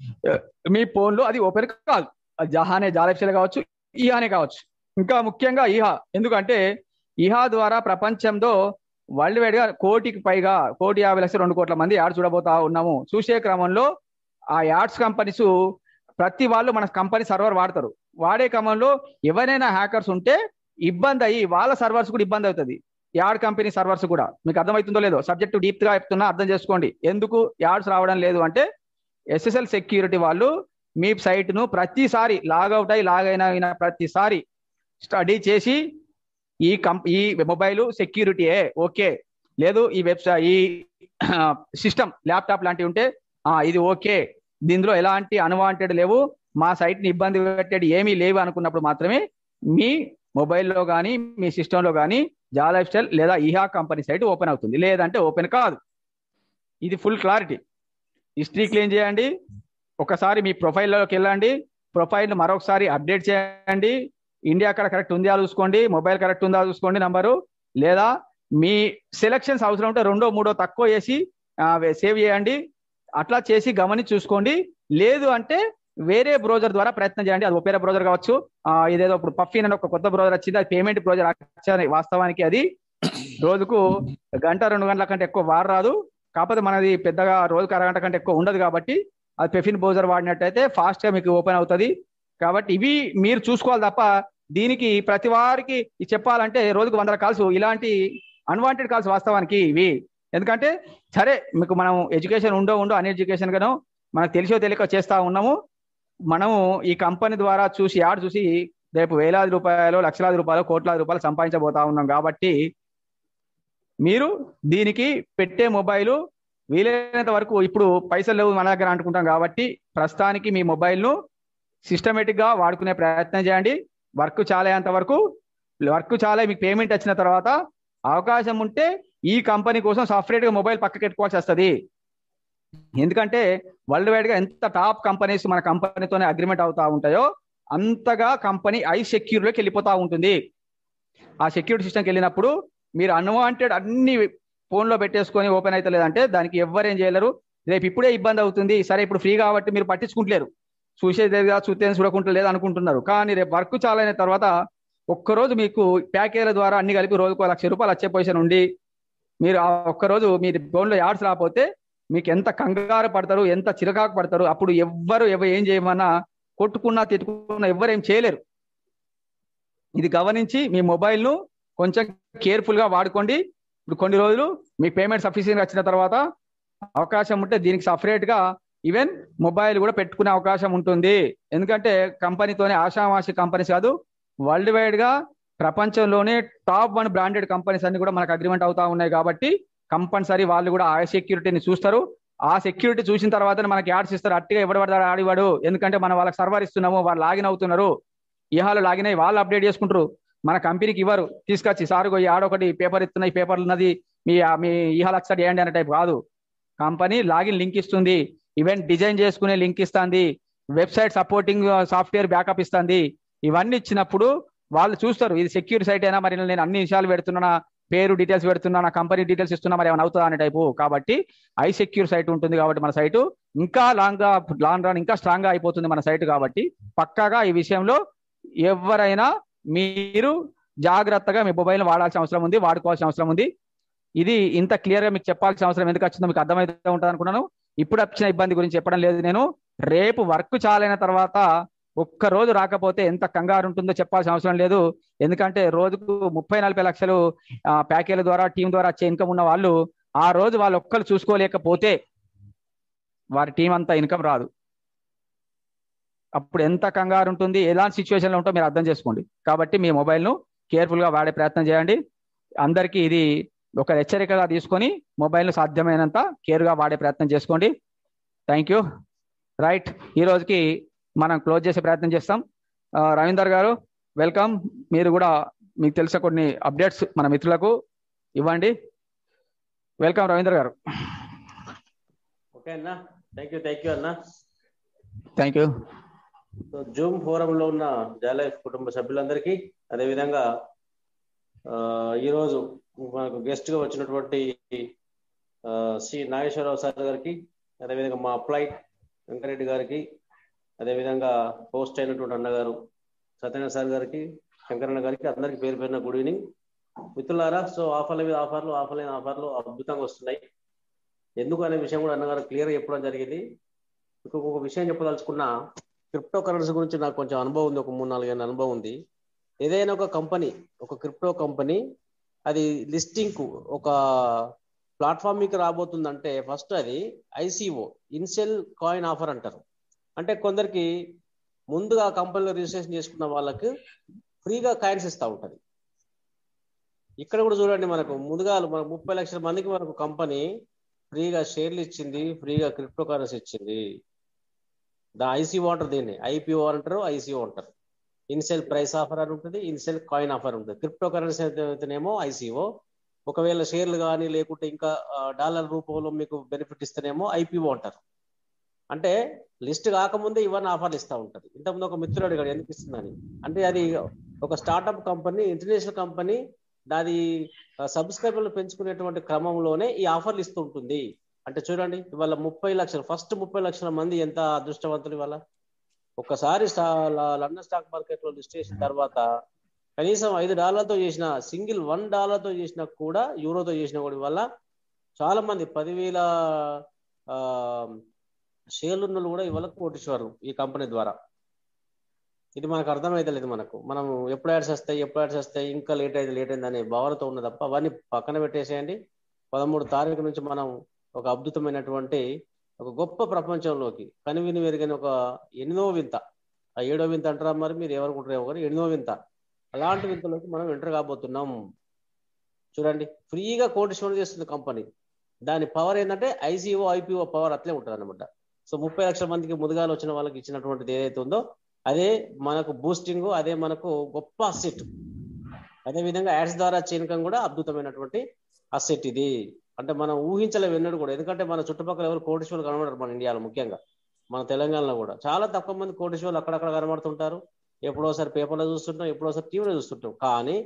మీ ఫోన్ లో అది ఓపెన్ కాదు అది జహానే జాలెప్షల్ కావచ్చు ఈహానే కావచ్చు ఇంకా ముఖ్యంగా ఈహా ఎందుకంటే ఈహా ద్వారా ప్రపంచంలో వరల్డ్ వైడ్ గా కోటికి పైగా కోటి యాభై లక్షల రెండు కోట్ల మంది యాడ్స్ చూడబోతా ఉన్నాము చూసే క్రమంలో ఆ యాడ్స్ కంపెనీస్ ప్రతి వాళ్ళు మన కంపెనీ సర్వర్ వాడతారు వాడే క్రమంలో ఎవరైనా హ్యాకర్స్ ఉంటే ఇబ్బంది అయ్యి వాళ్ళ సర్వర్స్ కూడా ఇబ్బంది అవుతుంది యాడ్ కంపెనీ సర్వర్స్ కూడా మీకు అర్థమవుతుందో లేదో సబ్జెక్ట్ డీప్ గా చెప్తున్నా అర్థం చేసుకోండి ఎందుకు యాడ్స్ రావడం లేదు అంటే ఎస్ఎస్ఎల్ సెక్యూరిటీ వాళ్ళు మీ సైట్ ను ప్రతిసారి లాగౌట్ అయి లాగ్ అయిన ప్రతిసారి స్టడీ చేసి ఈ కంప్ ఈ మొబైల్ సెక్యూరిటీయే ఓకే లేదు ఈ వెబ్సైట్ ఈ సిస్టమ్ ల్యాప్టాప్ లాంటివి ఉంటే ఆ ఇది ఓకే దీనిలో ఎలాంటి అన్వాంటెడ్ లేవు మా సైట్ ని ఇబ్బంది పెట్టేది ఏమీ లేవు అనుకున్నప్పుడు మాత్రమే మీ మొబైల్లో కానీ మీ సిస్టంలో కానీ జాలైఫ్ స్టైల్ లేదా ఈహా కంపెనీ సైట్ ఓపెన్ అవుతుంది లేదంటే ఓపెన్ కాదు ఇది ఫుల్ క్లారిటీ హిస్టరీ క్లీన్ చేయండి ఒకసారి మీ ప్రొఫైల్లోకి వెళ్ళండి ప్రొఫైల్ మరొకసారి అప్డేట్ చేయండి ఇండియా అక్కడ కరెక్ట్ ఉందా చూసుకోండి మొబైల్ కరెక్ట్ ఉందా చూసుకోండి నంబరు లేదా మీ సెలక్షన్స్ అవసరం ఉంటే రెండో మూడో తక్కువ వేసి సేవ్ చేయండి అట్లా చేసి గమనించి చూసుకోండి లేదు అంటే వేరే బ్రౌజర్ ద్వారా ప్రయత్నం చేయండి అది ఒపేరా బ్రౌజర్ కావచ్చు ఇదేదో ఇప్పుడు పఫిన్ అని ఒక కొత్త బ్రౌజర్ వచ్చింది అది పేమెంట్ బ్రౌజర్ వచ్చారు వాస్తవానికి అది రోజుకు గంట రెండు గంటల కంటే ఎక్కువ వాడరాదు కాకపోతే మనది పెద్దగా రోజుకు అరగంట కంటే ఎక్కువ ఉండదు కాబట్టి అది పెఫిన్ బ్రౌజర్ వాడినట్టయితే ఫాస్ట్ గా మీకు ఓపెన్ అవుతుంది కాబట్టి ఇవి మీరు చూసుకోవాలి తప్ప దీనికి ప్రతి వారికి చెప్పాలంటే రోజుకు వందల కాల్స్ ఇలాంటి అన్వాంటెడ్ కాల్స్ వాస్తవానికి ఇవి ఎందుకంటే సరే మీకు మనం ఎడ్యుకేషన్ ఉండో ఉండో అన్ ఎడ్యుకేషన్ గాను మనకు తెలిసో తెలియక చేస్తా ఉన్నాము మనము ఈ కంపెనీ ద్వారా చూసి యాడ్ చూసి రేపు వేలాది రూపాయలు లక్షలాది రూపాయలు కోట్లాది రూపాయలు సంపాదించబోతా ఉన్నాం కాబట్టి మీరు దీనికి పెట్టే మొబైల్ వీలైనంత వరకు ఇప్పుడు పైసలు లేవు మన దగ్గర అనుకుంటాం కాబట్టి ప్రస్తుతానికి మీ మొబైల్ను సిస్టమేటిక్ గా వాడుకునే ప్రయత్నం చేయండి వర్క్ చాలేంత వరకు వర్క్ చాలే మీకు పేమెంట్ వచ్చిన తర్వాత అవకాశం ఉంటే ఈ కంపెనీ కోసం సాఫ్ట్వేర్ గా మొబైల్ పక్కకి పెట్టుకోవాల్సి వస్తుంది ఎందుకంటే వరల్డ్ వైడ్ గా ఎంత టాప్ కంపెనీస్ మన కంపెనీతోనే అగ్రిమెంట్ అవుతా ఉంటాయో అంతగా కంపెనీ ఐ సెక్యూర్ లోకి వెళ్ళిపోతా ఉంటుంది ఆ సెక్యూరిటీ సిస్టమ్కి వెళ్ళినప్పుడు మీరు అన్వాంటెడ్ అన్ని ఫోన్లో పెట్టేసుకొని ఓపెన్ అయితే లేదంటే దానికి ఎవరేం చేయలేరు రేపు ఇప్పుడే ఇబ్బంది అవుతుంది సరే ఇప్పుడు ఫ్రీ కాబట్టి మీరు పట్టించుకుంటలేరు చూసేది లేదు కదా చూస్తే చూడకుండా లేదు అనుకుంటున్నారు కానీ రేపు వర్క్ చాలా అయిన తర్వాత ఒక్కరోజు మీకు ప్యాకేజీల ద్వారా అన్ని కలిపి రోజుకు లక్ష రూపాయలు వచ్చే పొజిషన్ ఉండి మీరు ఆ ఒక్కరోజు మీరు ఫోన్లో యాడ్స్ రాకపోతే మీకు ఎంత కంగారు పడతారు ఎంత చిరకాకు పడతారు అప్పుడు ఎవ్వరు ఎవరు ఏం చేయమన్నా కొట్టుకున్నా తిట్టుకున్నా ఎవ్వరు ఏం చేయలేరు ఇది గమనించి మీ మొబైల్ను కొంచెం కేర్ఫుల్గా వాడుకోండి ఇప్పుడు కొన్ని రోజులు మీ పేమెంట్ సఫిషియెంట్ వచ్చిన తర్వాత అవకాశం ఉంటే దీనికి సపరేట్గా ఈవెన్ మొబైల్ కూడా పెట్టుకునే అవకాశం ఉంటుంది ఎందుకంటే కంపెనీతోనే ఆషామాషి కంపెనీస్ కాదు వరల్డ్ వైడ్ గా ప్రపంచంలోనే టాప్ వన్ బ్రాండెడ్ కంపెనీస్ అన్ని కూడా మనకు అగ్రిమెంట్ అవుతా ఉన్నాయి కాబట్టి కంపల్సరీ వాళ్ళు కూడా ఆ సెక్యూరిటీని చూస్తారు ఆ సెక్యూరిటీ చూసిన తర్వాతనే మనకి యాడ్స్ ఇస్తారు అట్టిగా ఎవడు పడతాడు ఆడివాడు ఎందుకంటే మనం వాళ్ళకి సర్వర్ ఇస్తున్నాము వాళ్ళు లాగిన్ అవుతున్నారు ఇహాలు లాగిన్ అయ్యి వాళ్ళు అప్డేట్ చేసుకుంటారు మన కంపెనీకి ఇవ్వరు తీసుకొచ్చి సారు ఈ ఆడొకటి పేపర్ ఇస్తున్నాయి పేపర్ ఉన్నది మీ మీ ఇహాలు ఒకసారి చేయండి అనే టైప్ కాదు కంపెనీ లాగిన్ లింక్ ఇస్తుంది ఈవెంట్ డిజైన్ చేసుకునే లింక్ ఇస్తుంది వెబ్సైట్ సపోర్టింగ్ సాఫ్ట్వేర్ బ్యాకప్ ఇస్తుంది ఇవన్నీ ఇచ్చినప్పుడు వాళ్ళు చూస్తారు ఇది సెక్యూర్ సైట్ అయినా మరి నేను అన్ని విషయాలు పెడుతున్నా పేరు డీటెయిల్స్ పెడుతున్నా నా కంపెనీ డీటెయిల్స్ ఇస్తున్నా మరి ఏమైనా అవుతుందా అనే టైపు కాబట్టి ఐ సెక్యూర్ సైట్ ఉంటుంది కాబట్టి మన సైటు ఇంకా లాంగ్ గా లాంగ్ రన్ ఇంకా స్ట్రాంగ్ గా అయిపోతుంది మన సైట్ కాబట్టి పక్కాగా ఈ విషయంలో ఎవరైనా మీరు జాగ్రత్తగా మీ మొబైల్ వాడాల్సిన అవసరం ఉంది వాడుకోవాల్సిన అవసరం ఉంది ఇది ఇంత క్లియర్ గా మీకు చెప్పాల్సిన అవసరం ఎందుకు వచ్చిందో మీకు అర్థమైతే ఉంటుంది అనుకున్నాను ఇప్పుడు వచ్చిన ఇబ్బంది గురించి చెప్పడం లేదు నేను రేపు వర్క్ చాలైన తర్వాత ఒక్క రోజు రాకపోతే ఎంత కంగారు ఉంటుందో చెప్పాల్సిన అవసరం లేదు ఎందుకంటే రోజుకు ముప్పై నలభై లక్షలు ప్యాకేజీల ద్వారా టీం ద్వారా వచ్చే ఇన్కమ్ ఉన్న వాళ్ళు ఆ రోజు వాళ్ళు ఒక్కరు చూసుకోలేకపోతే వారి టీం అంతా ఇన్కమ్ రాదు అప్పుడు ఎంత కంగారు ఉంటుంది ఎలాంటి సిచ్యువేషన్లో ఉంటో మీరు అర్థం చేసుకోండి కాబట్టి మీ మొబైల్ను కేర్ఫుల్గా వాడే ప్రయత్నం చేయండి అందరికీ ఇది ఒక హెచ్చరికగా తీసుకొని మొబైల్ను సాధ్యమైనంత కేర్గా వాడే ప్రయత్నం చేసుకోండి థ్యాంక్ యూ రైట్ ఈ రోజుకి మనం క్లోజ్ చేసే ప్రయత్నం చేస్తాం రవీందర్ గారు వెల్కమ్ మీరు కూడా మీకు తెలిసిన కొన్ని అప్డేట్స్ మన మిత్రులకు ఇవ్వండి వెల్కమ్ రవీందర్ గారు ఓకే అన్న థ్యాంక్ యూ థ్యాంక్ యూ అన్న థ్యాంక్ యూ సో జూమ్ ఫోరంలో ఉన్న జాలైఫ్ కుటుంబ సభ్యులందరికీ అదేవిధంగా ఈరోజు మనకు గెస్ట్ గా వచ్చినటువంటి శ్రీ నాగేశ్వరరావు సార్ గారికి అదేవిధంగా మా అప్లైడ్ వెంకరెడ్డి గారికి అదేవిధంగా పోస్ట్ అయినటువంటి అన్నగారు సత్యనారాయణ సార్ గారికి శంకరన్న గారికి అందరికి పేరు పేరున గుడ్ ఈవినింగ్ మిత్రులారా సో ఆఫర్ల మీద ఆఫర్లు ఆఫర్ అయిన ఆఫర్లు అద్భుతంగా వస్తున్నాయి ఎందుకు అనే విషయం కూడా అన్నగారు క్లియర్గా చెప్పడం జరిగింది ఇంకొక విషయం చెప్పదలుచుకున్న క్రిప్టో కరెన్సీ గురించి నాకు కొంచెం అనుభవం ఉంది ఒక మూడు నాలుగైదు అనుభవం ఉంది ఏదైనా ఒక కంపెనీ ఒక క్రిప్టో కంపెనీ అది లిస్టింగ్ కు ఒక ప్లాట్ఫామ్ మీకు రాబోతుందంటే ఫస్ట్ అది ఐసీఓ ఇన్సెల్ కాయిన్ ఆఫర్ అంటారు అంటే కొందరికి ముందుగా కంపెనీలో రిజిస్ట్రేషన్ చేసుకున్న వాళ్ళకి ఫ్రీగా కాయిన్స్ ఇస్తూ ఉంటుంది ఇక్కడ కూడా చూడండి మనకు ముందుగా మనకు ముప్పై లక్షల మందికి మనకు కంపెనీ ఫ్రీగా షేర్లు ఇచ్చింది ఫ్రీగా క్రిప్టో కరెన్సీ ఇచ్చింది దా ఐసీఓ అంటారు దీన్ని ఐపీఓ అంటారు ఐసీఓ అంటారు ఇన్సెల్ ప్రైస్ ఆఫర్ అని ఉంటుంది ఇన్సెల్ కాయిన్ ఆఫర్ ఉంటుంది క్రిప్టో కరెన్సీ అయితేనేమో ఐసీఓ ఒకవేళ షేర్లు కానీ లేకుంటే ఇంకా డాలర్ రూపంలో మీకు బెనిఫిట్ ఇస్తేనేమో ఐపీఓ అంటారు అంటే లిస్ట్ కాకముందే ఇవన్నీ ఆఫర్లు ఇస్తూ ఉంటుంది ఇంతకుముందు ఒక మిత్రుడు అడిగాడు ఎందుకు ఇస్తుందని అంటే అది ఒక స్టార్టప్ కంపెనీ ఇంటర్నేషనల్ కంపెనీ దాని సబ్స్క్రైబర్లు పెంచుకునేటువంటి క్రమంలోనే ఈ ఆఫర్లు ఇస్తూ ఉంటుంది అంటే చూడండి ఇవాళ ముప్పై లక్షలు ఫస్ట్ ముప్పై లక్షల మంది ఎంత అదృష్టవంతులు ఇవాళ ఒక్కసారి లండన్ స్టాక్ మార్కెట్ లో లిస్ట్ చేసిన తర్వాత కనీసం ఐదు డాలర్లతో చేసిన సింగిల్ వన్ డాలర్తో చేసినా కూడా యూరోతో చేసిన కూడా వల్ల చాలా మంది పదివేల షేర్లు కూడా ఇవాళ కోటీశ్వరు ఈ కంపెనీ ద్వారా ఇది మనకు అర్థమైతే లేదు మనకు మనం ఎప్పుడు యాడ్స్ వస్తాయి ఎప్పుడు యాడ్స్ వస్తాయి ఇంకా లేట్ అయింది లేట్ అయింది అనే భావనతో ఉన్న తప్ప అవన్నీ పక్కన పెట్టేసేయండి పదమూడు తారీఖు నుంచి మనం ఒక అద్భుతమైనటువంటి ఒక గొప్ప ప్రపంచంలోకి కనివిని వెరిగిన ఒక ఎనిమిదో వింత ఆ ఏడో వింత అంటారా మరి మీరు ఎవరుకుంటారేమో కానీ ఎనిమిదో వింత అలాంటి వింతలోకి మనం ఎంటర్ కాబోతున్నాం చూడండి ఫ్రీగా కోటీశ్వరం చేస్తుంది కంపెనీ దాని పవర్ ఏంటంటే ఐసీఓ ఐపీఓ పవర్ అట్లే ఉంటుంది అనమాట సో ముప్పై లక్షల మందికి ముదుగాలు వచ్చిన వాళ్ళకి ఇచ్చినటువంటిది ఏదైతే ఉందో అదే మనకు బూస్టింగ్ అదే మనకు గొప్ప అసెట్ అదే విధంగా యాడ్స్ ద్వారా చేయడం కూడా అద్భుతమైనటువంటి అసెట్ ఇది అంటే మనం ఊహించలేము ఎన్నడూ కూడా ఎందుకంటే మన చుట్టుపక్కల ఎవరు కోటీశ్వరులు కనబడరు మన ఇండియాలో ముఖ్యంగా మన తెలంగాణలో కూడా చాలా తక్కువ మంది కోటీశ్వరులు అక్కడక్కడ కనబడుతుంటారు ఎప్పుడోసారి పేపర్లో చూస్తుంటాం ఎప్పుడోసారి టీవీలో చూస్తుంటాం కానీ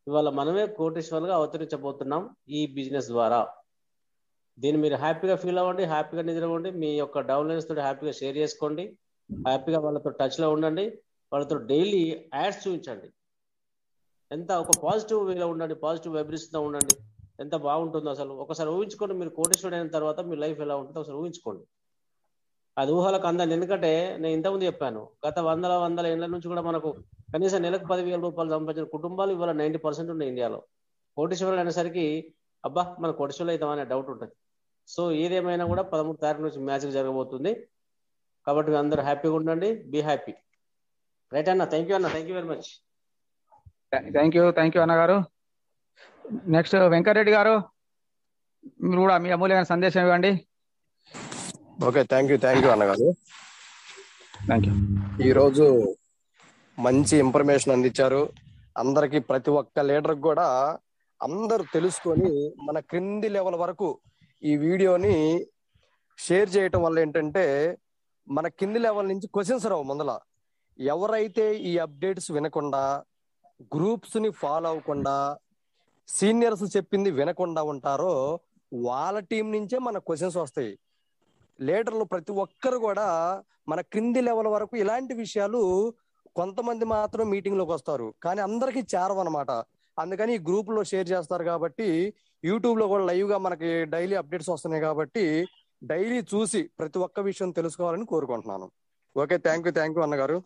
ఇవాళ మనమే కోటేశ్వర్లుగా అవతరించబోతున్నాం ఈ బిజినెస్ ద్వారా దీన్ని మీరు హ్యాపీగా ఫీల్ అవ్వండి హ్యాపీగా నిద్రపోండి మీ యొక్క డౌన్లైన్స్ తోటి హ్యాపీగా షేర్ చేసుకోండి హ్యాపీగా వాళ్ళతో టచ్ లో ఉండండి వాళ్ళతో డైలీ యాడ్స్ చూపించండి ఎంత ఒక పాజిటివ్ వేలో ఉండండి పాజిటివ్ వైబ్రేషన్తో ఉండండి ఎంత బాగుంటుందో అసలు ఒకసారి ఊహించుకోండి మీరు కోటేశ్వరుడు అయిన తర్వాత మీ లైఫ్ ఎలా ఉంటుందో ఒకసారి ఊహించుకోండి అది ఊహలకు అందండి ఎందుకంటే నేను ఇంతకుముందు చెప్పాను గత వందల వందల ఏళ్ళ నుంచి కూడా మనకు కనీసం నెలకు పదివేల రూపాయలు సంపాదించిన కుటుంబాలు ఇవాళ నైంటీ పర్సెంట్ ఉన్నాయి ఇండియాలో కోటేశ్వరుడు అనేసరికి అబ్బా మన కోటేశ్వరులు అవుతామనే డౌట్ ఉంటుంది సో ఏదేమైనా కూడా పదమూడు తారీఖు నుంచి మ్యాచ్ జరగబోతుంది కాబట్టి మీ అందరూ హ్యాపీగా ఉండండి బీ హ్యాపీ రైట్ అన్న థ్యాంక్ యూ అన్న thank you very much thank you thank you అన్నగారు నెక్స్ట్ వెంకటరెడ్డి గారు మీరు కూడా మీ అమూల్యమైన సందేశం ఇవ్వండి okay thank you thank you అన్నగారు థ్యాంక్ యూ ఈరోజు మంచి ఇన్ఫర్మేషన్ అందించారు అందరికి ప్రతి ఒక్క లీడర్ కూడా అందరూ తెలుసుకొని మన క్రింది లెవెల్ వరకు ఈ వీడియోని షేర్ చేయటం వల్ల ఏంటంటే మన కింది లెవెల్ నుంచి క్వశ్చన్స్ రావు ముందల ఎవరైతే ఈ అప్డేట్స్ వినకుండా గ్రూప్స్ ని ఫాలో అవ్వకుండా సీనియర్స్ చెప్పింది వినకుండా ఉంటారో వాళ్ళ టీం నుంచే మన క్వశ్చన్స్ వస్తాయి లీడర్లు ప్రతి ఒక్కరు కూడా మన క్రింది లెవెల్ వరకు ఇలాంటి విషయాలు కొంతమంది మాత్రం మీటింగ్ లోకి వస్తారు కానీ అందరికి చేరవన్నమాట అందుకని ఈ గ్రూప్ లో షేర్ చేస్తారు కాబట్టి యూట్యూబ్ లో కూడా లైవ్ గా మనకి డైలీ అప్డేట్స్ వస్తున్నాయి కాబట్టి డైలీ చూసి ప్రతి ఒక్క విషయం తెలుసుకోవాలని కోరుకుంటున్నాను okay thank you thank you అన్నగారు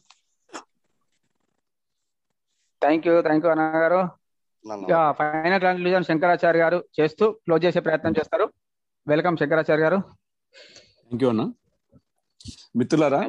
థ్యాంక్ యూ థ్యాంక్ యూ అన్నగారు ఇక ఫైనల్ కన్క్లూజన్ శంకరాచార్య గారు చేస్తూ క్లోజ్ చేసే ప్రయత్నం చేస్తారు వెల్కమ్ శంకరాచార్య గారు థ్యాంక్ యూ అన్న మిత్రులారా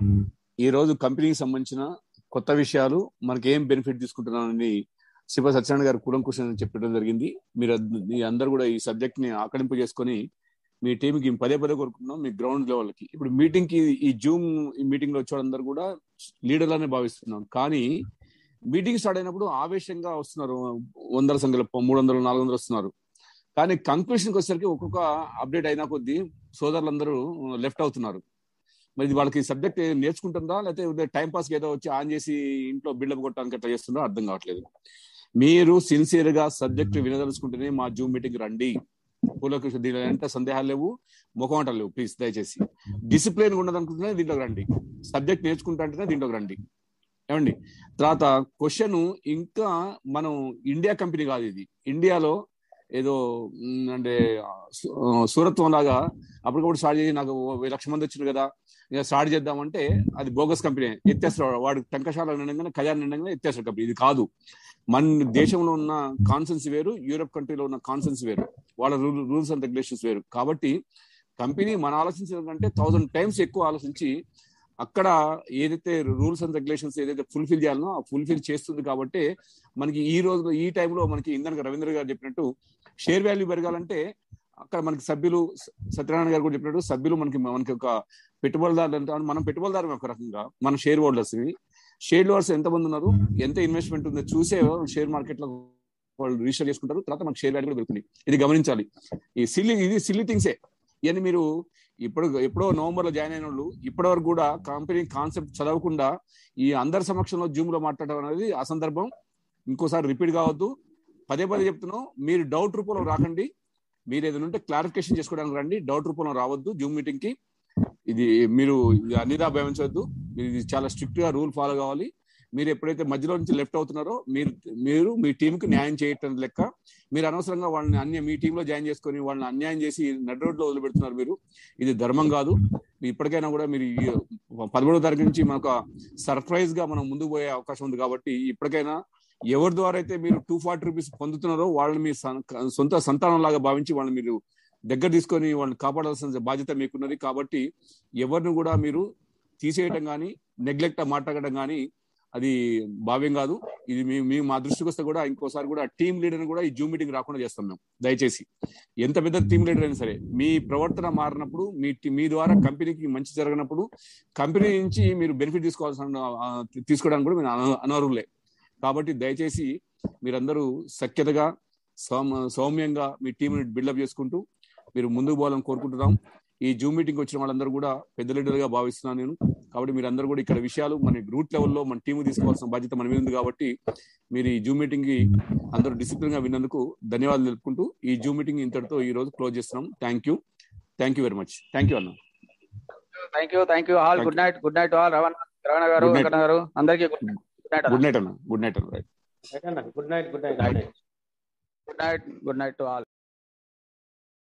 ఈ రోజు కంపెనీకి సంబంధించిన కొత్త విషయాలు మనకి ఏం బెనిఫిట్ తీసుకుంటున్నామని శివ సత్యనారాయణ గారు కూలంకుశం చెప్పడం జరిగింది మీరు అద్- మీ అందరు కూడా ఈ సబ్జెక్ట్ ని ఆకలింపు చేసుకొని మీ టీంకి పదే పదే కోరుకుంటున్నాం మీ గ్రౌండ్ లెవెల్ కి ఇప్పుడు మీటింగ్ కి ఈ జూమ్ ఈ మీటింగ్ లో వచ్చేవాళ్ళందరూ కూడా లీడర్లనే భావిస్తున్నాం కానీ మీటింగ్ స్టార్ట్ అయినప్పుడు ఆవేశంగా వస్తున్నారు వందల సంఖ్యలో మూడు వందలు నాలుగు వందలు వస్తున్నారు కానీ కంక్లూషన్కి వచ్చేసరికి ఒక్కొక్క అప్డేట్ అయినా కొద్దీ సోదరులందరూ లెఫ్ట్ అవుతున్నారు మరి ఇది వాళ్ళకి సబ్జెక్ట్ నేర్చుకుంటుందా లేకపోతే టైం పాస్ ఏదో వచ్చి ఆన్ చేసి ఇంట్లో బిల్డప్ కొట్టడానికి అట్లా చేస్తుందో అర్థం కావట్లేదు మీరు సిన్సియర్ గా సబ్జెక్ట్ వినదలుచుకుంటేనే మా జూమ్ మీటింగ్ రండి పూలకృష్ణ దీనిలో ఎంత సందేహాలు లేవు ముఖమాటలు లేవు ప్లీజ్ దయచేసి డిసిప్లిన్ ఉండదనుకుంటేనే దీంట్లోకి రండి సబ్జెక్ట్ నేర్చుకుంటా అంటేనే దీంట్లోకి రండి ఏమండి తర్వాత క్వశ్చన్ ఇంకా మనం ఇండియా కంపెనీ కాదు ఇది ఇండియాలో ఏదో మ్, అంటే సు- సూరత్వం లాగా అప్పటికప్పుడు స్టార్ట్ చేసి నాకు ఓ వెయ్యి లక్ష మంది వచ్చింది కదా ఇక స్టార్ట్ చేద్దామంటే అది బోగస్ కంపెనీ ఎత్తేస్తారు వాడు టంకశాల నిండగానే ఖజానా నిండగానే ఎత్తేస్తారు కంపెనీ ఇది కాదు మన దేశంలో ఉన్న కాన్సెన్స్ వేరు యూరోప్ కంట్రీలో ఉన్న కాన్సెన్స్ వేరు వాళ్ళ రూల్స్ అండ్ రెగ్యులేషన్స్ వేరు కాబట్టి కంపెనీ మన ఆలోచించడం కంటే థౌసండ్ టైమ్స్ ఎక్కువ ఆలోచించి అక్కడ ఏదైతే రూల్స్ అండ్ రెగ్యులేషన్స్ ఏదైతే ఫుల్ఫిల్ చేయాలనో ఆ ఫుల్ఫిల్ చేస్తుంది కాబట్టి మనకి ఈ రోజు ఈ టైంలో మనకి ఇందాక రవీంద్ర గారు చెప్పినట్టు షేర్ వాల్యూ పెరగాలంటే అక్కడ మనకి సభ్యులు స- సత్యనారాయణ గారు కూడా చెప్పినట్టు సభ్యులు మనకి మనకి ఒక పెట్టుబడిదారులు అంటే మనం పెట్టుబడిదారు ఒక రకంగా మన షేర్ హోల్డర్స్ షేర్ హోల్డర్స్ ఎంత మంది ఉన్నారు ఎంత ఇన్వెస్ట్మెంట్ ఉందో చూసే షేర్ మార్కెట్ లో వాళ్ళు రిజిస్టర్ చేసుకుంటారు తర్వాత మనకి షేర్ వాల్యూ కూడా పెరుగుతుంది ఇది గమనించాలి ఈ సిల్లి ఇది సిల్లి థింగ్సే ఇవన్నీ మీరు ఇప్పుడు ఎప్పుడో నవంబర్ లో జాయిన్ అయిన వాళ్ళు ఇప్పటి వరకు కూడా కంపెనీ కాన్సెప్ట్ చదవకుండా ఈ అందరి సమక్షంలో జూమ్ లో మాట్లాడడం అనేది ఆ సందర్భం ఇంకోసారి రిపీట్ కావద్దు పదే పదే చెప్తున్నాం మీరు డౌట్ రూపంలో రాకండి మీరు ఏదైనా ఉంటే క్లారిఫికేషన్ చేసుకోవడానికి రండి డౌట్ రూపంలో రావద్దు జూమ్ మీటింగ్ కి ఇది మీరు ఇది అన్నిదా భావించవద్దు మీరు ఇది చాలా స్ట్రిక్ట్ గా రూల్ ఫాలో కావాలి మీరు ఎప్పుడైతే మధ్యలో నుంచి లెఫ్ట్ అవుతున్నారో మీరు మీరు మీ టీం కి న్యాయం చేయటం లెక్క మీరు అనవసరంగా వాళ్ళని అన్య మీ టీంలో జాయిన్ చేసుకొని వాళ్ళని అన్యాయం చేసి నడ్ రోడ్ లో వదిలిపెడుతున్నారు మీరు ఇది ధర్మం కాదు ఇప్పటికైనా కూడా మీరు ఈ పదమూడో తారీఖు నుంచి మనకు సర్ప్రైజ్ గా మనం ముందుకు పోయే అవకాశం ఉంది కాబట్టి ఇప్పటికైనా ఎవరి ద్వారా అయితే మీరు టూ ఫార్టీ రూపీస్ పొందుతున్నారో వాళ్ళని మీ సన్- సొంత సంతానం లాగా భావించి వాళ్ళని మీరు దగ్గర తీసుకొని వాళ్ళని కాపాడాల్సిన బాధ్యత మీకున్నది కాబట్టి ఎవరిని కూడా మీరు తీసేయటం కానీ నెగ్లెక్ట్ మాట్లాడటం కానీ అది భావ్యం కాదు ఇది మీ మీ మా దృష్టికి వస్తే కూడా ఇంకోసారి కూడా టీం లీడర్ కూడా ఈ జూమ్ మీటింగ్ రాకుండా చేస్తాం మేము దయచేసి ఎంత పెద్ద టీం లీడర్ అయినా సరే మీ ప్రవర్తన మారినప్పుడు మీ టి- మీ ద్వారా కంపెనీకి మంచి జరిగినప్పుడు కంపెనీ నుంచి మీరు బెనిఫిట్ తీసుకోవాల్సిన ఆ, తీసుకోవడానికి కూడా మేము అన- అనర్హులే కాబట్టి దయచేసి మీరందరూ సఖ్యతగా సౌమ సౌమ్యంగా మీ టీంని బిల్డప్ చేసుకుంటూ మీరు ముందుకు పోవాలని కోరుకుంటున్నాం ఈ జూమ్ మీటింగ్ వచ్చిన వాళ్ళందరూ కూడా పెద్ద లీడర్ గా భావిస్తున్నాను నేను కాబట్టి మీరు అందరూ కూడా ఇక్కడ విషయాలు మన రూట్ లెవెల్లో మన టీము తీసుకోవాల్సిన బాధ్యత మన మీద ఉంది కాబట్టి మీరు ఈ జూమ్ మీటింగ్ కి అందరూ డిసిప్లిన్ గా విన్నందుకు ధన్యవాదాలు తెలుపుకుంటూ ఈ జూమ్ మీటింగ్ ఇంతటితో ఈ రోజు క్లోజ్ చేస్తున్నాం thank you thank you very much thank you అన్న thank you thank you all Thank good night good night all రవణ రవణ గారు Good night. వెంకట గారు అందరికీ గుడ్ నైట్ గుడ్ నైట్ అన్న గుడ్ నైట్ అన్న right good night good night good night good night good night to all